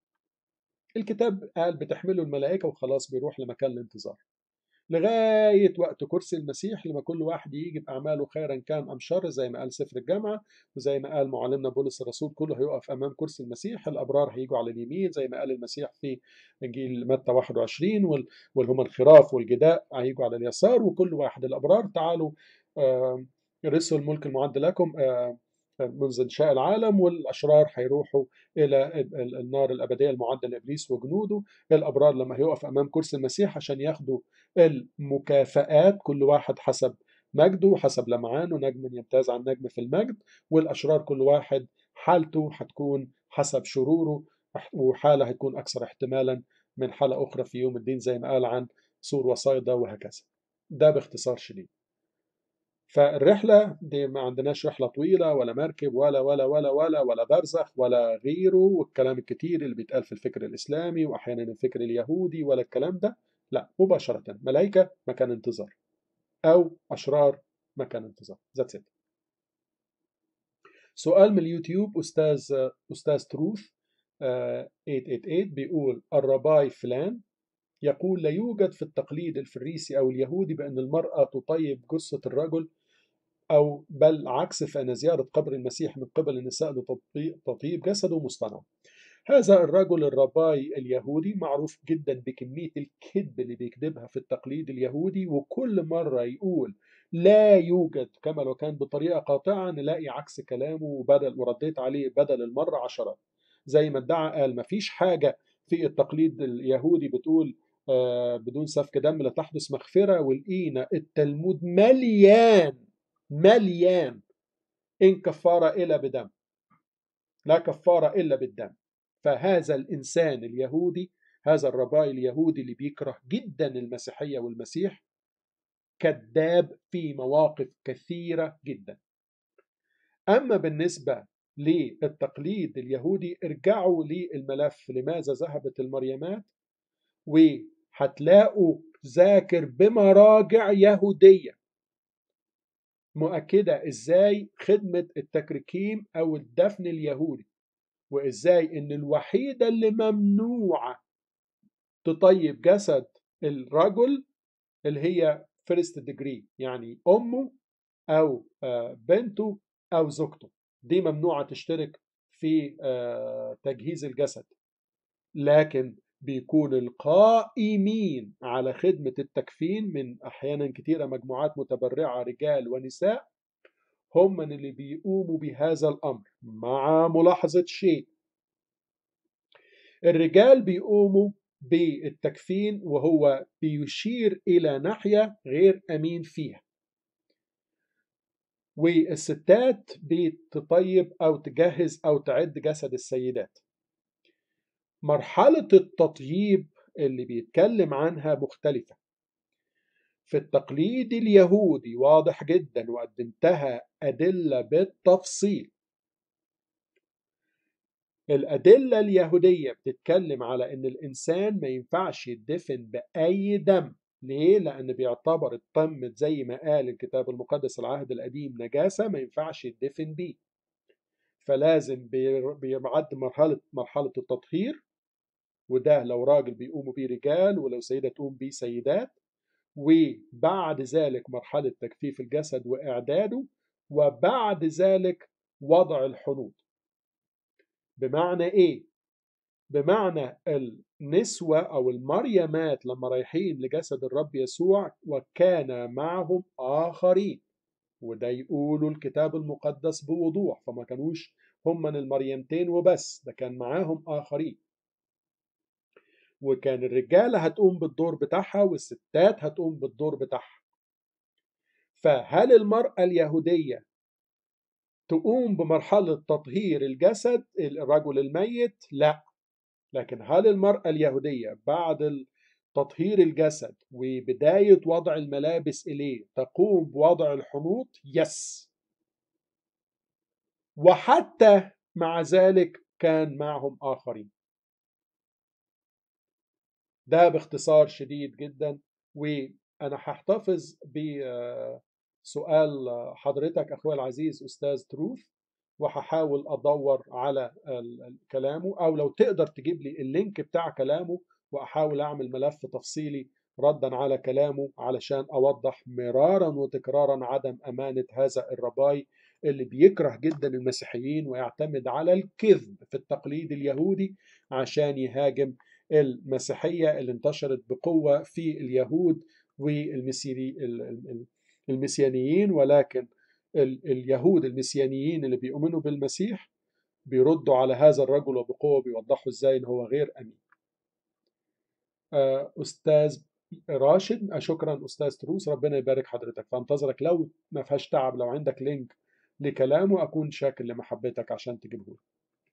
الكتاب قال بتحمله الملائكة وخلاص بيروح لمكان الانتظار لغاية وقت كرسي المسيح لما كل واحد يجي بأعماله خيرا كان أم شر زي ما قال سفر الجامعة وزي ما قال معلمنا بولس الرسول كله هيقف أمام كرسي المسيح الأبرار هيجوا على اليمين زي ما قال المسيح في إنجيل متى 21 واللي هم الخراف والجداء هيجوا على اليسار وكل واحد الأبرار تعالوا رثوا الملك المعد لكم منذ انشاء العالم والاشرار هيروحوا الى النار الابديه المعده لابليس وجنوده الابرار لما هيقف امام كرسي المسيح عشان ياخدوا المكافآت كل واحد حسب مجده وحسب لمعانه نجم يمتاز عن نجم في المجد والاشرار كل واحد حالته هتكون حسب شروره وحاله هتكون اكثر احتمالا من حاله اخرى في يوم الدين زي ما قال عن سور وصيدا وهكذا ده باختصار شديد فالرحلة دي ما عندناش رحلة طويلة ولا مركب ولا ولا ولا ولا ولا برزخ ولا غيره والكلام الكتير اللي بيتقال في الفكر الإسلامي وأحيانا الفكر اليهودي ولا الكلام ده لا مباشرة ملائكة مكان انتظار أو أشرار مكان انتظار ذاتس it سؤال من اليوتيوب أستاذ أستاذ تروث 888 بيقول الرباي فلان يقول لا يوجد في التقليد الفريسي أو اليهودي بأن المرأة تطيب جثة الرجل أو بل عكس فإن زيارة قبر المسيح من قبل النساء لتطيب جسده مصطنع هذا الرجل الرباي اليهودي معروف جدا بكمية الكذب اللي بيكذبها في التقليد اليهودي وكل مرة يقول لا يوجد كما لو كان بطريقة قاطعة نلاقي عكس كلامه وبدل ورديت عليه بدل المرة عشرات زي ما ادعى قال مفيش حاجة في التقليد اليهودي بتقول آه بدون سفك دم لا تحدث مغفرة ولقينا التلمود مليان مليان إن كفارة إلا بدم لا كفارة إلا بالدم فهذا الإنسان اليهودي هذا الرباي اليهودي اللي بيكره جدا المسيحية والمسيح كذاب في مواقف كثيرة جدا أما بالنسبة للتقليد اليهودي ارجعوا للملف لماذا ذهبت المريمات وهتلاقوا ذاكر بمراجع يهودية مؤكدة ازاي خدمة التكريكيم او الدفن اليهودي وازاي ان الوحيدة اللي ممنوعة تطيب جسد الرجل اللي هي فيرست ديجري يعني امه او بنته او زوجته دي ممنوعة تشترك في تجهيز الجسد لكن بيكون القائمين على خدمة التكفين من أحيانا كثيرة مجموعات متبرعة رجال ونساء هم من اللي بيقوموا بهذا الأمر مع ملاحظة شيء الرجال بيقوموا بالتكفين وهو بيشير إلى ناحية غير أمين فيها والستات بتطيب أو تجهز أو تعد جسد السيدات مرحلة التطييب اللي بيتكلم عنها مختلفة في التقليد اليهودي واضح جدا وقدمتها أدلة بالتفصيل الأدلة اليهودية بتتكلم على إن الإنسان ما ينفعش يدفن بأي دم ليه؟ لأن بيعتبر الطم زي ما قال الكتاب المقدس العهد القديم نجاسة ما ينفعش يدفن بيه فلازم بيعد مرحلة مرحلة التطهير وده لو راجل بيقوموا بيه رجال ولو سيدة تقوم بيه سيدات وبعد ذلك مرحلة تجفيف الجسد وإعداده وبعد ذلك وضع الحنوط بمعنى إيه؟ بمعنى النسوة أو المريمات لما رايحين لجسد الرب يسوع وكان معهم آخرين وده يقولوا الكتاب المقدس بوضوح فما كانوش هم من المريمتين وبس ده كان معاهم آخرين وكان الرجالة هتقوم بالدور بتاعها والستات هتقوم بالدور بتاعها فهل المرأة اليهودية تقوم بمرحلة تطهير الجسد الرجل الميت؟ لا لكن هل المرأة اليهودية بعد تطهير الجسد وبداية وضع الملابس إليه تقوم بوضع الحنوط؟ يس وحتى مع ذلك كان معهم آخرين ده باختصار شديد جدا وأنا هحتفظ بسؤال حضرتك أخوي العزيز أستاذ تروث وهحاول أدور على كلامه أو لو تقدر تجيب لي اللينك بتاع كلامه وأحاول أعمل ملف تفصيلي ردا على كلامه علشان أوضح مرارا وتكرارا عدم أمانة هذا الرباي اللي بيكره جدا المسيحيين ويعتمد على الكذب في التقليد اليهودي عشان يهاجم المسيحية اللي انتشرت بقوة في اليهود والمسيانيين ولكن اليهود المسيانيين اللي بيؤمنوا بالمسيح بيردوا على هذا الرجل وبقوة بيوضحوا ازاي ان هو غير امين استاذ راشد شكرا استاذ تروس ربنا يبارك حضرتك فانتظرك لو ما فيهاش تعب لو عندك لينك لكلامه اكون شاكر لمحبتك عشان تجيبه لي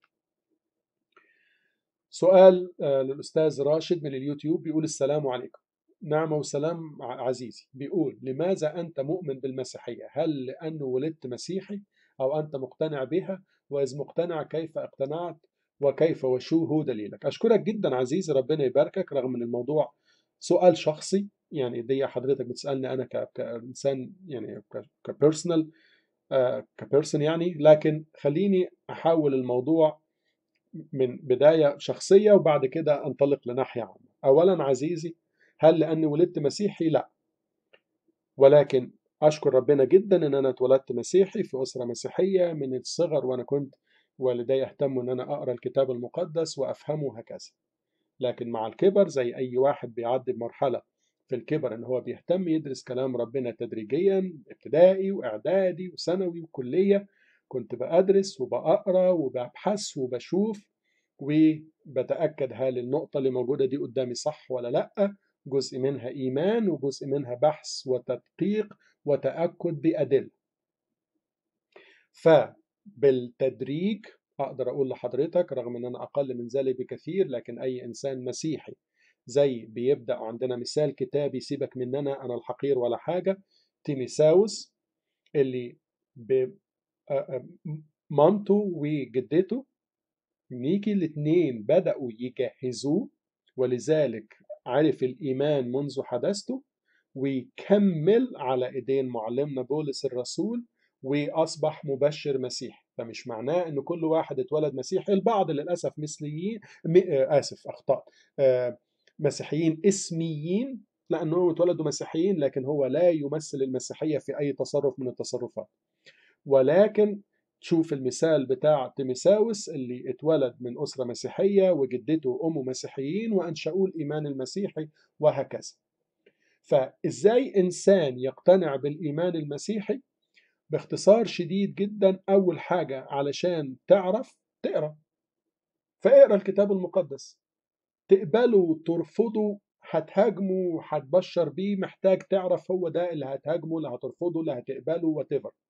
سؤال للأستاذ راشد من اليوتيوب بيقول السلام عليكم نعم وسلام عزيزي بيقول لماذا أنت مؤمن بالمسيحية هل لأنه ولدت مسيحي أو أنت مقتنع بها وإذ مقتنع كيف اقتنعت وكيف وشو هو دليلك أشكرك جدا عزيزي ربنا يباركك رغم أن الموضوع سؤال شخصي يعني دي حضرتك بتسألني أنا كإنسان يعني كبيرسونال كبيرسون يعني لكن خليني أحول الموضوع من بداية شخصية وبعد كده أنطلق لناحية عامة أولا عزيزي هل لأني ولدت مسيحي؟ لا ولكن أشكر ربنا جدا إن أنا اتولدت مسيحي في أسرة مسيحية من الصغر وأنا كنت والدي يهتموا إن أنا أقرأ الكتاب المقدس وأفهمه هكذا لكن مع الكبر زي أي واحد بيعدي بمرحلة في الكبر إن هو بيهتم يدرس كلام ربنا تدريجيا ابتدائي وإعدادي وثانوي وكلية كنت بأدرس وبقرأ وببحث وبشوف وبتأكد هل النقطة اللي موجودة دي قدامي صح ولا لأ جزء منها إيمان وجزء منها بحث وتدقيق وتأكد بأدلة فبالتدريج أقدر أقول لحضرتك رغم أن أنا أقل من ذلك بكثير لكن أي إنسان مسيحي زي بيبدأ عندنا مثال كتابي سيبك مننا أنا الحقير ولا حاجة تيميساوس اللي مامته وجدته نيجي الاثنين بدأوا يجهزوه ولذلك عرف الإيمان منذ حدثته ويكمل على إيدين معلمنا بولس الرسول وأصبح مبشر مسيح فمش معناه إن كل واحد اتولد مسيحي البعض للأسف مثليين آسف أخطأت مسيحيين اسميين لأنهم اتولدوا مسيحيين لكن هو لا يمثل المسيحية في أي تصرف من التصرفات ولكن تشوف المثال بتاع تيميساوس اللي اتولد من أسرة مسيحية وجدته وأمه مسيحيين وأنشأوا الإيمان المسيحي وهكذا فإزاي إنسان يقتنع بالإيمان المسيحي باختصار شديد جدا أول حاجة علشان تعرف تقرأ فاقرأ الكتاب المقدس تقبله ترفضه هتهاجمه هتبشر بيه محتاج تعرف هو ده اللي هتهاجمه اللي هترفضه اللي هتقبله واتيفر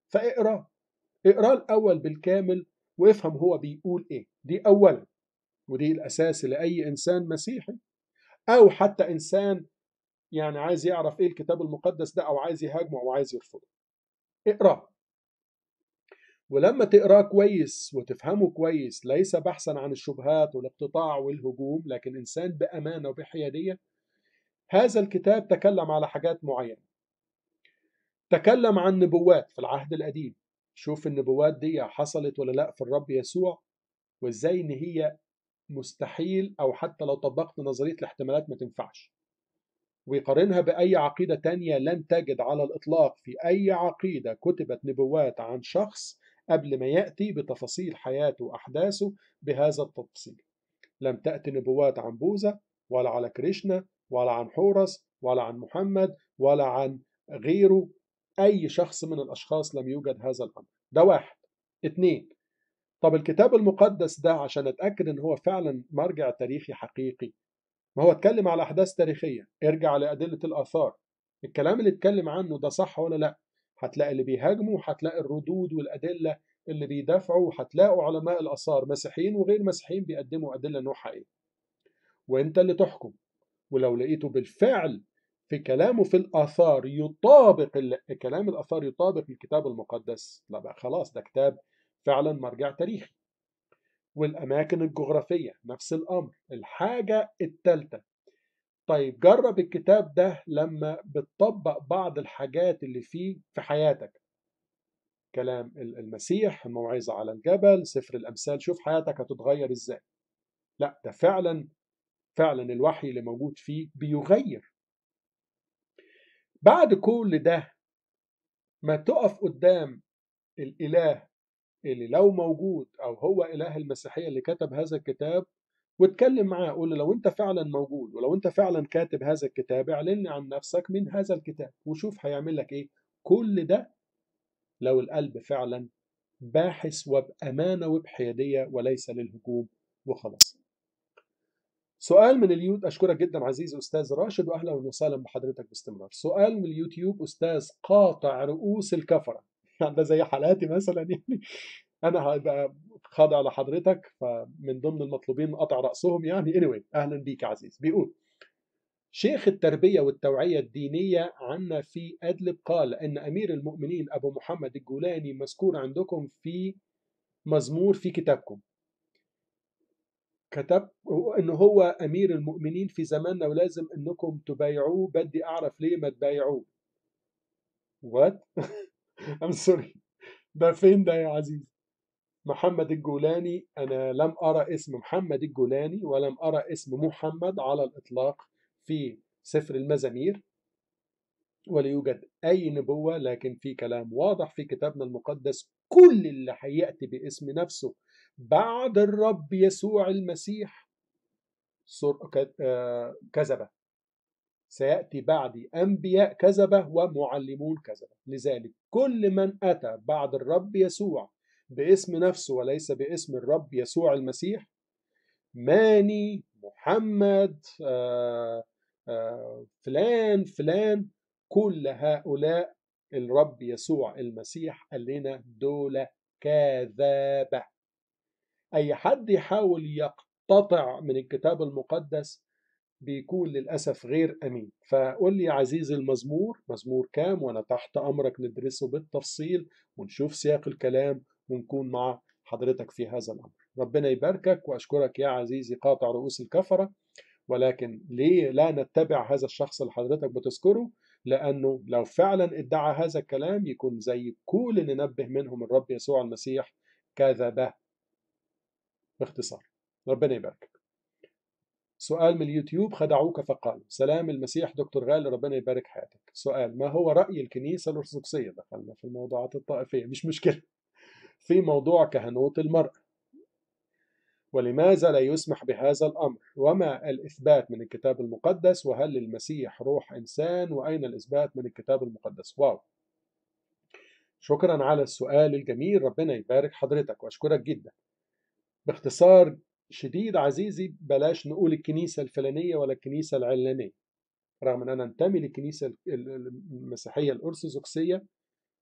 فاقراه اقراه الأول بالكامل وافهم هو بيقول إيه دي أولا ودي الأساس لأي إنسان مسيحي أو حتى إنسان يعني عايز يعرف إيه الكتاب المقدس ده أو عايز يهاجمه أو عايز يرفضه اقراه ولما تقراه كويس وتفهمه كويس ليس بحثا عن الشبهات والاقتطاع والهجوم لكن إنسان بأمانة وبحيادية هذا الكتاب تكلم على حاجات معينة تكلم عن نبوات في العهد القديم شوف النبوات دي حصلت ولا لا في الرب يسوع وازاي ان هي مستحيل او حتى لو طبقت نظرية الاحتمالات ما تنفعش ويقارنها بأي عقيدة تانية لن تجد على الإطلاق في أي عقيدة كتبت نبوات عن شخص قبل ما يأتي بتفاصيل حياته وأحداثه بهذا التفصيل لم تأتي نبوات عن بوذا ولا على كريشنا ولا عن حورس ولا عن محمد ولا عن غيره أي شخص من الأشخاص لم يوجد هذا الأمر ده واحد اتنين طب الكتاب المقدس ده عشان أتأكد إن هو فعلا مرجع تاريخي حقيقي ما هو اتكلم على أحداث تاريخية ارجع لأدلة الآثار الكلام اللي اتكلم عنه ده صح ولا لا هتلاقي اللي بيهاجموا وهتلاقي الردود والأدلة اللي بيدافعوا وهتلاقوا علماء الآثار مسيحيين وغير مسيحيين بيقدموا أدلة نوعها إيه وأنت اللي تحكم ولو لقيته بالفعل في كلامه في الآثار يطابق كلام الآثار يطابق الكتاب المقدس لا بقى خلاص ده كتاب فعلا مرجع تاريخي والأماكن الجغرافية نفس الأمر الحاجة الثالثة طيب جرب الكتاب ده لما بتطبق بعض الحاجات اللي فيه في حياتك كلام المسيح الموعظة على الجبل سفر الأمثال شوف حياتك هتتغير إزاي لا ده فعلا فعلا الوحي اللي موجود فيه بيغير بعد كل ده ما تقف قدام الإله اللي لو موجود أو هو إله المسيحية اللي كتب هذا الكتاب واتكلم معاه قول له لو أنت فعلا موجود ولو أنت فعلا كاتب هذا الكتاب اعلن عن نفسك من هذا الكتاب وشوف هيعمل لك إيه كل ده لو القلب فعلا باحث وبأمانة وبحيادية وليس للهجوم وخلاص سؤال من اليوتيوب أشكرك جدا عزيزي أستاذ راشد وأهلا وسهلا بحضرتك باستمرار سؤال من اليوتيوب أستاذ قاطع رؤوس الكفرة يعني ده زي حالاتي مثلا يعني أنا هبقى خاضع لحضرتك فمن ضمن المطلوبين قطع رأسهم يعني anyway أهلا بيك عزيز بيقول شيخ التربية والتوعية الدينية عنا في أدلب قال إن أمير المؤمنين أبو محمد الجولاني مذكور عندكم في مزمور في كتابكم كتب إن هو أمير المؤمنين في زماننا ولازم إنكم تبايعوه بدي أعرف ليه ما تبايعوه وات I'm sorry ده فين ده يا عزيز محمد الجولاني أنا لم أرى اسم محمد الجولاني ولم أرى اسم محمد على الإطلاق في سفر المزامير ولا يوجد أي نبوة لكن في كلام واضح في كتابنا المقدس كل اللي هيأتي باسم نفسه بعد الرب يسوع المسيح كذبة سيأتي بعدي أنبياء كذبة ومعلمون كذبة لذلك كل من أتى بعد الرب يسوع باسم نفسه وليس باسم الرب يسوع المسيح ماني محمد آآ آآ فلان فلان كل هؤلاء الرب يسوع المسيح قال لنا دول كذابة أي حد يحاول يقتطع من الكتاب المقدس بيكون للأسف غير أمين فقول لي يا عزيزي المزمور مزمور كام وأنا تحت أمرك ندرسه بالتفصيل ونشوف سياق الكلام ونكون مع حضرتك في هذا الأمر ربنا يباركك وأشكرك يا عزيزي قاطع رؤوس الكفرة ولكن ليه لا نتبع هذا الشخص اللي حضرتك بتذكره لأنه لو فعلا ادعى هذا الكلام يكون زي كل اللي نبه منهم الرب يسوع المسيح كذبه باختصار ربنا يباركك سؤال من اليوتيوب خدعوك فقالوا سلام المسيح دكتور غالي ربنا يبارك حياتك سؤال ما هو رأي الكنيسة الأرثوذكسية دخلنا في الموضوعات الطائفية مش مشكلة في موضوع كهنوت المرأة ولماذا لا يسمح بهذا الأمر وما الإثبات من الكتاب المقدس وهل المسيح روح إنسان وأين الإثبات من الكتاب المقدس واو شكرا على السؤال الجميل ربنا يبارك حضرتك وأشكرك جدا باختصار شديد عزيزي بلاش نقول الكنيسة الفلانية ولا الكنيسة العلانية رغم أن أنا أنتمي للكنيسة المسيحية الأرثوذكسية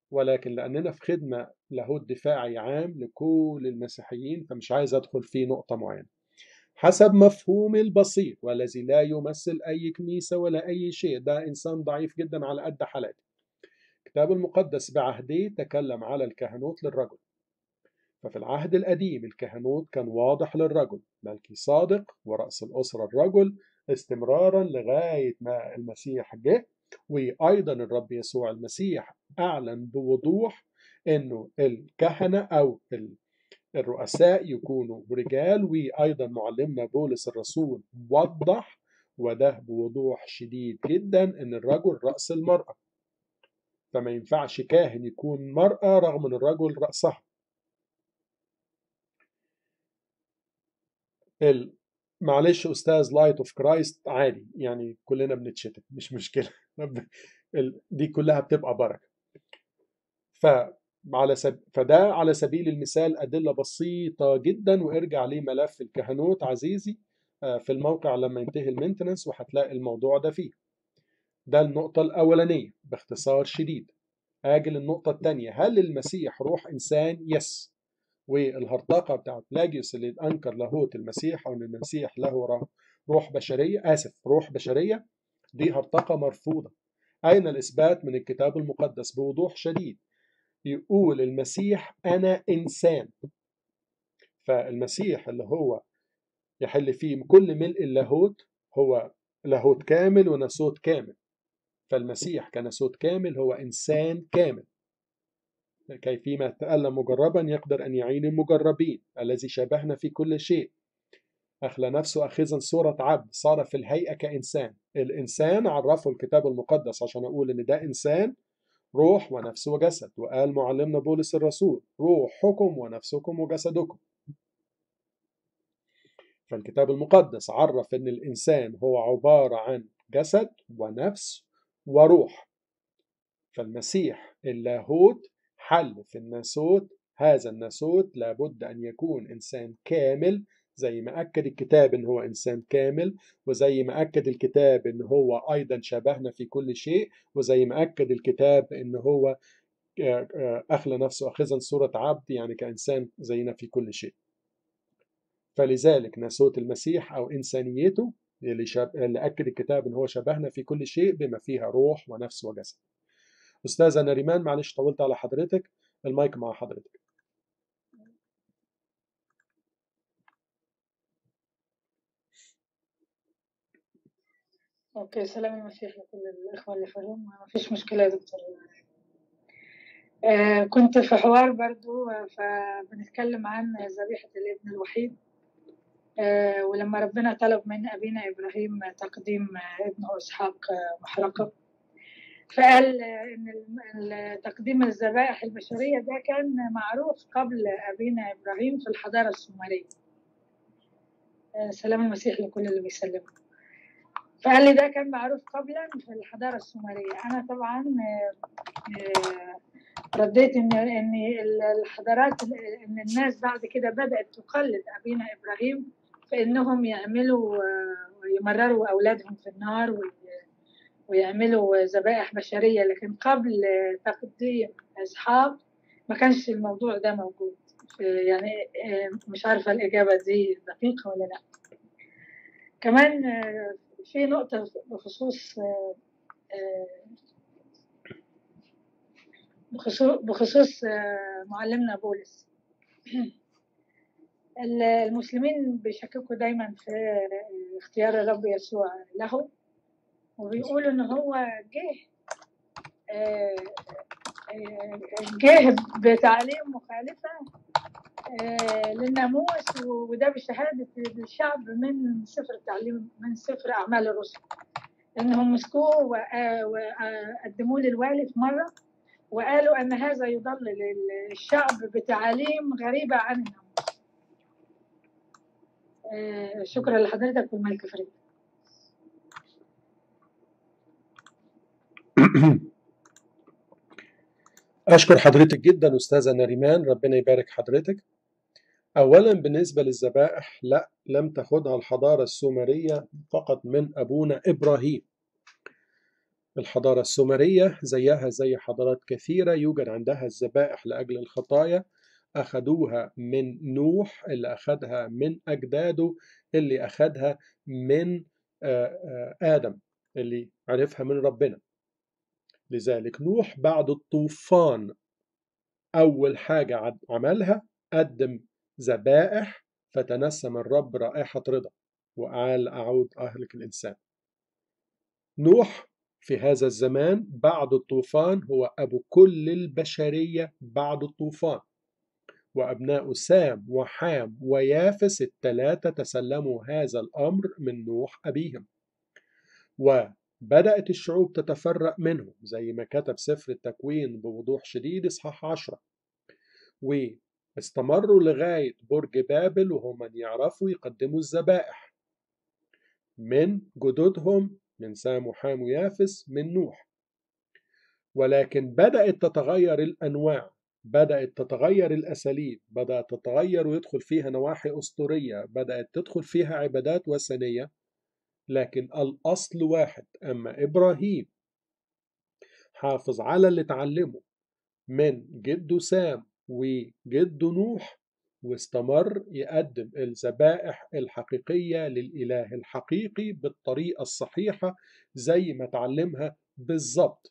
ولكن لأننا في خدمة لاهوت دفاعي عام لكل المسيحيين فمش عايز أدخل في نقطة معينة حسب مفهومي البسيط والذي لا يمثل أي كنيسة ولا أي شيء ده إنسان ضعيف جدا على قد حالاتي الكتاب المقدس بعهده تكلم على الكهنوت للرجل ففي العهد القديم الكهنوت كان واضح للرجل ملكي صادق ورأس الأسرة الرجل استمرارا لغاية ما المسيح جه وأيضا الرب يسوع المسيح أعلن بوضوح أنه الكهنة أو الرؤساء يكونوا رجال وأيضا معلمنا بولس الرسول وضح وده بوضوح شديد جدا أن الرجل رأس المرأة فما ينفعش كاهن يكون مرأة رغم أن الرجل رأسها ال... معلش استاذ لايت اوف كرايست عادي يعني كلنا بنتشتم مش مشكله دي كلها بتبقى بركه فعلى سب... فده على سبيل المثال ادله بسيطه جدا وارجع لملف الكهنوت عزيزي في الموقع لما ينتهي المينتننس وهتلاقي الموضوع ده فيه ده النقطه الاولانيه باختصار شديد اجل النقطه الثانيه هل المسيح روح انسان يس والهرطقه بتاعت بلاجيوس اللي انكر لاهوت المسيح او ان المسيح له روح بشريه اسف روح بشريه دي هرطقه مرفوضه اين الاثبات من الكتاب المقدس بوضوح شديد يقول المسيح انا انسان فالمسيح اللي هو يحل فيه كل ملء اللاهوت هو لاهوت كامل وناسوت كامل فالمسيح كناسوت كامل هو انسان كامل كيفما تألم مجربا يقدر أن يعين المجربين الذي شابهنا في كل شيء أخلى نفسه أخذا صورة عبد صار في الهيئة كإنسان الإنسان عرفه الكتاب المقدس عشان أقول إن ده إنسان روح ونفس وجسد وقال معلمنا بولس الرسول روحكم ونفسكم وجسدكم فالكتاب المقدس عرف إن الإنسان هو عبارة عن جسد ونفس وروح فالمسيح اللاهوت حل في الناسوت هذا الناسوت لابد أن يكون إنسان كامل زي ما أكد الكتاب إن هو إنسان كامل وزي ما أكد الكتاب إن هو أيضا شبهنا في كل شيء وزي ما أكد الكتاب إن هو أخلى نفسه أخذا صورة عبد يعني كإنسان زينا في كل شيء فلذلك ناسوت المسيح أو إنسانيته اللي, شاب... اللي أكد الكتاب إن هو شبهنا في كل شيء بما فيها روح ونفس وجسد أستاذة نريمان معلش طولت على حضرتك المايك مع حضرتك اوكي سلام المسيح لكل الاخوه اللي في الروم ما فيش مشكله يا دكتور آه كنت في حوار برضو فبنتكلم عن ذبيحه الابن الوحيد آه ولما ربنا طلب من ابينا ابراهيم تقديم ابنه اسحاق محرقه فقال ان تقديم الذبائح البشريه ده كان معروف قبل ابينا ابراهيم في الحضاره السومريه آه سلام المسيح لكل اللي بيسلمه فقال لي ده كان معروف قبلا في الحضارة السومرية أنا طبعا رديت إن إن الحضارات إن الناس بعد كده بدأت تقلد أبينا إبراهيم في إنهم يعملوا ويمرروا أولادهم في النار ويعملوا ذبائح بشرية لكن قبل تقديم إسحاق ما كانش الموضوع ده موجود يعني مش عارفة الإجابة دي دقيقة ولا لا كمان في نقطة بخصوص بخصوص بخصوص معلمنا بولس المسلمين بيشككوا دايما في اختيار الرب يسوع له وبيقولوا ان هو جه جه بتعليم مخالفة للناموس وده بشهادة الشعب من سفر التعليم من سفر أعمال الرسل إنهم مسكوه وقدموه للوالي في مرة وقالوا أن هذا يضلل الشعب بتعاليم غريبة عن الناموس شكرا لحضرتك والملك فريد أشكر حضرتك جدا أستاذة نريمان ربنا يبارك حضرتك أولا بالنسبة للذبائح لا لم تاخدها الحضارة السومرية فقط من أبونا إبراهيم الحضارة السومرية زيها زي حضارات كثيرة يوجد عندها الذبائح لأجل الخطايا أخدوها من نوح اللي أخدها من أجداده اللي أخدها من آدم اللي عرفها من ربنا لذلك نوح بعد الطوفان أول حاجة عملها قدم ذبائح فتنسم الرب رائحة رضا وقال أعود أهلك الإنسان نوح في هذا الزمان بعد الطوفان هو أبو كل البشرية بعد الطوفان وأبناء سام وحام ويافس الثلاثة تسلموا هذا الأمر من نوح أبيهم وبدأت الشعوب تتفرق منه زي ما كتب سفر التكوين بوضوح شديد إصحاح عشرة واستمروا لغاية برج بابل وهم من يعرفوا يقدموا الذبائح من جدودهم من سام وحام ويافس من نوح ولكن بدأت تتغير الأنواع بدأت تتغير الأساليب بدأت تتغير ويدخل فيها نواحي أسطورية بدأت تدخل فيها عبادات وثنية لكن الأصل واحد أما إبراهيم حافظ على اللي اتعلمه من جده سام وجده نوح واستمر يقدم الذبائح الحقيقية للإله الحقيقي بالطريقة الصحيحة زي ما تعلمها بالظبط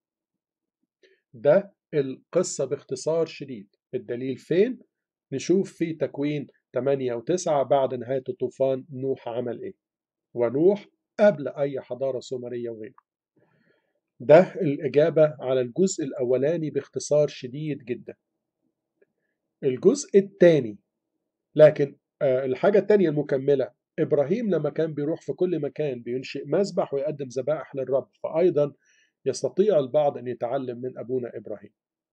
ده القصة باختصار شديد الدليل فين؟ نشوف في تكوين 8 و9 بعد نهاية الطوفان نوح عمل ايه ونوح قبل أي حضارة سومرية وغيره ده الإجابة على الجزء الأولاني باختصار شديد جدا الجزء الثاني لكن آه الحاجة الثانية المكملة إبراهيم لما كان بيروح في كل مكان بينشئ مذبح ويقدم ذبائح للرب فأيضا يستطيع البعض أن يتعلم من أبونا إبراهيم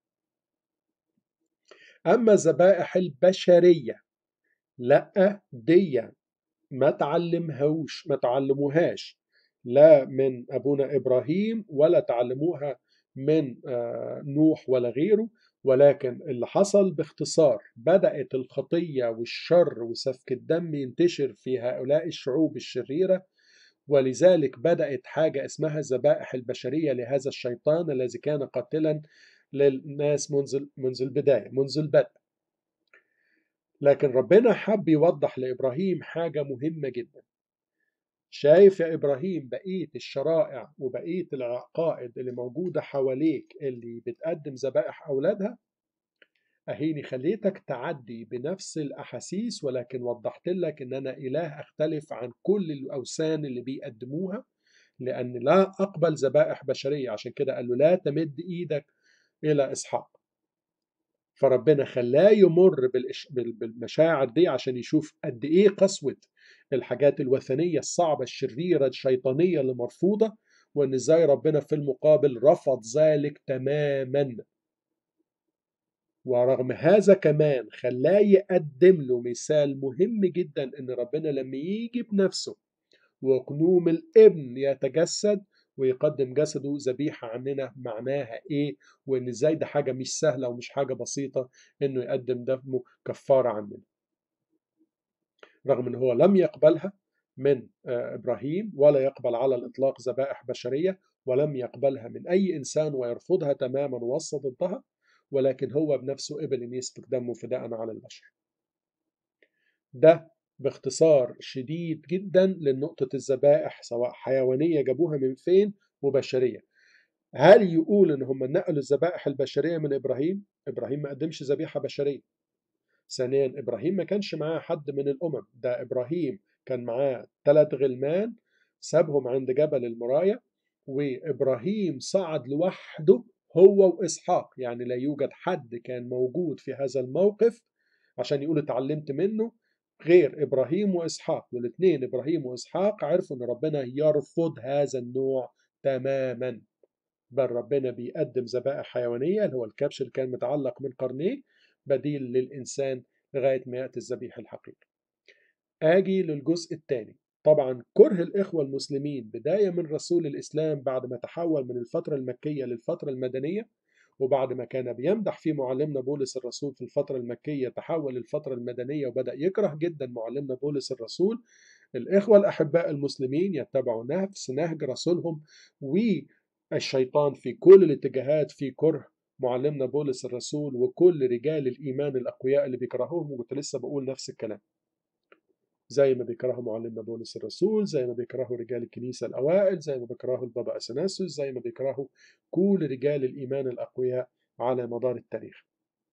أما الذبائح البشرية لا دي ما تعلمهوش ما تعلموهاش لا من أبونا إبراهيم ولا تعلموها من نوح ولا غيره ولكن اللي حصل باختصار بدأت الخطية والشر وسفك الدم ينتشر في هؤلاء الشعوب الشريرة ولذلك بدأت حاجة اسمها الذبائح البشرية لهذا الشيطان الذي كان قاتلا للناس منذ منذ البداية منذ البدء لكن ربنا حب يوضح لإبراهيم حاجة مهمة جدا شايف يا إبراهيم بقية الشرائع وبقية العقائد اللي موجودة حواليك اللي بتقدم ذبائح أولادها أهيني خليتك تعدي بنفس الأحاسيس ولكن وضحت لك إن أنا إله أختلف عن كل الأوثان اللي بيقدموها لأن لا أقبل ذبائح بشرية عشان كده قال له لا تمد إيدك إلى إسحاق فربنا خلاه يمر بالمشاعر دي عشان يشوف قد إيه قسوة الحاجات الوثنية الصعبة الشريرة الشيطانية اللي مرفوضة وإن إزاي ربنا في المقابل رفض ذلك تماما ورغم هذا كمان خلاه يقدم له مثال مهم جدا إن ربنا لما يجي بنفسه وقنوم الابن يتجسد ويقدم جسده ذبيحة عننا معناها ايه وان ازاي ده حاجة مش سهلة ومش حاجة بسيطة انه يقدم دمه كفارة عننا رغم ان هو لم يقبلها من ابراهيم ولا يقبل على الاطلاق ذبائح بشرية ولم يقبلها من اي انسان ويرفضها تماما ووصى ضدها ولكن هو بنفسه قبل ان يسفك دمه فداء على البشر ده باختصار شديد جدا لنقطة الذبائح سواء حيوانية جابوها من فين وبشرية هل يقول ان هم نقلوا الذبائح البشرية من ابراهيم ابراهيم ما قدمش ذبيحة بشرية ثانيا ابراهيم ما كانش معاه حد من الامم ده ابراهيم كان معاه ثلاث غلمان سابهم عند جبل المراية وابراهيم صعد لوحده هو واسحاق يعني لا يوجد حد كان موجود في هذا الموقف عشان يقول اتعلمت منه غير ابراهيم واسحاق والاثنين ابراهيم واسحاق عرفوا ان ربنا يرفض هذا النوع تماما بل ربنا بيقدم ذبائح حيوانيه اللي هو الكبش اللي كان متعلق من قرنيه بديل للانسان لغايه ما ياتي الذبيح الحقيقي. اجي للجزء الثاني طبعا كره الاخوه المسلمين بدايه من رسول الاسلام بعد ما تحول من الفتره المكيه للفتره المدنيه وبعد ما كان بيمدح في معلمنا بولس الرسول في الفترة المكية تحول للفترة المدنية وبدأ يكره جدا معلمنا بولس الرسول الإخوة الأحباء المسلمين يتبعوا نفس نهج رسولهم الشيطان في كل الاتجاهات في كره معلمنا بولس الرسول وكل رجال الإيمان الأقوياء اللي بيكرهوهم وكنت لسه بقول نفس الكلام زي ما بيكرهوا معلمنا بولس الرسول زي ما بيكرهوا رجال الكنيسة الأوائل زي ما بيكرهوا البابا أثناسيوس زي ما بيكرهوا كل رجال الإيمان الأقوياء على مدار التاريخ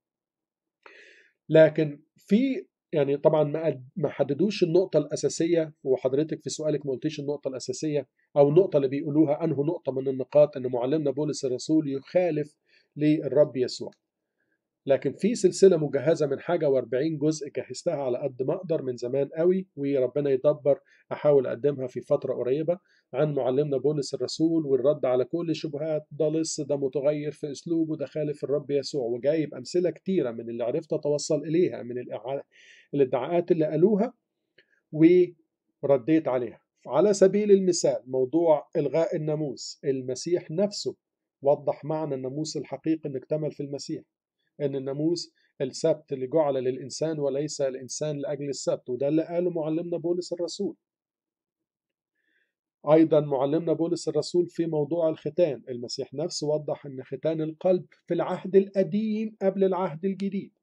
لكن في يعني طبعا ما ما حددوش النقطة الأساسية وحضرتك في سؤالك ما قلتيش النقطة الأساسية أو النقطة اللي بيقولوها أنه نقطة من النقاط أن معلمنا بولس الرسول يخالف للرب يسوع لكن في سلسلة مجهزة من حاجة و40 جزء جهزتها على قد ما أقدر من زمان قوي وربنا يدبر أحاول أقدمها في فترة قريبة عن معلمنا بولس الرسول والرد على كل الشبهات ده لص ده متغير في أسلوبه ده خالف الرب يسوع وجايب أمثلة كتيرة من اللي عرفت أتوصل إليها من الادعاءات اللي قالوها ورديت عليها على سبيل المثال موضوع إلغاء الناموس المسيح نفسه وضح معنى الناموس الحقيقي انه اكتمل في المسيح ان الناموس السبت اللي جعل للانسان وليس الانسان لاجل السبت وده اللي قاله معلمنا بولس الرسول ايضا معلمنا بولس الرسول في موضوع الختان المسيح نفسه وضح ان ختان القلب في العهد القديم قبل العهد الجديد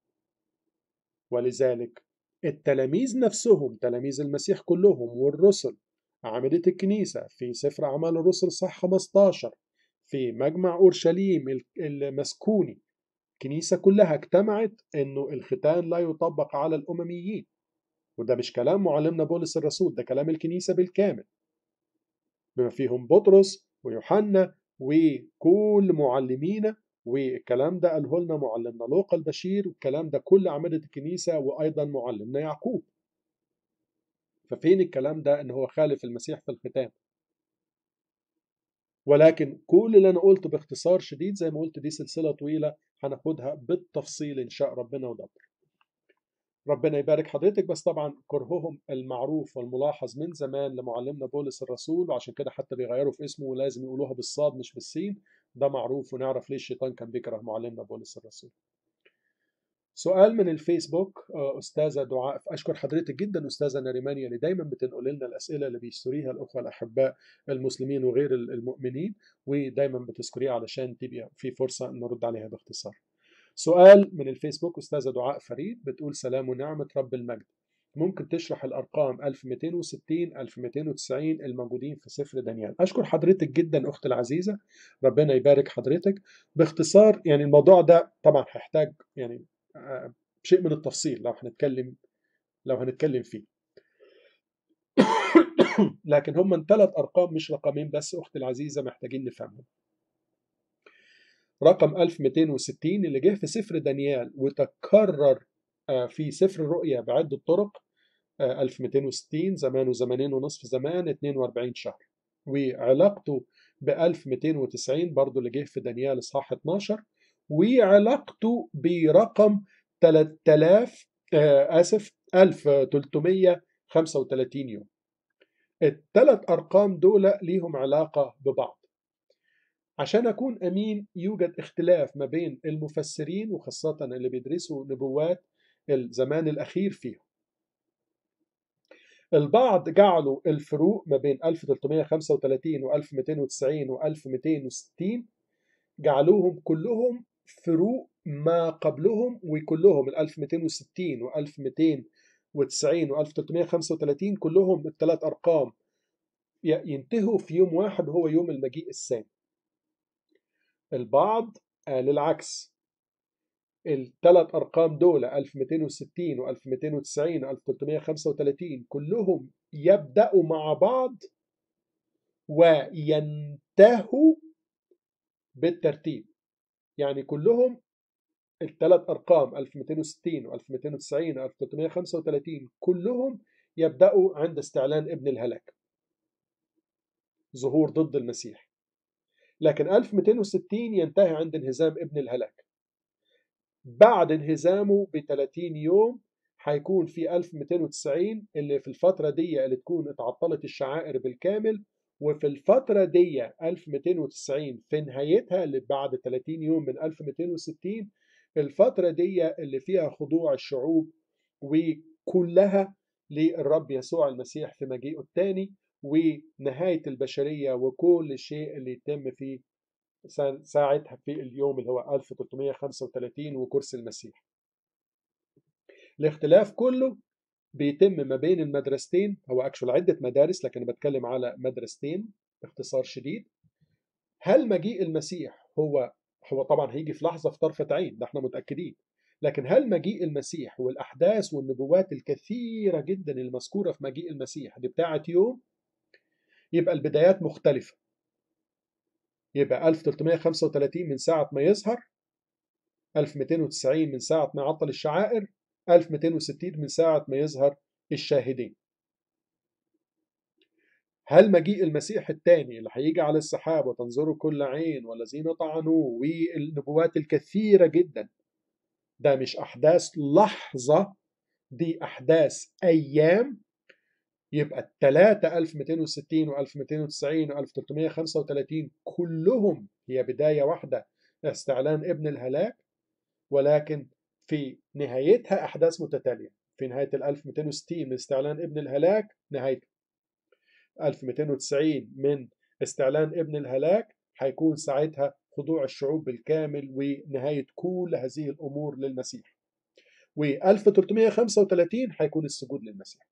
ولذلك التلاميذ نفسهم تلاميذ المسيح كلهم والرسل عملية الكنيسة في سفر أعمال الرسل صح 15 في مجمع أورشليم المسكوني الكنيسة كلها اجتمعت أنه الختان لا يطبق على الأمميين وده مش كلام معلمنا بولس الرسول ده كلام الكنيسة بالكامل بما فيهم بطرس ويوحنا وكل معلمينا والكلام ده قاله لنا معلمنا لوقا البشير والكلام ده كل عمدة الكنيسة وأيضا معلمنا يعقوب ففين الكلام ده ان هو خالف المسيح في الختام ولكن كل اللي انا قلته باختصار شديد زي ما قلت دي سلسله طويله هناخدها بالتفصيل ان شاء ربنا ودبر ربنا يبارك حضرتك بس طبعا كرههم المعروف والملاحظ من زمان لمعلمنا بولس الرسول وعشان كده حتى بيغيروا في اسمه ولازم يقولوها بالصاد مش بالسين ده معروف ونعرف ليه الشيطان كان بيكره معلمنا بولس الرسول سؤال من الفيسبوك أستاذة دعاء أشكر حضرتك جدا أستاذة نريمانيا اللي دايما بتنقل لنا الأسئلة اللي بيشتريها الأخوة الأحباء المسلمين وغير المؤمنين ودايما بتذكريها علشان تبقى في فرصة نرد عليها باختصار سؤال من الفيسبوك أستاذة دعاء فريد بتقول سلام ونعمة رب المجد ممكن تشرح الأرقام 1260 1290 الموجودين في سفر دانيال أشكر حضرتك جدا أختي العزيزة ربنا يبارك حضرتك باختصار يعني الموضوع ده طبعا هيحتاج يعني شيء من التفصيل لو هنتكلم لو هنتكلم فيه لكن هم ثلاث ارقام مش رقمين بس اختي العزيزه محتاجين نفهمهم رقم 1260 اللي جه في سفر دانيال وتكرر في سفر الرؤيا بعدة طرق 1260 زمان وزمانين ونصف زمان 42 شهر وعلاقته ب 1290 برضه اللي جه في دانيال اصحاح 12 وعلاقته برقم 3000 آه اسف 1335 يوم الثلاث ارقام دول ليهم علاقه ببعض عشان اكون امين يوجد اختلاف ما بين المفسرين وخاصه اللي بيدرسوا نبوات الزمان الاخير فيهم البعض جعلوا الفروق ما بين 1335 و 1290 و 1260 جعلوهم كلهم فروق ما قبلهم وكلهم ال 1260 و 1290 و 1335 كلهم الثلاث ارقام ينتهوا في يوم واحد هو يوم المجيء الثاني. البعض قال العكس الثلاث ارقام دول 1260 و 1290 و 1335 كلهم يبداوا مع بعض وينتهوا بالترتيب يعني كلهم الثلاث ارقام 1260 و 1290 و 1335 كلهم يبداوا عند استعلان ابن الهلاك ظهور ضد المسيح لكن 1260 ينتهي عند انهزام ابن الهلاك بعد انهزامه ب 30 يوم هيكون في 1290 اللي في الفترة دي اللي تكون اتعطلت الشعائر بالكامل وفي الفترة دي 1290 في نهايتها اللي بعد 30 يوم من 1260 الفترة دي اللي فيها خضوع الشعوب وكلها للرب يسوع المسيح في مجيئه الثاني ونهاية البشرية وكل شيء اللي يتم في ساعتها في اليوم اللي هو 1335 وكرسي المسيح الاختلاف كله بيتم ما بين المدرستين هو اكشوال عدة مدارس لكن أنا بتكلم على مدرستين باختصار شديد هل مجيء المسيح هو هو طبعا هيجي في لحظة في طرفة عين ده احنا متأكدين لكن هل مجيء المسيح والأحداث والنبوات الكثيرة جدا المذكورة في مجيء المسيح دي بتاعة يوم يبقى البدايات مختلفة يبقى 1335 من ساعة ما يظهر 1290 من ساعة ما يعطل الشعائر 1260 من ساعة ما يظهر الشاهدين هل مجيء المسيح الثاني اللي هيجي على السحاب وتنظره كل عين والذين طعنوه والنبوات الكثيرة جدا ده مش أحداث لحظة دي أحداث أيام يبقى الثلاثة 1260 و 1290 و 1335 كلهم هي بداية واحدة استعلان ابن الهلاك ولكن في نهايتها أحداث متتالية في نهاية ال 1260 من استعلان ابن الهلاك نهاية 1290 من استعلان ابن الهلاك هيكون ساعتها خضوع الشعوب بالكامل ونهاية كل هذه الأمور للمسيح و 1335 هيكون السجود للمسيح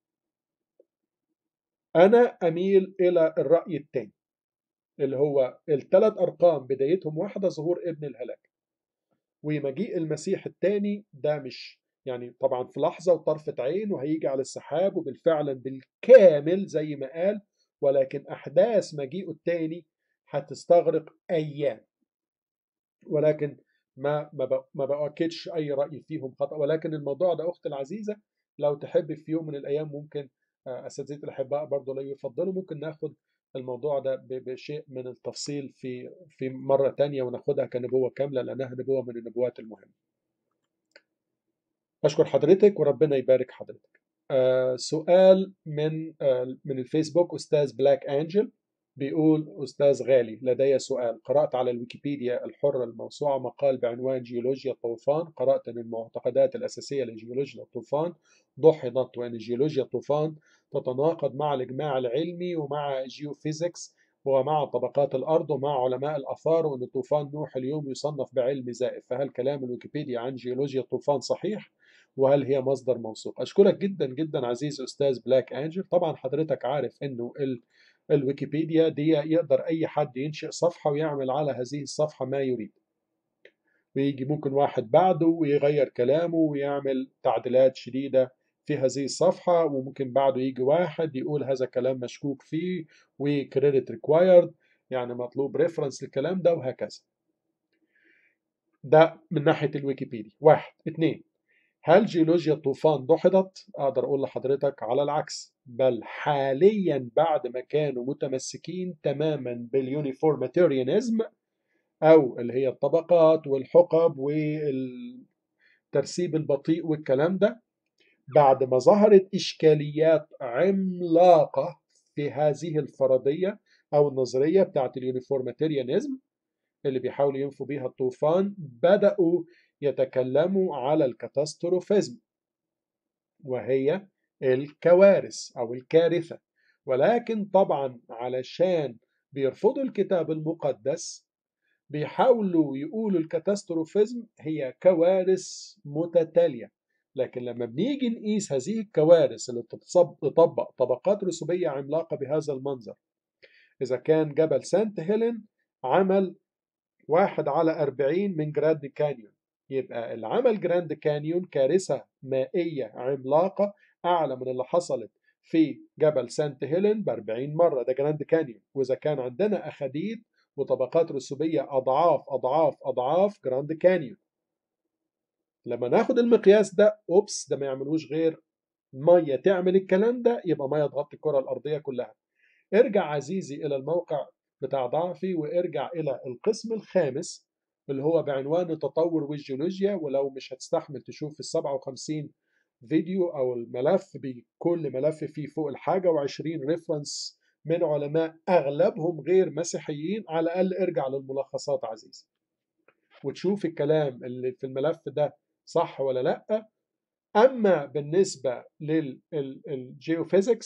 أنا أميل إلى الرأي الثاني اللي هو الثلاث أرقام بدايتهم واحدة ظهور ابن الهلاك ومجيء المسيح الثاني ده مش يعني طبعا في لحظة وطرفة عين وهيجي على السحاب وبالفعل بالكامل زي ما قال ولكن أحداث مجيئه الثاني هتستغرق أيام ولكن ما ما ما بأكدش أي رأي فيهم خطأ ولكن الموضوع ده أختي العزيزة لو تحب في يوم من الأيام ممكن أساتذتي الأحباء برضه لو يفضلوا ممكن ناخد الموضوع ده بشيء من التفصيل في في مرة تانية وناخدها كنبوة كاملة لأنها نبوة من النبوات المهمة. أشكر حضرتك وربنا يبارك حضرتك. آه سؤال من آه من الفيسبوك أستاذ بلاك أنجل بيقول أستاذ غالي لدي سؤال قرأت على الويكيبيديا الحرة الموسوعة مقال بعنوان جيولوجيا الطوفان قرأت أن المعتقدات الأساسية لجيولوجيا الطوفان ضحضت وأن جيولوجيا الطوفان تتناقض مع الإجماع العلمي ومع جيوفيزيكس ومع طبقات الأرض ومع علماء الآثار وأن طوفان نوح اليوم يصنف بعلم زائف فهل كلام الويكيبيديا عن جيولوجيا الطوفان صحيح؟ وهل هي مصدر موثوق؟ أشكرك جدا جدا عزيز أستاذ بلاك أنجل طبعا حضرتك عارف أنه ال الويكيبيديا دي يقدر أي حد ينشئ صفحة ويعمل على هذه الصفحة ما يريد ويجي ممكن واحد بعده ويغير كلامه ويعمل تعديلات شديدة في هذه الصفحة وممكن بعده يجي واحد يقول هذا كلام مشكوك فيه وكريدت ريكوايرد يعني مطلوب ريفرنس للكلام ده وهكذا ده من ناحية الويكيبيديا واحد اثنين هل جيولوجيا الطوفان دحضت؟ أقدر أقول لحضرتك على العكس بل حاليا بعد ما كانوا متمسكين تماما باليونيفورماتيريانزم أو اللي هي الطبقات والحقب والترسيب البطيء والكلام ده بعد ما ظهرت إشكاليات عملاقة في هذه الفرضية أو النظرية بتاعت اليونيفورماتيريانزم اللي بيحاولوا ينفوا بيها الطوفان بدأوا يتكلموا على الكاتاستروفيزم وهي الكوارث أو الكارثة ولكن طبعا علشان بيرفضوا الكتاب المقدس بيحاولوا يقولوا الكاتاستروفيزم هي كوارث متتالية لكن لما بنيجي نقيس هذه الكوارث اللي تطبق طبقات رسوبية عملاقة بهذا المنظر إذا كان جبل سانت هيلين عمل واحد على أربعين من جراند كانيون يبقى العمل جراند كانيون كارثة مائية عملاقة أعلى من اللي حصلت في جبل سانت هيلين ب 40 مرة ده جراند كانيون وإذا كان عندنا أخاديد وطبقات رسوبية أضعاف أضعاف أضعاف جراند كانيون لما ناخد المقياس ده أوبس ده ما يعملوش غير مية تعمل الكلام ده يبقى مية تغطي الكرة الأرضية كلها ارجع عزيزي إلى الموقع بتاع ضعفي وارجع إلى القسم الخامس اللي هو بعنوان التطور والجيولوجيا ولو مش هتستحمل تشوف ال 57 فيديو او الملف بكل ملف فيه فوق الحاجه و20 ريفرنس من علماء اغلبهم غير مسيحيين على الاقل ارجع للملخصات عزيزي وتشوف الكلام اللي في الملف ده صح ولا لا اما بالنسبه للجيوفيزيكس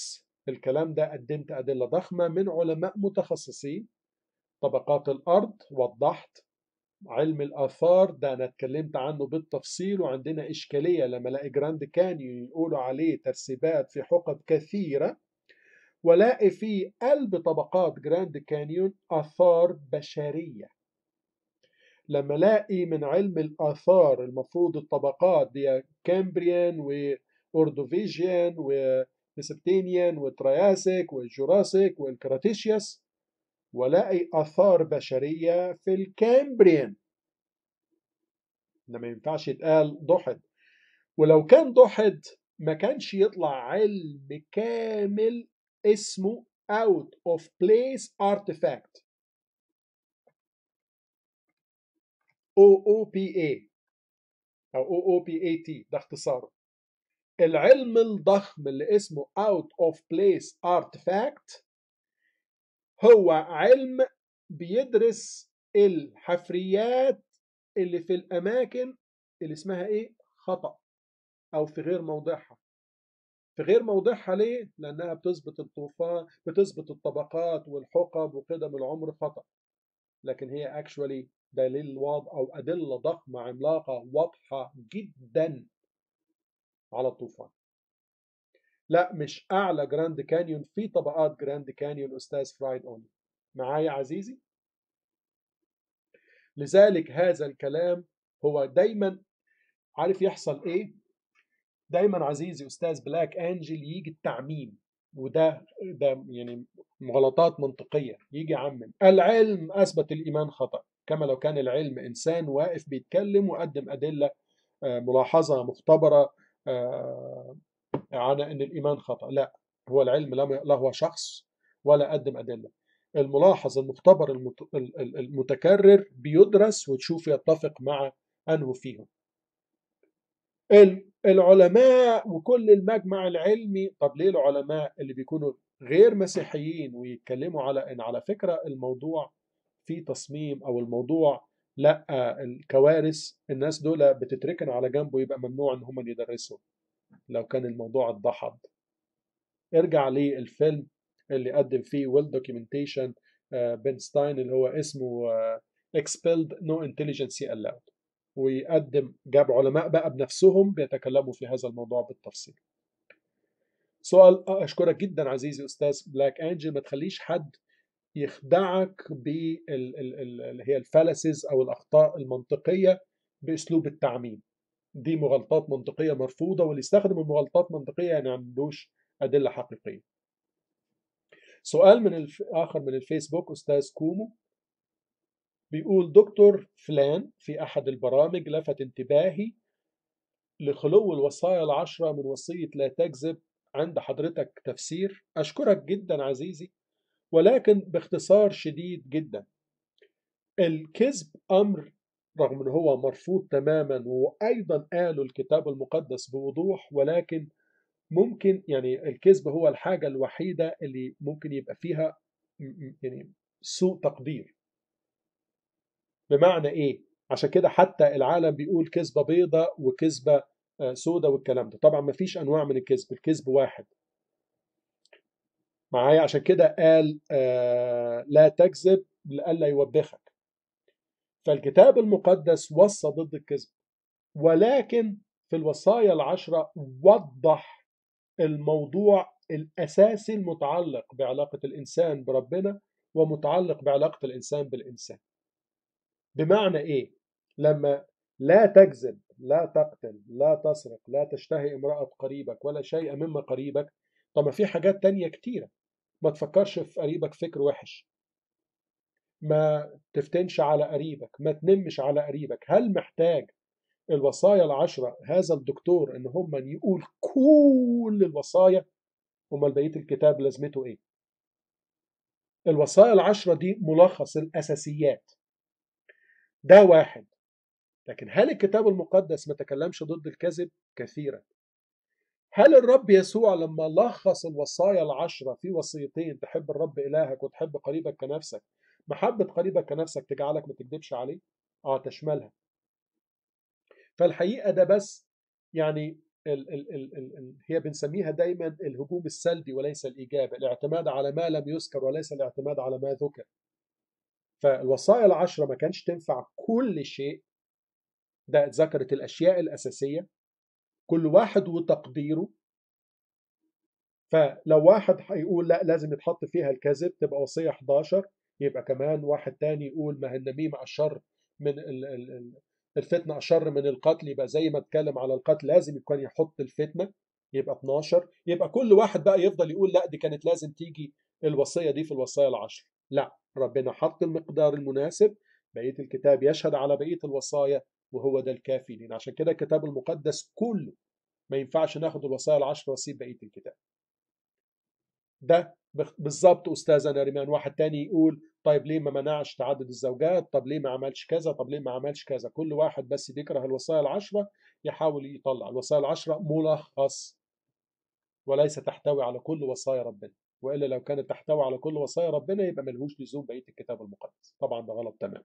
الكلام ده قدمت أدلة ضخمة من علماء متخصصين طبقات الأرض وضحت علم الآثار ده أنا اتكلمت عنه بالتفصيل وعندنا إشكالية لما الاقي جراند كانيون يقولوا عليه ترسيبات في حقب كثيرة ولاقي في قلب طبقات جراند كانيون آثار بشرية لما الاقي من علم الآثار المفروض الطبقات دي كامبريان وأوردوفيجيان وميسبتينيان وترياسيك والجوراسيك والكراتيشيوس ولاقي آثار بشرية في الكامبريان ده ما ينفعش يتقال ضحد ولو كان ضحد ما كانش يطلع علم كامل اسمه out of place artifact OOPA أو OOPAT ده اختصاره العلم الضخم اللي اسمه out of place artifact هو علم بيدرس الحفريات اللي في الأماكن اللي اسمها إيه؟ خطأ أو في غير موضعها في غير موضعها ليه؟ لأنها بتثبت الطوفان بتثبت الطبقات والحقب وقدم العمر خطأ لكن هي اكشولي دليل واضح أو أدلة ضخمة عملاقة واضحة جدا على الطوفان لا مش أعلى جراند كانيون في طبقات جراند كانيون أستاذ فرايد أوني معايا عزيزي لذلك هذا الكلام هو دايما عارف يحصل ايه دايما عزيزي استاذ بلاك انجل يجي التعميم وده ده يعني غلطات منطقيه يجي يعمم العلم اثبت الايمان خطا كما لو كان العلم انسان واقف بيتكلم وقدم ادله ملاحظه مختبره على ان الايمان خطا لا هو العلم لا هو شخص ولا قدم ادله الملاحظ المختبر المتكرر بيدرس وتشوف يتفق مع انه فيهم العلماء وكل المجمع العلمي طب ليه العلماء اللي بيكونوا غير مسيحيين ويتكلموا على ان على فكره الموضوع في تصميم او الموضوع لا الكوارث الناس دول بتتركن على جنب ويبقى ممنوع ان هم يدرسوا لو كان الموضوع اتضحض ارجع للفيلم اللي قدم فيه ويل دوكيومنتيشن بنستاين اللي هو اسمه expelled no intelligence allowed ويقدم جاب علماء بقى بنفسهم بيتكلموا في هذا الموضوع بالتفصيل سؤال اشكرك جدا عزيزي استاذ بلاك انجل ما تخليش حد يخدعك باللي هي الفالسز او الاخطاء المنطقيه باسلوب التعميم دي مغالطات منطقيه مرفوضه واللي يستخدم المغالطات منطقيه يعني ما عندوش ادله حقيقيه سؤال من الف... اخر من الفيسبوك استاذ كومو بيقول دكتور فلان في احد البرامج لفت انتباهي لخلو الوصايا العشرة من وصية لا تكذب عند حضرتك تفسير أشكرك جدا عزيزي ولكن باختصار شديد جدا الكذب أمر رغم أنه هو مرفوض تماما وأيضا قالوا الكتاب المقدس بوضوح ولكن ممكن يعني الكذب هو الحاجة الوحيدة اللي ممكن يبقى فيها يعني سوء تقدير بمعنى ايه عشان كده حتى العالم بيقول كذبة بيضة وكذبة سودة والكلام ده طبعا ما فيش انواع من الكذب الكذب واحد معايا عشان كده قال آه لا تكذب لئلا يوبخك فالكتاب المقدس وصى ضد الكذب ولكن في الوصايا العشرة وضح الموضوع الأساسي المتعلق بعلاقة الإنسان بربنا ومتعلق بعلاقة الإنسان بالإنسان بمعنى إيه؟ لما لا تكذب لا تقتل لا تسرق لا تشتهي امرأة قريبك ولا شيء مما قريبك طب ما في حاجات تانية كتيرة ما تفكرش في قريبك فكر وحش ما تفتنش على قريبك ما تنمش على قريبك هل محتاج الوصايا العشرة هذا الدكتور ان هم يقول كل الوصايا امال بقيه الكتاب لازمته ايه الوصايا العشرة دي ملخص الاساسيات ده واحد لكن هل الكتاب المقدس ما تكلمش ضد الكذب كثيرا هل الرب يسوع لما لخص الوصايا العشرة في وصيتين تحب الرب إلهك وتحب قريبك كنفسك محبة قريبك كنفسك تجعلك ما تكذبش عليه اه تشملها فالحقيقة ده بس يعني ال ال ال ال ال هي بنسميها دايما الهجوم السلبي وليس الإيجابي الاعتماد على ما لم يذكر وليس الاعتماد على ما ذكر فالوصايا العشرة ما كانش تنفع كل شيء ده ذكرت الأشياء الأساسية كل واحد وتقديره فلو واحد هيقول لا لازم يتحط فيها الكذب تبقى وصية 11 يبقى كمان واحد تاني يقول ما هي النميمة أشر من ال ال الفتنة أشر من القتل يبقى زي ما اتكلم على القتل لازم يكون يحط الفتنة يبقى 12 يبقى كل واحد بقى يفضل يقول لا دي كانت لازم تيجي الوصية دي في الوصايا العشر لا ربنا حط المقدار المناسب بقية الكتاب يشهد على بقية الوصايا وهو ده الكافي لنا عشان كده الكتاب المقدس كله ما ينفعش ناخد الوصايا العشر ونسيب بقية الكتاب ده بالظبط استاذنا ريمان واحد تاني يقول طيب ليه ما منعش تعدد الزوجات طب ليه ما عملش كذا طب ليه ما عملش كذا كل واحد بس بيكره الوصايا العشرة يحاول يطلع الوصايا العشرة ملخص وليس تحتوي على كل وصايا ربنا والا لو كانت تحتوي على كل وصايا ربنا يبقى ملهوش لزوم بقيه الكتاب المقدس طبعا ده غلط تمام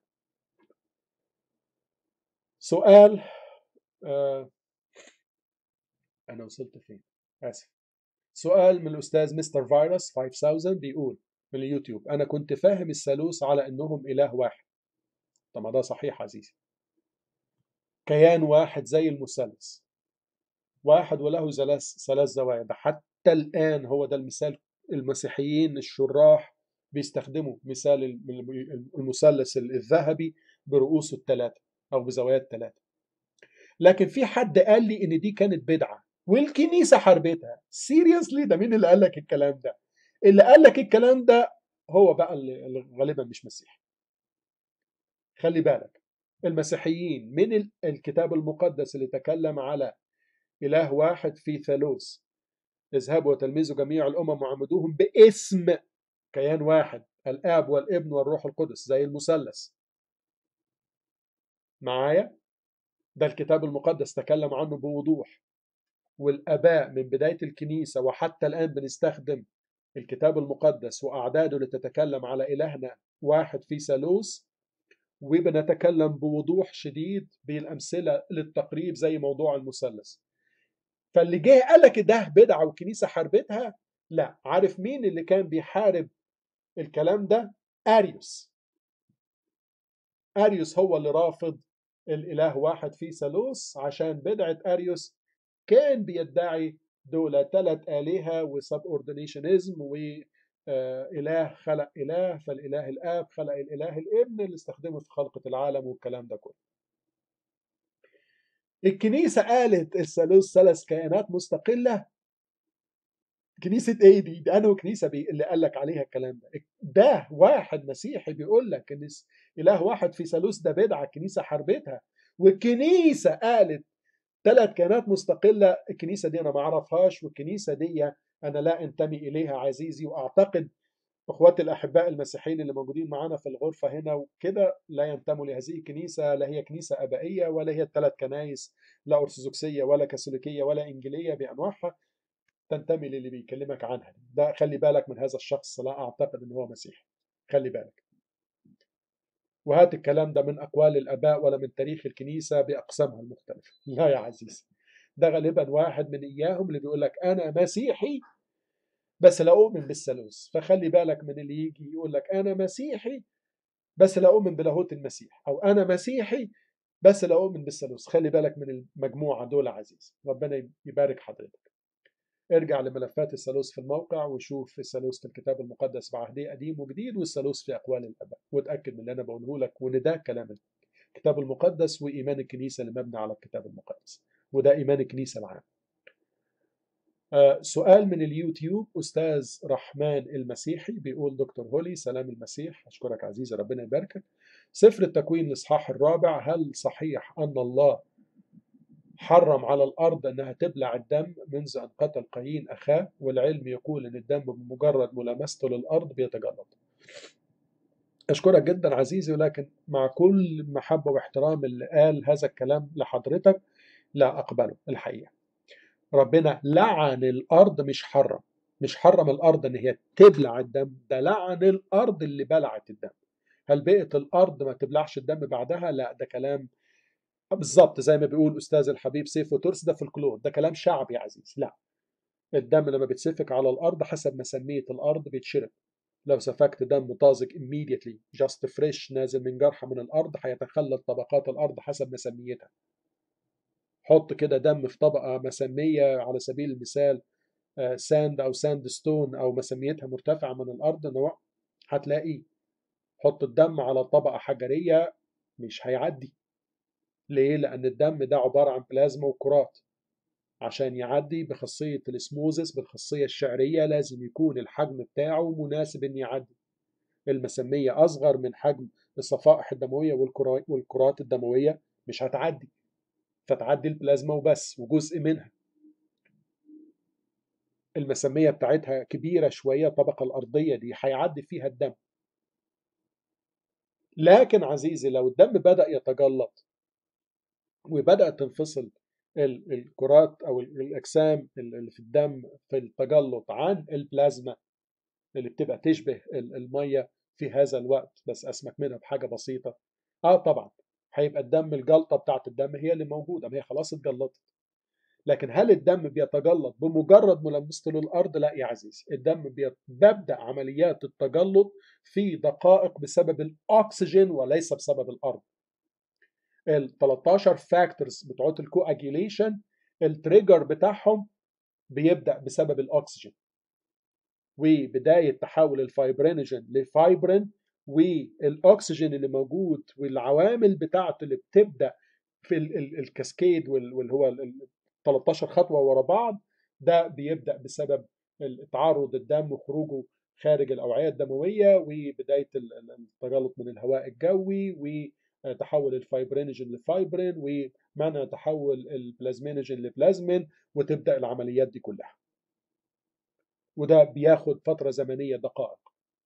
سؤال آه انا وصلت فين اسف سؤال من الاستاذ مستر فيروس 5000 بيقول من اليوتيوب انا كنت فاهم الثالوث على انهم اله واحد طب ما ده صحيح عزيزي كيان واحد زي المثلث واحد وله ثلاث ثلاث زوايا ده حتى الان هو ده المثال المسيحيين الشراح بيستخدموا مثال المثلث الذهبي برؤوسه الثلاثه او بزوايا الثلاثه لكن في حد قال لي ان دي كانت بدعه والكنيسه حاربتها سيريسلي ده مين اللي قال لك الكلام ده اللي قال لك الكلام ده هو بقى اللي غالبا مش مسيحي خلي بالك المسيحيين من الكتاب المقدس اللي تكلم على إله واحد في ثالوث اذهبوا وتلمذوا جميع الأمم وعمدوهم باسم كيان واحد الآب والابن والروح القدس زي المثلث معايا ده الكتاب المقدس تكلم عنه بوضوح والآباء من بداية الكنيسة وحتى الآن بنستخدم الكتاب المقدس وأعداده لتتكلم على إلهنا واحد في ثالوث وبنتكلم بوضوح شديد بالأمثلة للتقريب زي موضوع المثلث فاللي جه قال لك ده بدعة والكنيسة حاربتها لا عارف مين اللي كان بيحارب الكلام ده أريوس أريوس هو اللي رافض الإله واحد في ثالوث عشان بدعة أريوس كان بيدعي دول ثلاث آلهة وسب اوردينيشنزم وإله خلق إله فالإله الآب خلق الإله الابن اللي استخدمه في خلقة العالم والكلام ده كله الكنيسة قالت الثالوث ثلاث كائنات مستقلة كنيسة ايه دي؟ ده أنا وكنيسة بي اللي قال لك عليها الكلام ده ده واحد مسيحي بيقول لك ان إله واحد في ثالوث ده بدعة الكنيسة حربتها والكنيسة قالت ثلاث كائنات مستقلة الكنيسة دي أنا ما أعرفهاش والكنيسة دي أنا لا أنتمي إليها عزيزي وأعتقد اخواتي الاحباء المسيحيين اللي موجودين معانا في الغرفه هنا وكده لا ينتموا لهذه الكنيسه لا هي كنيسه ابائيه ولا هي الثلاث كنايس لا ارثوذكسيه ولا كاثوليكيه ولا انجيليه بانواعها تنتمي للي بيكلمك عنها ده خلي بالك من هذا الشخص لا اعتقد ان هو مسيحي خلي بالك وهات الكلام ده من اقوال الاباء ولا من تاريخ الكنيسه باقسامها المختلفه لا يا عزيزي ده غالبا واحد من اياهم اللي بيقول لك انا مسيحي بس لا أؤمن بالثالوث فخلي بالك من اللي يجي يقول لك أنا مسيحي بس لا أؤمن بلاهوت المسيح أو أنا مسيحي بس لا أؤمن بالثالوث خلي بالك من المجموعة دول عزيز ربنا يبارك حضرتك ارجع لملفات الثالوث في الموقع وشوف الثالوث في الكتاب المقدس بعهديه قديم وجديد والثالوث في أقوال الآباء وتأكد من اللي أنا بقوله لك وإن ده كلام الكتاب المقدس وإيمان الكنيسة اللي مبني على الكتاب المقدس وده إيمان الكنيسة العام سؤال من اليوتيوب أستاذ رحمن المسيحي بيقول دكتور هولي سلام المسيح أشكرك عزيزي ربنا يباركك سفر التكوين الإصحاح الرابع هل صحيح أن الله حرم على الأرض أنها تبلع الدم منذ أن قتل قايين أخاه والعلم يقول أن الدم بمجرد ملامسته للأرض بيتجلط أشكرك جدا عزيزي ولكن مع كل محبة واحترام اللي قال هذا الكلام لحضرتك لا أقبله الحقيقة ربنا لعن الارض مش حرم مش حرم الارض ان هي تبلع الدم ده لعن الارض اللي بلعت الدم هل بقت الارض ما تبلعش الدم بعدها لا ده كلام بالظبط زي ما بيقول استاذ الحبيب سيف وترس ده فولكلور ده كلام شعبي يا عزيز لا الدم لما بيتسفك على الارض حسب مسميه الارض بيتشرب لو سفكت دم طازج immediately just fresh نازل من جرحى من الارض هيتخلل طبقات الارض حسب مسميتها حط كده دم في طبقه مسميه على سبيل المثال ساند او ساند ستون او مسميتها مرتفعه من الارض نوع هتلاقيه حط الدم على طبقه حجريه مش هيعدي ليه لان الدم ده عباره عن بلازما وكرات عشان يعدي بخاصيه الاسموزس بالخاصيه الشعريه لازم يكون الحجم بتاعه مناسب ان يعدي المسميه اصغر من حجم الصفائح الدمويه والكرات الدمويه مش هتعدي فتعدي البلازما وبس وجزء منها المسمية بتاعتها كبيرة شوية الطبقة الأرضية دي هيعدي فيها الدم لكن عزيزي لو الدم بدأ يتجلط وبدأت تنفصل الكرات أو الأجسام اللي في الدم في التجلط عن البلازما اللي بتبقى تشبه المية في هذا الوقت بس أسمك منها بحاجة بسيطة آه طبعا هيبقى الدم الجلطة بتاعت الدم هي اللي موجودة ما هي خلاص اتجلطت لكن هل الدم بيتجلط بمجرد ملامسته للارض؟ لا يا عزيزي، الدم بيبدا عمليات التجلط في دقائق بسبب الاكسجين وليس بسبب الارض. ال 13 فاكتورز بتوع الكواجيليشن التريجر بتاعهم بيبدا بسبب الاكسجين. وبدايه تحول الفايبرينوجين لفايبرين والاكسجين اللي موجود والعوامل بتاعته اللي بتبدا في الكاسكيد واللي هو 13 خطوه ورا بعض ده بيبدا بسبب تعرض الدم وخروجه خارج الاوعيه الدمويه وبدايه التجلط من الهواء الجوي وتحول الفايبرينوجين لفايبرين ومنع تحول البلازمينوجين لبلازمين وتبدا العمليات دي كلها وده بياخد فتره زمنيه دقائق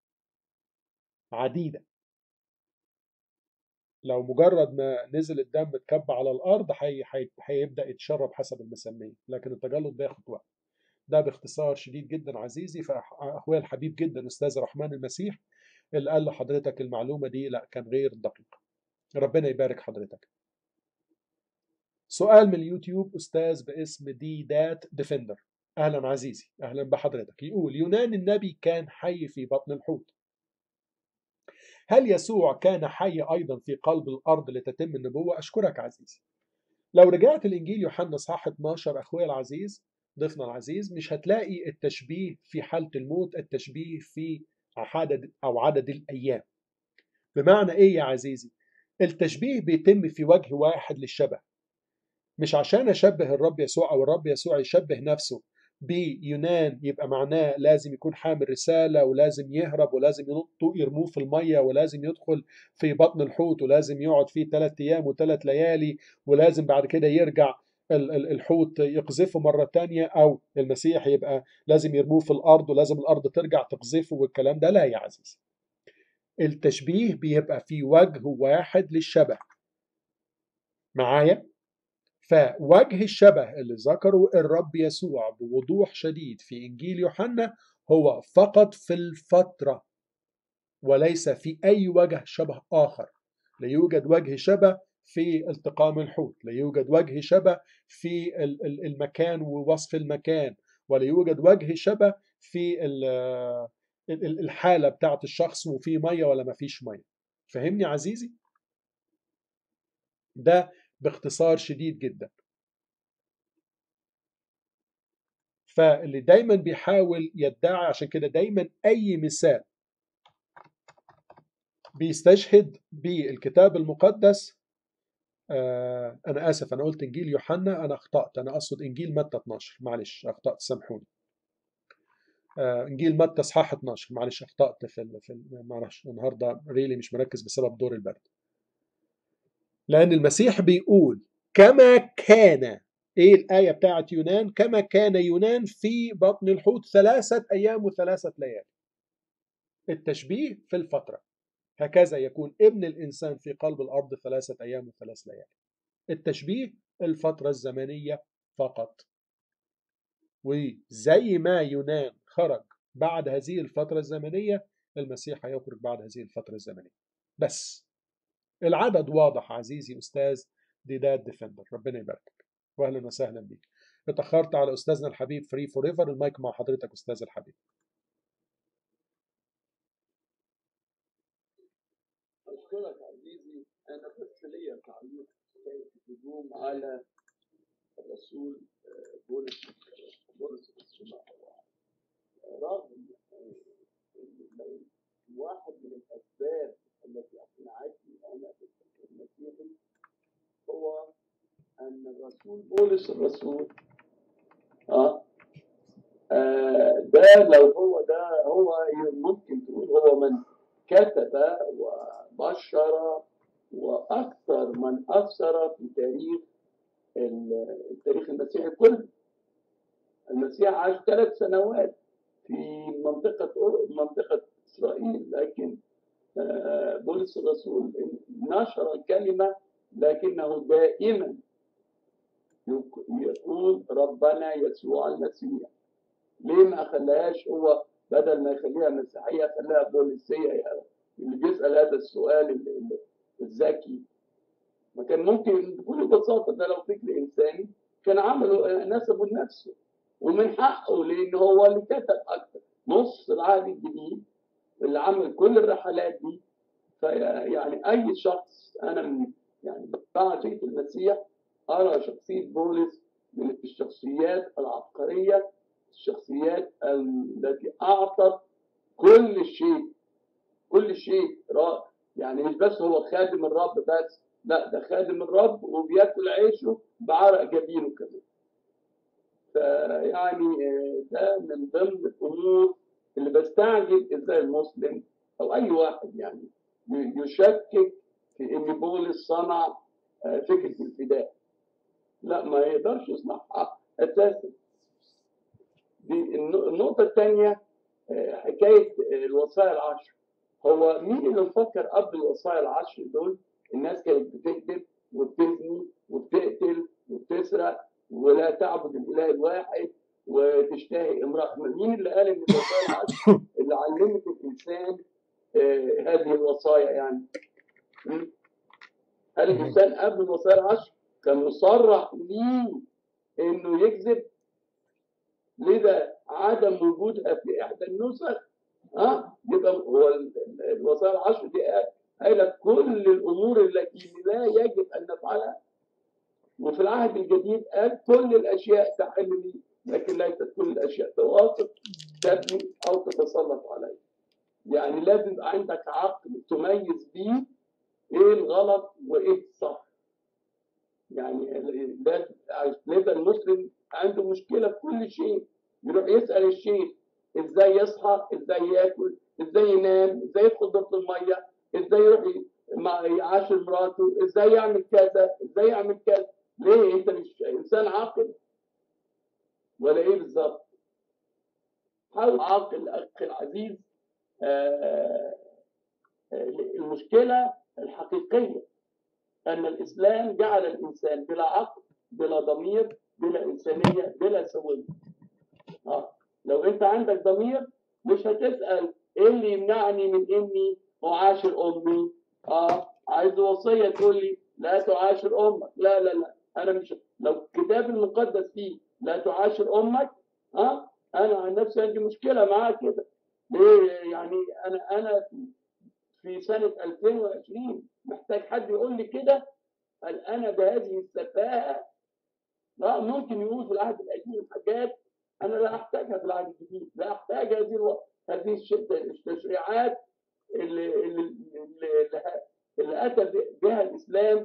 عديده لو مجرد ما نزل الدم اتكب على الارض هيبدا يتشرب حسب المسميه لكن التجلط بياخد وقت ده باختصار شديد جدا عزيزي فاخويا الحبيب جدا استاذ رحمن المسيح اللي قال لحضرتك المعلومه دي لا كان غير دقيق ربنا يبارك حضرتك سؤال من اليوتيوب استاذ باسم دي دات ديفندر اهلا عزيزي اهلا بحضرتك يقول يونان النبي كان حي في بطن الحوت هل يسوع كان حي أيضا في قلب الأرض لتتم النبوة؟ أشكرك عزيزي لو رجعت الإنجيل يوحنا صح 12 أخويا العزيز ضيفنا العزيز مش هتلاقي التشبيه في حالة الموت التشبيه في عدد أو عدد الأيام بمعنى إيه يا عزيزي؟ التشبيه بيتم في وجه واحد للشبه مش عشان أشبه الرب يسوع أو الرب يسوع يشبه نفسه بيونان يبقى معناه لازم يكون حامل رسالة ولازم يهرب ولازم ينطوا يرموه في المية ولازم يدخل في بطن الحوت ولازم يقعد فيه ثلاث أيام وثلاث ليالي ولازم بعد كده يرجع الحوت يقذفه مرة تانية أو المسيح يبقى لازم يرموه في الأرض ولازم الأرض ترجع تقذفه والكلام ده لا يا عزيزي التشبيه بيبقى في وجه واحد للشبه معايا فوجه الشبه اللي ذكره الرب يسوع بوضوح شديد في انجيل يوحنا هو فقط في الفتره وليس في اي وجه شبه اخر لا يوجد وجه شبه في التقام الحوت لا يوجد وجه شبه في المكان ووصف المكان ولا يوجد وجه شبه في الحاله بتاعت الشخص وفي ميه ولا ما فيش ميه فهمني عزيزي ده باختصار شديد جدا فاللي دايما بيحاول يدعي عشان كده دايما اي مثال بيستشهد بالكتاب المقدس آه انا اسف انا قلت انجيل يوحنا انا اخطات انا اقصد انجيل متى 12 معلش اخطات سامحوني آه انجيل متى اصحاح 12 معلش اخطات في ال في معلش النهارده ريلي مش مركز بسبب دور البرد لأن المسيح بيقول كما كان إيه الآية بتاعت يونان كما كان يونان في بطن الحوت ثلاثة أيام وثلاثة ليالي التشبيه في الفترة هكذا يكون ابن الإنسان في قلب الأرض ثلاثة أيام وثلاث ليالي التشبيه الفترة الزمنية فقط وزي ما يونان خرج بعد هذه الفترة الزمنية المسيح هيخرج بعد هذه الفترة الزمنية بس العدد واضح عزيزي أستاذ ديدات ديفندر ربنا يباركك واهلا وسهلا بيك اتاخرت على استاذنا الحبيب فري فور ايفر المايك مع حضرتك استاذ الحبيب أشكرك عزيزي أنا بس ليا تعليق في الهجوم على الرسول آه، بولس بولس الرسول رغم آه، إن لو واحد من الأسباب التي أقنعتني أنا بالفكر المسيحي هو أن الرسول بولس الرسول آه آه، ده لو هو ده هو ممكن تقول هو من كتب وبشر واكثر من اثر في تاريخ ال- التاريخ المسيحي كله المسيح عاش ثلاث سنوات في منطقة أور- منطقة إسرائيل لكن آه، بولس الرسول نشر الكلمة لكنه دائما يق- يقول ربنا يسوع المسيح ليه ما خلاهاش هو بدل ما يخليها مسيحيه خلاها بوليسيه يعني اللي بيسال هذا السؤال ال- ال- الذكي ما كان ممكن بكل بساطه ده لو فكر انساني كان عمله نسبه لنفسه ومن حقه لان هو اللي كتب اكتر نص العهد الجديد اللي عمل كل الرحلات دي فيعني اي شخص انا من يعني بعد شخصيه المسيح ارى شخصيه بولس من الشخصيات العبقريه الشخصيات التي اعطت كل شيء كل شيء را- يعني مش بس هو خادم الرب بس لا ده خادم الرب وبياكل عيشه بعرق جبينه كمان فيعني آه، ده من ضمن الامور اللي بستعجب ازاي المسلم او اي واحد يعني ي- يشكك في ان بولس صنع آه، فكره الفداء لا ما يقدرش يصنعها اساسا دي النو- النقطة الثانية آه، حكاية آه، الوصايا العشر هو مين اللي مفكر قبل الوصايا العشر دول الناس كانت بتكذب وبتزني وبتقتل وبتسرق ولا تعبد الإله الواحد وتشتهي امرأة مين اللي قال إن الوصايا العشر اللي علمت الإنسان آه، هذه الوصايا يعني م? هل الإنسان قبل الوصايا العشر كان مصرح ليه إنه يكذب لذا عدم وجودها في احدى النسخ ها يبقى هو ال- ال- الوصايا العشر دي قايله كل الامور التي لا يجب ان نفعلها وفي العهد الجديد قال كل الاشياء تحل لي لكن ليست كل الاشياء توافق تبني او تتسلط عليها يعني لازم يبقى عندك عقل تميز بيه ايه الغلط وايه الصح يعني ال- لازم لذا المسلم عنده مشكله في كل شيء يروح يسال الشيخ ازاي يصحى ازاي ياكل ازاي ينام ازاي يدخل دورة الميه ازاي يروح ي- مع- يعاشر مراته ازاي يعمل كذا ازاي يعمل كذا ليه انت مش انسان عاقل ولا ايه بالظبط حاول عاقل اخي العزيز آه، آه، المشكله الحقيقيه ان الاسلام جعل الانسان بلا عقل بلا ضمير بلا انسانيه بلا سويه اه لو انت عندك ضمير مش هتسال ايه اللي يمنعني من اني اعاشر امي اه عايز وصيه تقول لي لا تعاشر امك لا لا لا انا مش لو الكتاب المقدس فيه لا تعاشر امك اه انا عن نفسي عندي مشكله معاه كده ليه يعني انا انا في سنه 2020 محتاج حد يقول لي كده هل انا بهذه السفاهه لا ممكن يقول في العهد القديم حاجات انا لا احتاجها في العهد الجديد لا احتاج هذه الو... هذه الش- التشريعات اللي اللي اللي, اللي اتى ب- بها الاسلام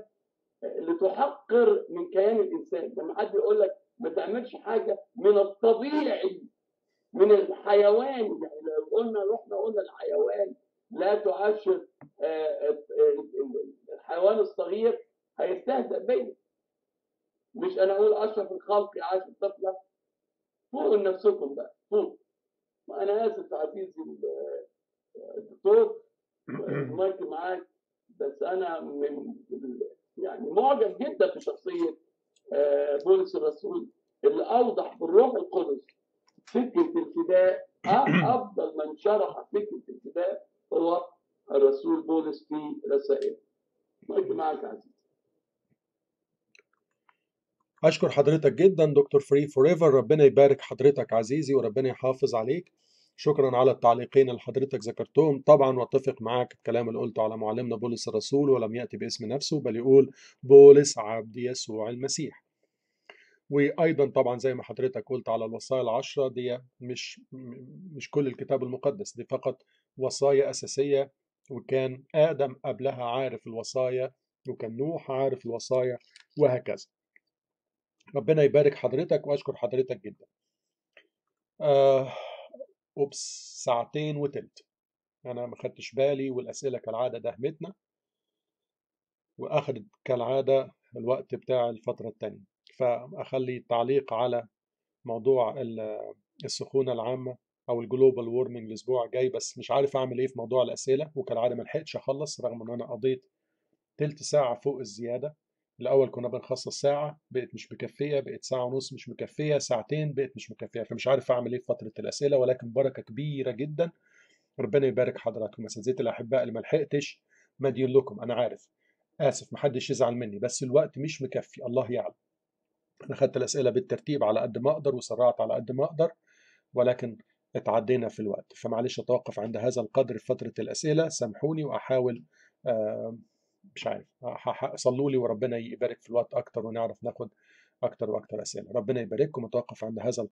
لتحقر من كيان الانسان لما حد يقول لك ما تعملش حاجه من الطبيعي من الحيوان يعني لو قلنا رحنا قلنا الحيوان لا تعاشر آه، آه، آه، الحيوان الصغير هيستهزأ بيا مش انا اقول اشرف الخلق يعاشر طفله فوقوا نفسكم بقى فوق ما انا اسف عزيزي ال- الدكتور المايك معاك بس انا من يعني معجب جدا بشخصيه آه، بولس الرسول اللي اوضح بالروح القدس فكره الفداء آه، افضل من شرح فكره الفداء هو الرسول بولس في رسائله مايك معاك يا عزيزي أشكر حضرتك جدا دكتور فري فور ايفر ربنا يبارك حضرتك عزيزي وربنا يحافظ عليك شكرا على التعليقين اللي حضرتك ذكرتهم طبعا واتفق معاك الكلام اللي قلته على معلمنا بولس الرسول ولم يأتي باسم نفسه بل يقول بولس عبد يسوع المسيح وايضا طبعا زي ما حضرتك قلت على الوصايا العشرة دي مش مش كل الكتاب المقدس دي فقط وصايا أساسية وكان آدم قبلها عارف الوصايا وكان نوح عارف الوصايا وهكذا ربنا يبارك حضرتك واشكر حضرتك جدا آه اوبس ساعتين وتلت انا ما خدتش بالي والاسئله كالعاده دهمتنا واخدت كالعاده الوقت بتاع الفتره الثانيه فاخلي التعليق على موضوع السخونه العامه او الجلوبال وورمنج الاسبوع الجاي بس مش عارف اعمل ايه في موضوع الاسئله وكالعاده ما لحقتش اخلص رغم ان انا قضيت تلت ساعه فوق الزياده الأول كنا بنخصص ساعة بقت مش مكفية بقت ساعة ونص مش مكفية ساعتين بقت مش مكفية فمش عارف أعمل إيه في فترة الأسئلة ولكن بركة كبيرة جدا ربنا يبارك حضراتكم أساتذتي الأحباء اللي ما لحقتش مدين لكم أنا عارف آسف محدش يزعل مني بس الوقت مش مكفي الله يعلم أنا خدت الأسئلة بالترتيب على قد ما أقدر وسرعت على قد ما أقدر ولكن اتعدينا في الوقت فمعلش أتوقف عند هذا القدر في فترة الأسئلة سامحوني وأحاول آه مش عارف صلوا لي وربنا يبارك في الوقت اكتر ونعرف ناخد اكتر واكتر اسئله ربنا يبارككم وتوقف عند هذا